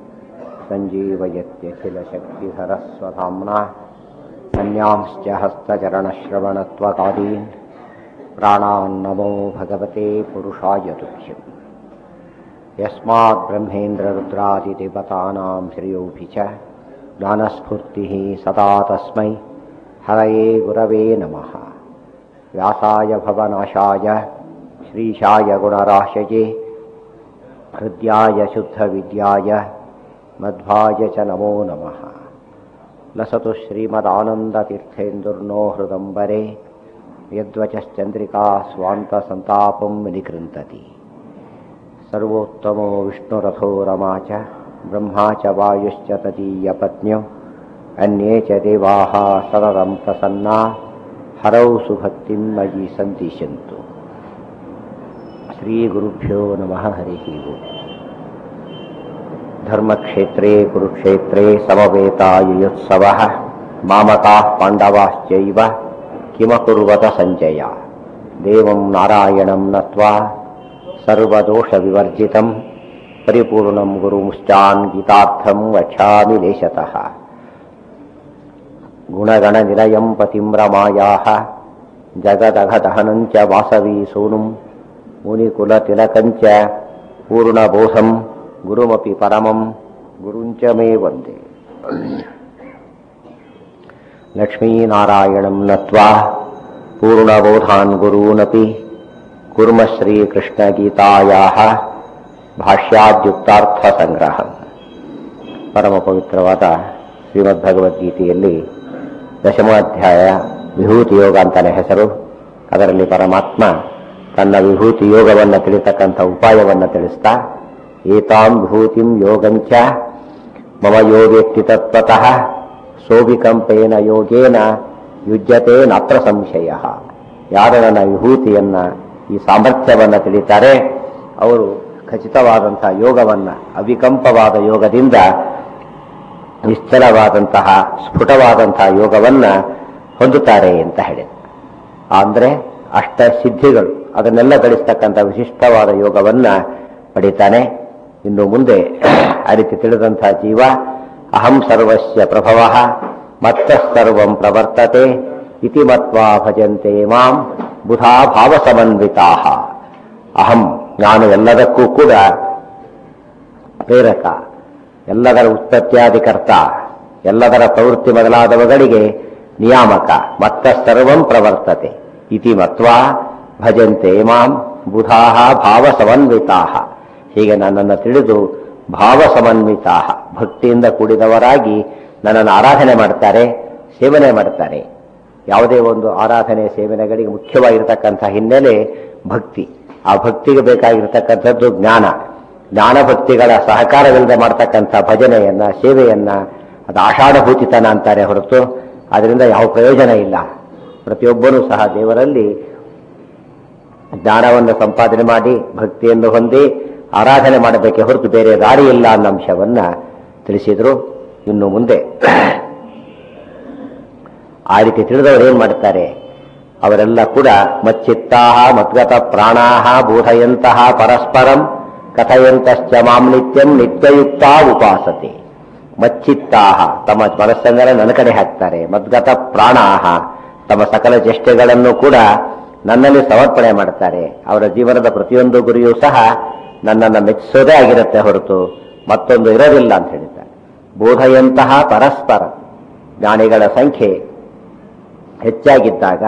S2: सञ्जीवयत्यखिलशक्तिधरस्वधाम्ना अन्यांश्च हस्तचरणश्रवणत्वकादीन् प्राणान्नमो भगवते पुरुषाय तुभ्यम् यस्माद्ब्रह्मेन्द्ररुद्रादिदेवतानां श्रियोऽपि च ज्ञानस्फूर्तिः सदा तस्मै हरये गुरवे नमः व्यासाय भवनाशाय श्रीशाय गुणराशये हृद्याय शुद्धविद्याय मध्वाय च नमो नमः लसतु श्रीमदानन्दतीर्थेन्दुर्नो हृदम्बरे यद्वचश्चन्द्रिका स्वान्तसन्तापं निकृन्तति सर्वोत्तमो विष्णुरथो रमा च ब्रह्मा च वायुश्च तदीयपत्न्यौ अन्ये च देवाः सततं प्रसन्ना हरौ सुभक्तिं मयि सन्दिशन्तु श्रीगुरुभ्यो नमः हरिः ओम् धर्मक्षेत्रे कुरुक्षेत्रे समवेतायुयुत्सवः मामकाः पाण्डवाश्चैव किमकुर्वत सञ्जय देवं नारायणं नत्वा सर्वदोषविवर्जितं परिपूर्णं गुरुमुश्चान् गीतार्थं वक्षामि लेशतः गुणगणनिलयं पतिं रमायाः जगदघदहनं च वासवी सूनुं मुनिकुलतिलकञ्च पूर्णबोधं गुरुमपि परमं गुरुञ्च मे वन्दे लक्ष्मीनारायणं नत्वा पूर्णबोधान् गुरूनपि कुर्म ಶ್ರೀಕೃಷ್ಣಗೀತಾಯಾಹ ಭಾಷ್ಯಾದ್ಯುಕ್ತಾರ್ಥಸಂಗ್ರಹ ಪರಮ ಪವಿತ್ರವಾದ ಶ್ರೀಮದ್ಭಗವದ್ಗೀತೆಯಲ್ಲಿ ದಶಮಾಧ್ಯಾಯ ವಿಭೂತಿ ಯೋಗ ಅಂತಾನೆ ಹೆಸರು ಅದರಲ್ಲಿ ಪರಮಾತ್ಮ ತನ್ನ ವಿಭೂತಿ ಯೋಗವನ್ನು ತಿಳಿತಕ್ಕಂಥ ಉಪಾಯವನ್ನು ತಿಳಿಸ್ತಾ ಏತಾಂ ವಿಭೂತಿಂ ಯೋಗಂಚ ಮಮ ಯೋಗೇತ್ತಿ ತತ್ವತಃ ಸೋಭಿಕಂಪೇನ ಯೋಗೇನ ಯುಜ್ಯತೆ ನಾತ್ರ ಸಂಶಯ ಯಾರು ನನ್ನ ವಿಭೂತಿಯನ್ನ ಈ ಸಾಮರ್ಥ್ಯವನ್ನು ತಿಳಿತಾರೆ ಅವರು ಖಚಿತವಾದಂತಹ ಯೋಗವನ್ನು ಅವಿಕಂಪವಾದ ಯೋಗದಿಂದ ನಿಶ್ಚಲವಾದಂತಹ ಸ್ಫುಟವಾದಂತಹ ಯೋಗವನ್ನು ಹೊಂದುತ್ತಾರೆ ಅಂತ ಹೇಳಿದ ಅಂದರೆ ಅಷ್ಟ ಸಿದ್ಧಿಗಳು ಅದನ್ನೆಲ್ಲ ಗಳಿಸ್ತಕ್ಕಂಥ ವಿಶಿಷ್ಟವಾದ ಯೋಗವನ್ನ ಪಡಿತಾನೆ ಇನ್ನು ಮುಂದೆ ಆ ರೀತಿ ತಿಳಿದಂತಹ ಜೀವ ಅಹಂ ಸರ್ವಸ್ಯ ಪ್ರಭವ ಮತ್ತ ಸರ್ವಂ ಪ್ರವರ್ತತೆ ಇತಿ ಮತ್ವಾ ಭಜಂತೆ ಮಾಂ ಬುಧಾ ಭಾವಸಮನ್ವಿತಾ ಅಹಂ ನಾನು ಎಲ್ಲದಕ್ಕೂ ಕೂಡ ಪ್ರೇರಕ ಎಲ್ಲದರ ಉತ್ಪತ್ತಿಯಾದಿಕರ್ತ ಎಲ್ಲದರ ಪ್ರವೃತ್ತಿ ಮೊದಲಾದವುಗಳಿಗೆ ನಿಯಾಮಕ ಮತ್ತ ಸರ್ವಂ ಪ್ರವರ್ತತೆ ಇತಿ ಮತ್ವಾ ಭಜಂತೆ ಮಾಂ ಬುಧಾ ಭಾವಸಮನ್ವಿತಾ ಹೀಗೆ ನನ್ನನ್ನು ತಿಳಿದು ಭಾವಸಮನ್ವಿತಾ ಭಕ್ತಿಯಿಂದ ಕೂಡಿದವರಾಗಿ ನನ್ನನ್ನು ಆರಾಧನೆ ಮಾಡ್ತಾರೆ ಸೇವನೆ ಮಾಡ್ತಾರೆ ಯಾವುದೇ ಒಂದು ಆರಾಧನೆ ಸೇವನೆಗಳಿಗೆ ಮುಖ್ಯವಾಗಿರ್ತಕ್ಕಂಥ ಹಿನ್ನೆಲೆ ಭಕ್ತಿ ಆ ಭಕ್ತಿಗೆ ಬೇಕಾಗಿರ್ತಕ್ಕಂಥದ್ದು ಜ್ಞಾನ ಜ್ಞಾನ ಭಕ್ತಿಗಳ ಸಹಕಾರವಿಲ್ಲದೆ ಮಾಡ್ತಕ್ಕಂಥ ಭಜನೆಯನ್ನ ಸೇವೆಯನ್ನ ಅದು ಆಷಾಢಭೂತಿತನ ಅಂತಾರೆ ಹೊರತು ಅದರಿಂದ ಯಾವ ಪ್ರಯೋಜನ ಇಲ್ಲ ಪ್ರತಿಯೊಬ್ಬರೂ ಸಹ ದೇವರಲ್ಲಿ ಜ್ಞಾನವನ್ನು ಸಂಪಾದನೆ ಮಾಡಿ ಭಕ್ತಿಯನ್ನು ಹೊಂದಿ ಆರಾಧನೆ ಮಾಡಬೇಕೆ ಹೊರತು ಬೇರೆ ದಾರಿ ಇಲ್ಲ ಅನ್ನೋ ಅಂಶವನ್ನ ತಿಳಿಸಿದ್ರು ಇನ್ನು ಮುಂದೆ ಆ ರೀತಿ ತಿಳಿದವರು ಏನ್ ಮಾಡ್ತಾರೆ ಅವರೆಲ್ಲ ಕೂಡ ಮಚ್ಚಿತ್ತಾಹ ಮದ್ಗತ ಪ್ರಾಣಾಹ ಬೋಧಯಂತಹ ಪರಸ್ಪರಂ ಕಥಯಂತಶ್ಚ ಮಾಂ ನಿತ್ಯಂ ನಿತ್ಯಯುಕ್ತ ಉಪಾಸತೆ ಮಚ್ಚಿತ್ತಾಹ ತಮ್ಮ ಮನಸ್ಸನ್ನೆಲ್ಲ ನನ್ನ ಕಡೆ ಹಾಕ್ತಾರೆ ಮದ್ಗತ ಪ್ರಾಣಾಹ ತಮ್ಮ ಸಕಲ ಚೇಷ್ಟೆಗಳನ್ನು ಕೂಡ ನನ್ನಲ್ಲಿ ಸಮರ್ಪಣೆ ಮಾಡ್ತಾರೆ ಅವರ ಜೀವನದ ಪ್ರತಿಯೊಂದು ಗುರಿಯೂ ಸಹ ನನ್ನನ್ನು ಮೆಚ್ಚಿಸೋದೇ ಆಗಿರುತ್ತೆ ಹೊರತು ಮತ್ತೊಂದು ಇರೋದಿಲ್ಲ ಅಂತ ಹೇಳಿದ್ದಾರೆ ಬೋಧೆಯಂತಹ ಪರಸ್ಪರ ಜ್ಞಾನಿಗಳ ಸಂಖ್ಯೆ ಹೆಚ್ಚಾಗಿದ್ದಾಗ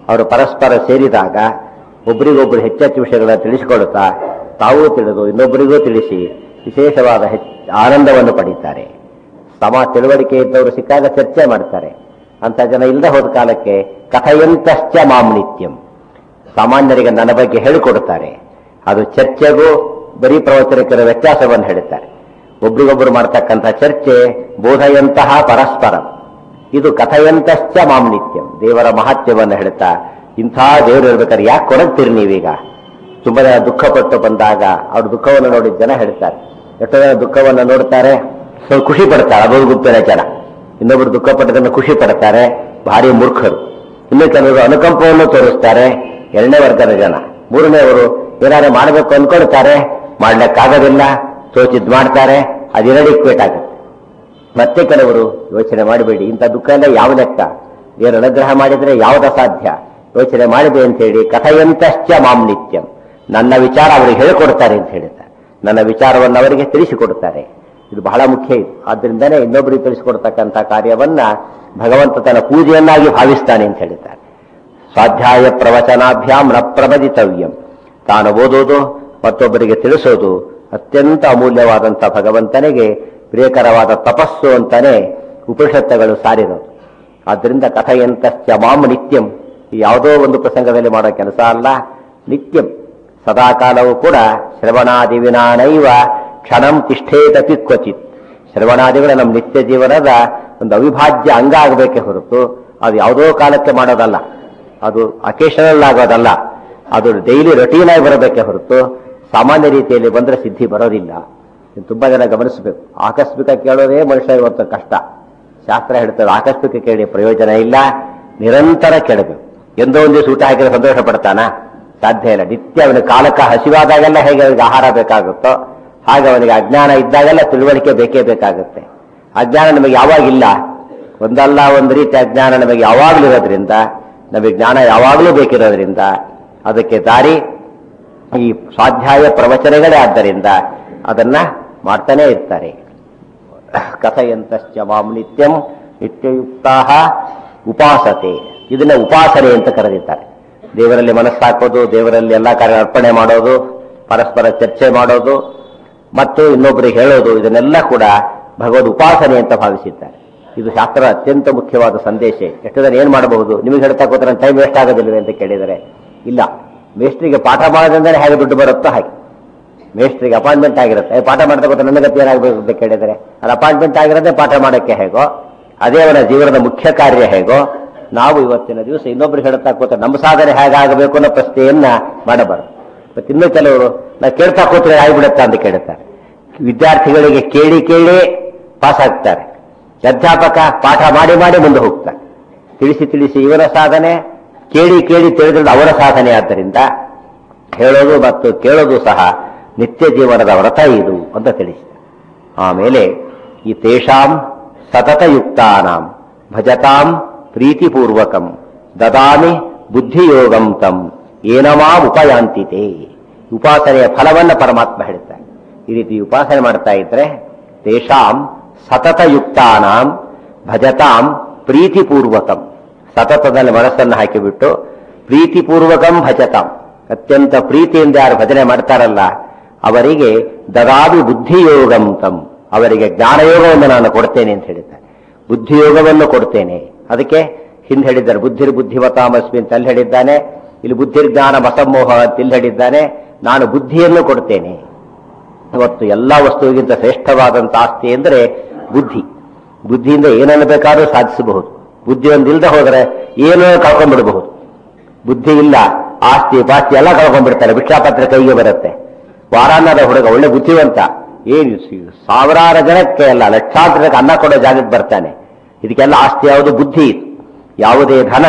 S2: ಅವರು ಪರಸ್ಪರ ಸೇರಿದಾಗ ಒಬ್ಬರಿಗೊಬ್ಬರು ಹೆಚ್ಚೆಚ್ಚು ವಿಷಯಗಳನ್ನು ತಿಳಿಸಿಕೊಡುತ್ತಾ ತಾವೂ ತಿಳಿದು ಇನ್ನೊಬ್ಬರಿಗೂ ತಿಳಿಸಿ ವಿಶೇಷವಾದ ಹೆಚ್ಚು ಆನಂದವನ್ನು ಪಡೀತಾರೆ ಸಮ ತಿಳುವಳಿಕೆ ಇದ್ದವರು ಸಿಕ್ಕಾಗ ಚರ್ಚೆ ಮಾಡ್ತಾರೆ ಅಂತ ಜನ ಇಲ್ಲದೆ ಹೋದ ಕಾಲಕ್ಕೆ ಕಥೆಯಂತಶ್ಚ ಮಾಂ ನಿತ್ಯಂ ಸಾಮಾನ್ಯರಿಗೆ ನನ್ನ ಬಗ್ಗೆ ಹೇಳಿಕೊಡುತ್ತಾರೆ ಅದು ಚರ್ಚೆಗೂ ಬರೀ ಪ್ರವಚನಕ್ಕರ ವ್ಯತ್ಯಾಸವನ್ನು ಹೇಳುತ್ತಾರೆ ಒಬ್ರಿಗೊಬ್ಬರು ಮಾಡ್ತಕ್ಕಂಥ ಚರ್ಚೆ ಬೋಧೆಯಂತಹ ಪರಸ್ಪರ ಇದು ಕಥೆಯಂತಶ್ಚ ಮಾಂ ನಿತ್ಯಂ ದೇವರ ಮಹತ್ಯವನ್ನು ಹೇಳ್ತಾ ಇಂಥ ದೇವರು ಇರ್ಬೇಕಾದ್ರೆ ಯಾಕೆ ಕೊಡಗ್ತೀರಿ ನೀವೀಗ ತುಂಬಾ ಜನ ದುಃಖಪಟ್ಟು ಬಂದಾಗ ಅವ್ರ ದುಃಖವನ್ನು ನೋಡಿ ಜನ ಹೇಳ್ತಾರೆ ಎಷ್ಟೋ ಜನ ದುಃಖವನ್ನು ನೋಡ್ತಾರೆ ಸ್ವಲ್ಪ ಖುಷಿ ಪಡ್ತಾರೆ ಅದೊಂದು ಗುಂಪಿನ ಜನ ಇನ್ನೊಬ್ರು ದುಃಖ ಪಟ್ಟದನ್ನು ಖುಷಿ ಪಡ್ತಾರೆ ಭಾರಿ ಮೂರ್ಖರು ಇನ್ನು ಕೆಲವರು ಅನುಕಂಪವನ್ನು ತೋರಿಸ್ತಾರೆ ಎರಡನೇ ವರ್ಗದ ಜನ ಮೂರನೇವರು ಏನಾದ್ರು ಮಾಡಬೇಕು ಅನ್ಕೊಳ್ತಾರೆ ಮಾಡ್ಲಿಕ್ಕಾಗೋದಿಲ್ಲ ಸೋಚಿದ್ ಮಾಡ್ತಾರೆ ಅದೆರಡಿಗೆ ಬೇಕಾಗುತ್ತೆ ಮತ್ತೆ ಕೆಲವರು ಯೋಚನೆ ಮಾಡಬೇಡಿ ಇಂಥ ದುಃಖ ಎಲ್ಲ ಯಾವ ಲೆಕ್ಕ ದೇವರ ಅನುಗ್ರಹ ಮಾಡಿದ್ರೆ ಯಾವ್ದು ಅಸಾಧ್ಯ ಯೋಚನೆ ಮಾಡಿದೆ ಅಂತ ಹೇಳಿ ಕಥೆಯಂತಶ್ಚ ಮಾಂ ನಿತ್ಯಂ ನನ್ನ ವಿಚಾರ ಅವರಿಗೆ ಹೇಳಿಕೊಡ್ತಾರೆ ಅಂತ ಹೇಳ್ತಾರೆ ನನ್ನ ವಿಚಾರವನ್ನು ಅವರಿಗೆ ತಿಳಿಸಿಕೊಡ್ತಾರೆ ಇದು ಬಹಳ ಮುಖ್ಯ ಇದು ಆದ್ರಿಂದನೇ ಇನ್ನೊಬ್ಬರಿಗೆ ತಿಳಿಸಿಕೊಡ್ತಕ್ಕಂಥ ಕಾರ್ಯವನ್ನ ಭಗವಂತ ತನ್ನ ಪೂಜೆಯನ್ನಾಗಿ ಭಾವಿಸ್ತಾನೆ ಅಂತ ಹೇಳಿದ್ದಾರೆ ಸ್ವಾಧ್ಯಾಯ ಪ್ರವಚನಾಭ್ಯಾಂ ನ ಪ್ರಬದಿತವ್ಯಂ ತಾನು ಓದೋದು ಮತ್ತೊಬ್ಬರಿಗೆ ತಿಳಿಸೋದು ಅತ್ಯಂತ ಅಮೂಲ್ಯವಾದಂಥ ಭಗವಂತನಿಗೆ ಪ್ರಿಯಕರವಾದ ತಪಸ್ಸು ಅಂತಾನೆ ಉಪನಿಷತ್ತುಗಳು ಸಾರಿರೋದು ಆದ್ದರಿಂದ ಕಥೆಯಂತಶ್ಚ ಮಾಂ ನಿತ್ಯಂ ಈ ಯಾವುದೋ ಒಂದು ಪ್ರಸಂಗದಲ್ಲಿ ಮಾಡೋ ಕೆಲಸ ಅಲ್ಲ ನಿತ್ಯಂ ಸದಾಕಾಲವೂ ಕೂಡ ಶ್ರವಣಾದಿವಿನಾನೈವ ಕ್ಷಣಂ ತಿಷ್ಠೇತಪಿ ಕ್ವಚಿತ್ ಶ್ರವಣಾದಿಗಳು ನಮ್ಮ ನಿತ್ಯ ಜೀವನದ ಒಂದು ಅವಿಭಾಜ್ಯ ಅಂಗ ಆಗಬೇಕೇ ಹೊರತು ಅದು ಯಾವುದೋ ಕಾಲಕ್ಕೆ ಮಾಡೋದಲ್ಲ ಅದು ಅಕೇಶನಲ್ ಆಗೋದಲ್ಲ ಅದು ಡೈಲಿ ರೊಟೀನ್ ಆಗಿ ಬರಬೇಕೇ ಹೊರತು ಸಾಮಾನ್ಯ ರೀತಿಯಲ್ಲಿ ಬಂದ್ರೆ ಸಿದ್ಧಿ ಬರೋದಿಲ್ಲ ಇದು ತುಂಬಾ ಜನ ಗಮನಿಸಬೇಕು ಆಕಸ್ಮಿಕ ಕೇಳೋದೇ ಮನುಷ್ಯ ಇವತ್ತು ಕಷ್ಟ ಶಾಸ್ತ್ರ ಹೇಳ್ತದೆ ಆಕಸ್ಮಿಕ ಕೇಳಿ ಪ್ರಯೋಜನ ಇಲ್ಲ ನಿರಂತರ ಕೇಳಬೇಕು ಎಂದೋ ಒಂದು ದಿವಸ ಊಟ ಹಾಕಿದ್ರೆ ಸಂತೋಷ ಪಡ್ತಾನ ಸಾಧ್ಯ ಇಲ್ಲ ನಿತ್ಯ ಅವನಿಗೆ ಕಾಲಕ್ಕೆ ಹಸಿವಾದಾಗೆಲ್ಲ ಹೇಗೆ ಅವನಿಗೆ ಆಹಾರ ಬೇಕಾಗುತ್ತೋ ಹಾಗೆ ಅವನಿಗೆ ಅಜ್ಞಾನ ಇದ್ದಾಗೆಲ್ಲ ತಿಳುವಳಿಕೆ ಬೇಕೇ ಬೇಕಾಗುತ್ತೆ ಅಜ್ಞಾನ ನಮಗೆ ಯಾವಾಗಿಲ್ಲ ಒಂದಲ್ಲ ಒಂದು ರೀತಿ ಅಜ್ಞಾನ ನಮಗೆ ಯಾವಾಗಲೂ ಇರೋದ್ರಿಂದ ನಮಗೆ ಜ್ಞಾನ ಯಾವಾಗಲೂ ಬೇಕಿರೋದ್ರಿಂದ ಅದಕ್ಕೆ ದಾರಿ ಈ ಸ್ವಾಧ್ಯಾಯ ಪ್ರವಚನಗಳೇ ಆದ್ದರಿಂದ ಅದನ್ನ ಮಾಡ್ತಾನೆ ಇರ್ತಾರೆ ಕಥೆಯಂತಶ್ಚ ಮಾಂ ನಿತ್ಯಂ ನಿತ್ಯಯುಕ್ತಾ ಉಪಾಸತೆ ಇದನ್ನ ಉಪಾಸನೆ ಅಂತ ಕರೆದಿದ್ದಾರೆ ದೇವರಲ್ಲಿ ಮನಸ್ಸಾಕೋದು ದೇವರಲ್ಲಿ ಎಲ್ಲ ಕಾರ್ಯ ಅರ್ಪಣೆ ಮಾಡೋದು ಪರಸ್ಪರ ಚರ್ಚೆ ಮಾಡೋದು ಮತ್ತು ಇನ್ನೊಬ್ಬರಿಗೆ ಹೇಳೋದು ಇದನ್ನೆಲ್ಲ ಕೂಡ ಭಗವದ್ ಉಪಾಸನೆ ಅಂತ ಭಾವಿಸಿದ್ದಾರೆ ಇದು ಶಾಸ್ತ್ರ ಅತ್ಯಂತ ಮುಖ್ಯವಾದ ಸಂದೇಶ ಎಷ್ಟು ಜನ ಏನ್ ಮಾಡಬಹುದು ನಿಮಗೆ ಹೇಳ್ತಾ ಕೂತ್ರೆ ಟೈಮ್ ವೇಸ್ಟ್ ಆಗೋದಿಲ್ವೇ ಅಂತ ಕೇಳಿದರೆ ಇಲ್ಲ ಮೇಸ್ಟ್ರಿಗೆ ಪಾಠ ಮಾಡೋದ್ರಿಂದಲೇ ಹೇಗೆ ದುಡ್ಡು ಬರುತ್ತೋ ಹಾಗೆ ಮೇಸ್ಟ್ರಿಗೆ ಅಪಾಯಿಂಟ್ಮೆಂಟ್ ಆಗಿರುತ್ತೆ ಏ, ಪಾಠ ಮಾಡ್ತಾ ಕೂತ್ರೆ ನನ್ನ ಗತಿ ಏನಾಗಬೇಕು ಅಂತ ಕೇಳಿದರೆ ಅದು ಅಪಾಯಿಂಟ್ಮೆಂಟ್ ಆಗಿರೋದೇ ಪಾಠ ಮಾಡೋಕ್ಕೆ ಹೇಗೋ ಅದೇ ಅವನ ಜೀವನದ ಮುಖ್ಯ ಕಾರ್ಯ ಹೇಗೋ ನಾವು ಇವತ್ತಿನ ದಿವಸ ಇನ್ನೊಬ್ರಿಗೆ ಹೇಳ್ತಾ ಕೂತ್ರೆ ನಮ್ಮ ಸಾಧನೆ ಹೇಗಾಗಬೇಕು ಅನ್ನೋ ಪ್ರಶ್ನೆಯನ್ನ ಮಾಡಬಾರದು ಮತ್ತೆ ಇನ್ನೂ ಕೆಲವರು ನಾವು ಕೇಳ್ತಾ ಕೂತ್ರೆ ಆಗಿಬಿಡುತ್ತಾ ಅಂತ ಕೇಳುತ್ತಾರೆ ವಿದ್ಯಾರ್ಥಿಗಳಿಗೆ ಕೇಳಿ ಕೇಳಿ ಪಾಸ್ ಆಗ್ತಾರೆ ಅಧ್ಯಾಪಕ ಪಾಠ ಮಾಡಿ ಮಾಡಿ ಮುಂದೆ ಹೋಗ್ತಾರೆ ತಿಳಿಸಿ ತಿಳಿಸಿ ಇವರ ಸಾಧನೆ ಕೇಳಿ ಕೇಳಿ ತಿಳಿದ್ರೆ ಅವರ ಸಾಧನೆ ಆದ್ದರಿಂದ ಹೇಳೋದು ಮತ್ತು ಕೇಳೋದು ಸಹ ನಿತ್ಯ ಜೀವನದ ವ್ರತ ಇದು ಅಂತ ತಿಳಿಸಿದೆ ಆಮೇಲೆ ಈ ತೇಷಾಂ ಸತತಯುಕ್ತಾನಾಂ ಭಜತಾಂ ಪ್ರೀತಿಪೂರ್ವಕಂ ದದಾಮಿ ಬುದ್ಧಿಯೋಗಂ ತಂ ಏನಮಾ ಉಪಯಾಂತಿತೆ ಉಪಾಸನೆಯ ಫಲವನ್ನ ಪರಮಾತ್ಮ ಹೇಳ್ತಾನೆ ಈ ರೀತಿ ಉಪಾಸನೆ ಮಾಡ್ತಾ ಇದ್ರೆ ತೇಷಾಂ ಸತತಯುಕ್ತಾನಾಂ ಭಜತಾಂ ಪ್ರೀತಿಪೂರ್ವಕಂ ಸತತದಲ್ಲಿ ಮನಸ್ಸನ್ನು ಹಾಕಿಬಿಟ್ಟು ಪ್ರೀತಿಪೂರ್ವಕಂ ಭಜತಾಂ ಅತ್ಯಂತ ಪ್ರೀತಿಯಿಂದ ಯಾರು ಭಜನೆ ಮಾಡ್ತಾರಲ್ಲ ಅವರಿಗೆ ದದಾದು ಬುದ್ಧಿಯೋಗಂ ತಂ ಅವರಿಗೆ ಜ್ಞಾನಯೋಗವನ್ನು ನಾನು ಕೊಡ್ತೇನೆ ಅಂತ ಹೇಳಿದ್ದಾರೆ ಬುದ್ಧಿಯೋಗವನ್ನು ಕೊಡ್ತೇನೆ ಅದಕ್ಕೆ ಹಿಂದೆ ಹೇಳಿದ್ದಾರೆ ಬುದ್ಧಿರ್ ಬುದ್ಧಿವತಾಮಸ್ಮಿ ಅಂತ ಅಲ್ಲಿ ಹೇಳಿದ್ದಾನೆ ಇಲ್ಲಿ ಬುದ್ಧಿರ್ ಜ್ಞಾನ ಬಸಮೋಹ ಅಂತ ಇಲ್ಲಿ ಹೇಳಿದ್ದಾನೆ ನಾನು ಬುದ್ಧಿಯನ್ನು ಕೊಡ್ತೇನೆ ಇವತ್ತು ಎಲ್ಲ ವಸ್ತುವಿಗಿಂತ ಶ್ರೇಷ್ಠವಾದಂತ ಆಸ್ತಿ ಅಂದ್ರೆ ಬುದ್ಧಿ ಬುದ್ಧಿಯಿಂದ ಏನನ್ನು ಬೇಕಾದ್ರೂ ಸಾಧಿಸಬಹುದು ಬುದ್ಧಿ ಒಂದಿಲ್ಲದೆ ಹೋದರೆ ಏನೋ ಕಳ್ಕೊಂಡ್ಬಿಡಬಹುದು ಬುದ್ಧಿ ಇಲ್ಲ ಆಸ್ತಿ ಪಾಸ್ತಿ ಎಲ್ಲ ಕಳ್ಕೊಂಡ್ಬಿಡ್ತಾರೆ ಭಿಕ್ಷಾಪತ್ರ ಕೈಗೆ ಬರುತ್ತೆ ವಾರಾನ್ನದ ಹುಡುಗ ಒಳ್ಳೆ ಬುದ್ಧಿವಂತ ಏನು ಸಿ- ಸಾವಿರಾರು ಜನಕ್ಕೆ ಅಲ್ಲ ಲಕ್ಷಾಂತರ ಜನಕ್ಕೆ ಅನ್ನ ಕೊಡೋ ಜಾಗಕ್ಕೆ ಬರ್ತಾನೆ ಇದಕ್ಕೆಲ್ಲ ಆಸ್ತಿ ಯಾವುದು ಬುದ್ಧಿ ಇದು. ಯಾವುದೇ ಧನ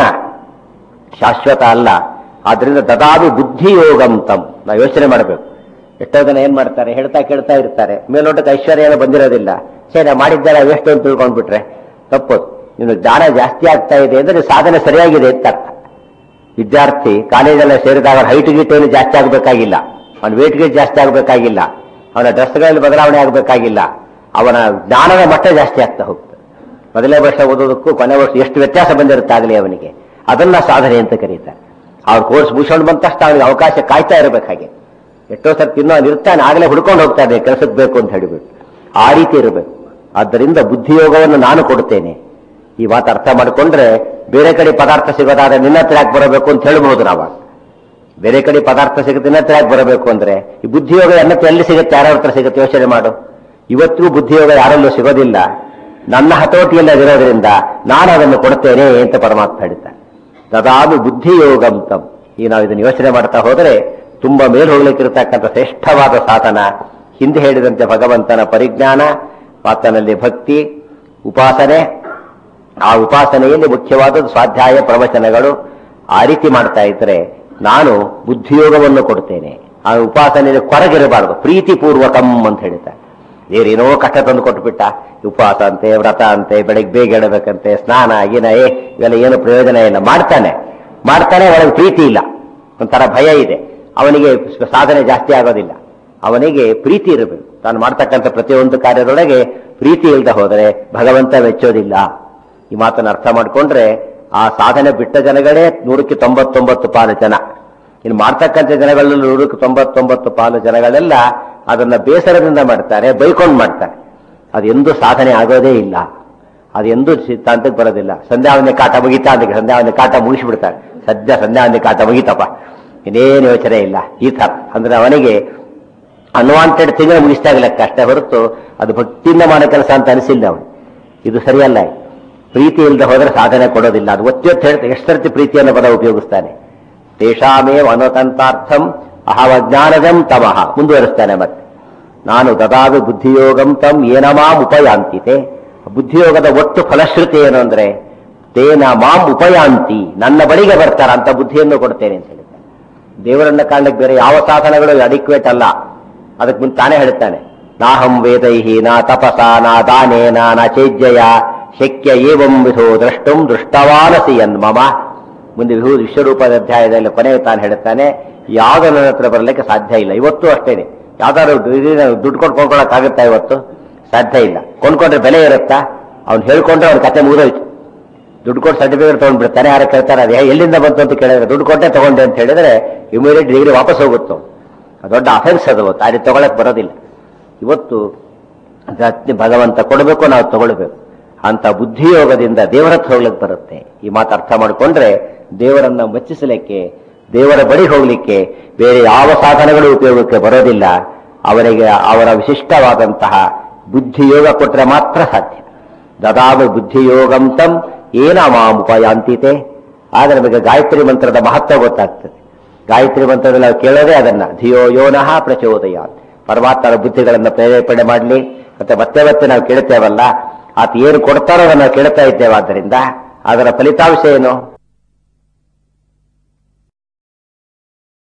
S2: ಶಾಶ್ವತ ಅಲ್ಲ ಆದ್ರಿಂದ ದದಾದು ಬುದ್ಧಿಯೋಗಂ ತಂ ನಾವು ಯೋಚನೆ ಮಾಡಬೇಕು ಎಷ್ಟೋ ಜನ ಏನ್ ಮಾಡ್ತಾರೆ ಹೇಳ್ತಾ ಕೇಳ್ತಾ ಇರ್ತಾರೆ ಮೇಲೋಟಕ್ಕೆ ಐಶ್ವರ್ಯ ಏನೋ ಬಂದಿರೋದಿಲ್ಲ ಸರಿ ನಾ ಮಾಡಿದ್ದಾರೆ ಎಷ್ಟು ಅಂತ ತಿಳ್ಕೊಂಡ್ಬಿಟ್ರೆ ತಪ್ಪದು ನೀನು ಜ್ಞಾನ ಜಾಸ್ತಿ ಆಗ್ತಾ ಇದೆ ಅಂದ್ರೆ ಸಾಧನೆ ಸರಿಯಾಗಿದೆ ಅಂತ ಅರ್ಥ ವಿದ್ಯಾರ್ಥಿ ಕಾಲೇಜೆಲ್ಲ ಸೇರಿದಾಗ ಹೈಟ್ ಗೀಟ್ ಏನು ಜಾಸ್ತಿ ಆಗಬೇಕಾಗಿಲ್ಲ ಅವನ ವೇಟ್ ಗೀಟ್ ಜಾಸ್ತಿ ಆಗಬೇಕಾಗಿಲ್ಲ ಅವನ ಡ್ರೆಸ್ಗಳಲ್ಲಿ ಬದಲಾವಣೆ ಆಗಬೇಕಾಗಿಲ್ಲ ಅವನ ಜ್ಞಾನದ ಮಟ್ಟ ಜಾಸ್ತಿ ಆಗ್ತಾ ಹೋಗ್ತದೆ ಮೊದಲನೇ ವರ್ಷ ಓದೋದಕ್ಕೂ ಕೊನೆ ವರ್ಷ ಎಷ್ಟು ವ್ಯತ್ಯಾಸ ಬಂದಿರುತ್ತೆ ಆಗಲಿ ಅವನಿಗೆ ಅದನ್ನ ಸಾಧನೆ ಅಂತ ಕರೀತಾರೆ ಅವ್ರ ಕೋರ್ಸ್ ಮುಗಿಸ್ಕೊಂಡು ಬಂದ ತಕ್ಷಣ ಅವನಿಗೆ ಅವಕಾಶ ಕಾಯ್ತಾ ಇರಬೇಕು ಹಾಗೆ ಎಷ್ಟೋ ಸರ್ತಿ ಇನ್ನೂ ಅವ್ನು ಇರ್ತಾನೆ ಆಗಲೇ ಹುಡ್ಕೊಂಡು ಹೋಗ್ತಾನೆ ಕೆಲಸಕ್ಕೆ ಬೇಕು ಅಂತ ಹೇಳಿಬಿಟ್ಟು ಆ ರೀತಿ ಇರಬೇಕು ಆದ್ದರಿಂದ ಬುದ್ಧಿಯೋಗವನ್ನು ನಾನು ಕೊಡ್ತೇನೆ ಈ ಮಾತು ಅರ್ಥ ಮಾಡಿಕೊಂಡ್ರೆ ಬೇರೆ ಕಡೆ ಪದಾರ್ಥ ಸಿಗೋದಾದ್ರೆ ನಿನ್ನ ಹತ್ರ ಯಾಕೆ ಬರಬೇಕು ಅಂತ ಹೇಳ್ಬಹುದು ನಾವಾಗ ಬೇರೆ ಕಡೆ ಪದಾರ್ಥ ಸಿಗುತ್ತೆ ನಿನ್ನ ಹತ್ರ ಯಾಕೆ ಬರಬೇಕು ಅಂದ್ರೆ ಈ ಬುದ್ಧಿಯೋಗ ಎನ್ನತ್ತೆ ಎಲ್ಲಿ ಸಿಗುತ್ತೆ ಯಾರ ಹತ್ರ ಸಿಗುತ್ತೆ ಯೋಚನೆ ಮಾಡು ಇವತ್ತಿಗೂ ಬುದ್ಧಿಯೋಗ ಯಾರಲ್ಲೂ ಸಿಗೋದಿಲ್ಲ ನನ್ನ ಹತೋಟಿಯಲ್ಲಿ ಅದಿರೋದ್ರಿಂದ ನಾನು ಅದನ್ನು ಕೊಡ್ತೇನೆ ಅಂತ ಪರಮಾತ್ಮ ಹೇಳ್ತಾನೆ ತದಾನು ಬುದ್ಧಿಯೋಗಂ ತಂ ಈ ನಾವು ಇದನ್ನು ಯೋಚನೆ ಮಾಡ್ತಾ ಹೋದರೆ ತುಂಬಾ ಮೇಲೆ ಹೋಗ್ಲಿಕ್ಕಿರತಕ್ಕಂಥ ಶ್ರೇಷ್ಠವಾದ ಸಾಧನ ಹಿಂದೆ ಹೇಳಿದಂತೆ ಭಗವಂತನ ಪರಿಜ್ಞಾನ ಆತನಲ್ಲಿ ಭಕ್ತಿ ಉಪಾಸನೆ ಆ ಉಪಾಸನೆಯಲ್ಲಿ ಮುಖ್ಯವಾದದ್ದು ಸ್ವಾಧ್ಯಾಯ ಪ್ರವಚನಗಳು ಆ ರೀತಿ ಮಾಡ್ತಾ ಇದ್ರೆ ನಾನು ಬುದ್ಧಿಯೋಗವನ್ನು ಕೊಡ್ತೇನೆ ಆ ಉಪಾಸನೆಯಲ್ಲಿ ಕೊರಗಿರಬಾರದು ಪ್ರೀತಿಪೂರ್ವಕಂ ಅಂತ ಹೇಳ್ತಾರೆ ಬೇರೇನೋ ಕಷ್ಟ ತಂದು ಕೊಟ್ಬಿಟ್ಟ ಉಪವಾಸ ಅಂತೆ ವ್ರತ ಅಂತೆ ಬೆಳಗ್ಗೆ ಬೇಗ ಎಡಬೇಕಂತೆ ಸ್ನಾನ ಗಿನ ಏ ಇವೆಲ್ಲ ಏನು ಪ್ರಯೋಜನ ಇಲ್ಲ ಮಾಡ್ತಾನೆ ಮಾಡ್ತಾನೆ ಒಳಗೆ ಪ್ರೀತಿ ಇಲ್ಲ ಒಂಥರ ಭಯ ಇದೆ ಅವನಿಗೆ ಸಾಧನೆ ಜಾಸ್ತಿ ಆಗೋದಿಲ್ಲ ಅವನಿಗೆ ಪ್ರೀತಿ ಇರಬೇಕು ತಾನು ಮಾಡ್ತಕ್ಕಂಥ ಪ್ರತಿಯೊಂದು ಕಾರ್ಯದೊಳಗೆ ಪ್ರೀತಿ ಇಲ್ಲದೆ ಹೋದರೆ ಭಗವಂತ ಮೆಚ್ಚೋದಿಲ್ಲ ಈ ಮಾತನ್ನು ಅರ್ಥ ಮಾಡಿಕೊಂಡ್ರೆ ಆ ಸಾಧನೆ ಬಿಟ್ಟ ಜನಗಳೇ ನೂರಕ್ಕೆ ತೊಂಬತ್ತೊಂಬತ್ತು ಪಾಲು ಜನ ಇನ್ನು ಮಾಡ್ತಕ್ಕಂಥ ಜನಗಳಲ್ಲಿ ನೂರಕ್ಕೆ ತೊಂಬತ್ತೊಂಬತ್ತು ಪಾಲು ಜನಗಳೆಲ್ಲ ಅದನ್ನ ಬೇಸರದಿಂದ ಮಾಡ್ತಾರೆ ಬೈಕೊಂಡು ಮಾಡ್ತಾರೆ ಅದು ಎಂದೂ ಸಾಧನೆ ಆಗೋದೇ ಇಲ್ಲ ಅದು ಎಂದೂ ಸಿದ್ಧಾಂತಕ್ಕೆ ಬರೋದಿಲ್ಲ ಸಂಧ್ಯಾವಂದಿ ಕಾಟ ಮುಗಿತಾ ಅಂತ ಸಂಧ್ಯಾವಂದಿ ಕಾಟ ಮುಗಿಸ್ಬಿಡ್ತಾರೆ ಸದ್ಯ ಸಂಧ್ಯಾವಂದಿ ಕಾಟ ಮುಗಿತಪ್ಪ ಇನ್ನೇನು ಯೋಚನೆ ಇಲ್ಲ ಈ ತರ ಅಂದ್ರೆ ಅವನಿಗೆ ಅನ್ವಾಂಟೆಡ್ ತಿಂಗಳು ಮುಗಿಸ್ದಾಗ ಲೆಕ್ಕ ಅಷ್ಟೇ ಹೊರತು ಅದು ಭಕ್ತಿಯಿಂದ ಮಾಡೋ ಕೆಲಸ ಅಂತ ಅನಿಸಿಲ್ಲ ಅವನು ಇದು ಸರಿಯಲ್ಲ ಪ್ರೀತಿ ಇಲ್ಲದೆ ಹೋದ್ರೆ ಸಾಧನೆ ಕೊಡೋದಿಲ್ಲ ಅದು ಒತ್ತಿ ಒತ್ತಿ ಹೇಳ್ತಾ ಎಷ್ಟು ಸರ್ತಿ ಪ್ರೀತಿಯನ್ನು ಪದ ಉಪಯೋಗಿಸ್ತಾನೆ ತೇಷಾಮೇವ ಅನುತಂತಾರ್ಥಂ ಅಹವಜ್ಞಾನದಂ ತಮಃ ಮುಂದುವರಿಸ್ತಾನೆ ಮತ್ತೆ ನಾನು ದದಾದು ಬುದ್ಧಿಯೋಗಂ ತಂ ಏನಮಾಂ ಉಪಯಾಂತಿತೆ ಬುದ್ಧಿಯೋಗದ ಒಟ್ಟು ಫಲಶ್ರುತಿ ಏನು ಅಂದ್ರೆ ತೇನ ಮಾಂ ಉಪಯಾಂತಿ ನನ್ನ ಬಳಿಗೆ ಬರ್ತಾರ ಅಂತ ಬುದ್ಧಿಯನ್ನು ಕೊಡ್ತೇನೆ ಅಂತ ಹೇಳಿದ್ದಾನೆ ದೇವರನ್ನ ಕಾಣ್ಲಿಕ್ಕೆ ಬೇರೆ ಯಾವ ಸಾಧನಗಳು ಅಡಿಕ್ವೇಟ್ ಅಲ್ಲ ಅದಕ್ಕೆ ಮುಂದೆ ತಾನೇ ಹೇಳ್ತಾನೆ ನಾಹಂ ವೇದೈಹಿ ನಾ ತಪಸ ನಾ ದಾನೇನ ನಾ ಚೇಜ್ಜಯ ಶಕ್ಯ ಏವಂ ವಿಧೋ ದ್ರಷ್ಟುಂ ದೃಷ್ಟವಾನಸಿ ಮಮ ಮುಂದೆ ವಿಹು ವಿಶ್ವರೂಪದ ಅಧ್ಯಾಯದಲ್ಲಿ ಕೊನೆಗೆ ತಾನು ಹೇಳ್ತಾನೆ ಯಾವ್ದು ನನ್ನ ಹತ್ರ ಬರಲಿಕ್ಕೆ ಸಾಧ್ಯ ಇಲ್ಲ ಇವತ್ತು ಅಷ್ಟೇನೆ ಯಾವ್ದಾದ್ರು ದುಡ್ಡು ಕೊಟ್ಟು ಕೊಂಡ್ಕೊಳಕ್ಕಾಗುತ್ತಾ ಇವತ್ತು ಸಾಧ್ಯ ಇಲ್ಲ ಕೊಂಡ್ಕೊಂಡ್ರೆ ಬೆಲೆ ಇರುತ್ತಾ ಅವ್ನು ಹೇಳ್ಕೊಂಡ್ರೆ ಅವ್ನ ಕತೆ ಮುಗಿದೋಯ್ತು ದುಡ್ಡು ಕೊಟ್ಟು ಸರ್ಟಿಫಿಕೇಟ್ ತಗೊಂಡ್ಬಿಡ್ತಾನೆ ಯಾರು ಕೇಳ್ತಾರೆ ಅದೇ ಎಲ್ಲಿಂದ ಬಂತು ಅಂತ ಕೇಳಿದ್ರೆ ದುಡ್ಡು ಕೊಟ್ಟೆ ತಗೊಂಡೆ ಅಂತ ಹೇಳಿದ್ರೆ ಇಮಿಡಿಯೇಟ್ ಡಿಗ್ರಿ ವಾಪಸ್ ಹೋಗುತ್ತೆ ಅದು ದೊಡ್ಡ ಅಫೆನ್ಸ್ ಅದು ಆ ರೀತಿ ತಗೊಳಕ್ ಬರೋದಿಲ್ಲ ಇವತ್ತು ಜಾಸ್ತಿ ಭಗವಂತ ಕೊಡಬೇಕು ನಾವು ತಗೊಳ್ಬೇಕು ಅಂತ ಬುದ್ಧಿಯೋಗದಿಂದ ದೇವರ ಹತ್ರ ಹೋಗ್ಲಿಕ್ಕೆ ಬರುತ್ತೆ ಈ ಮಾತು ಅರ್ಥ ಮಾಡಿಕೊಂಡ್ರೆ ದೇವರನ್ನ ಮೆಚ್ಚಿಸಲಿಕ್ಕೆ ದೇವರ ಬಳಿ ಹೋಗ್ಲಿಕ್ಕೆ ಬೇರೆ ಯಾವ ಸಾಧನಗಳು ಉಪಯೋಗಕ್ಕೆ ಬರೋದಿಲ್ಲ ಅವರಿಗೆ ಅವರ ವಿಶಿಷ್ಟವಾದಂತಹ ಬುದ್ಧಿಯೋಗ ಕೊಟ್ಟರೆ ಮಾತ್ರ ಸಾಧ್ಯ ದದಾಮಿ ಬುದ್ಧಿಯೋಗಂ ತಂ ಏನ ಮಾಂ ಉಪಯಾಂತಿತೆ ಆಗ ನಮಗೆ ಗಾಯತ್ರಿ ಮಂತ್ರದ ಮಹತ್ವ ಗೊತ್ತಾಗ್ತದೆ ಗಾಯತ್ರಿ ಮಂತ್ರದಲ್ಲಿ ನಾವು ಕೇಳೋದೇ ಅದನ್ನ ಧಿಯೋ ಯೋನಃ ಪ್ರಚೋದಯ ಪರಮಾತ್ಮನ ಬುದ್ಧಿಗಳನ್ನ ಪ್ರೇರೇಪಣೆ ಮಾಡಲಿ ಮತ್ತೆ ಮತ್ತೆ ಮತ್ತೆ ನಾವು ಕೇಳ್ತೇವಲ್ಲ ಆತ ಏನು ಕೊಡ್ತಾರೋ ಅದನ್ನು ನಾವು ಕೇಳ್ತಾ ಇದ್ದೇವೆ ಆದ್ದರಿಂದ ಅದರ ಫಲಿತಾಂಶ ಏನು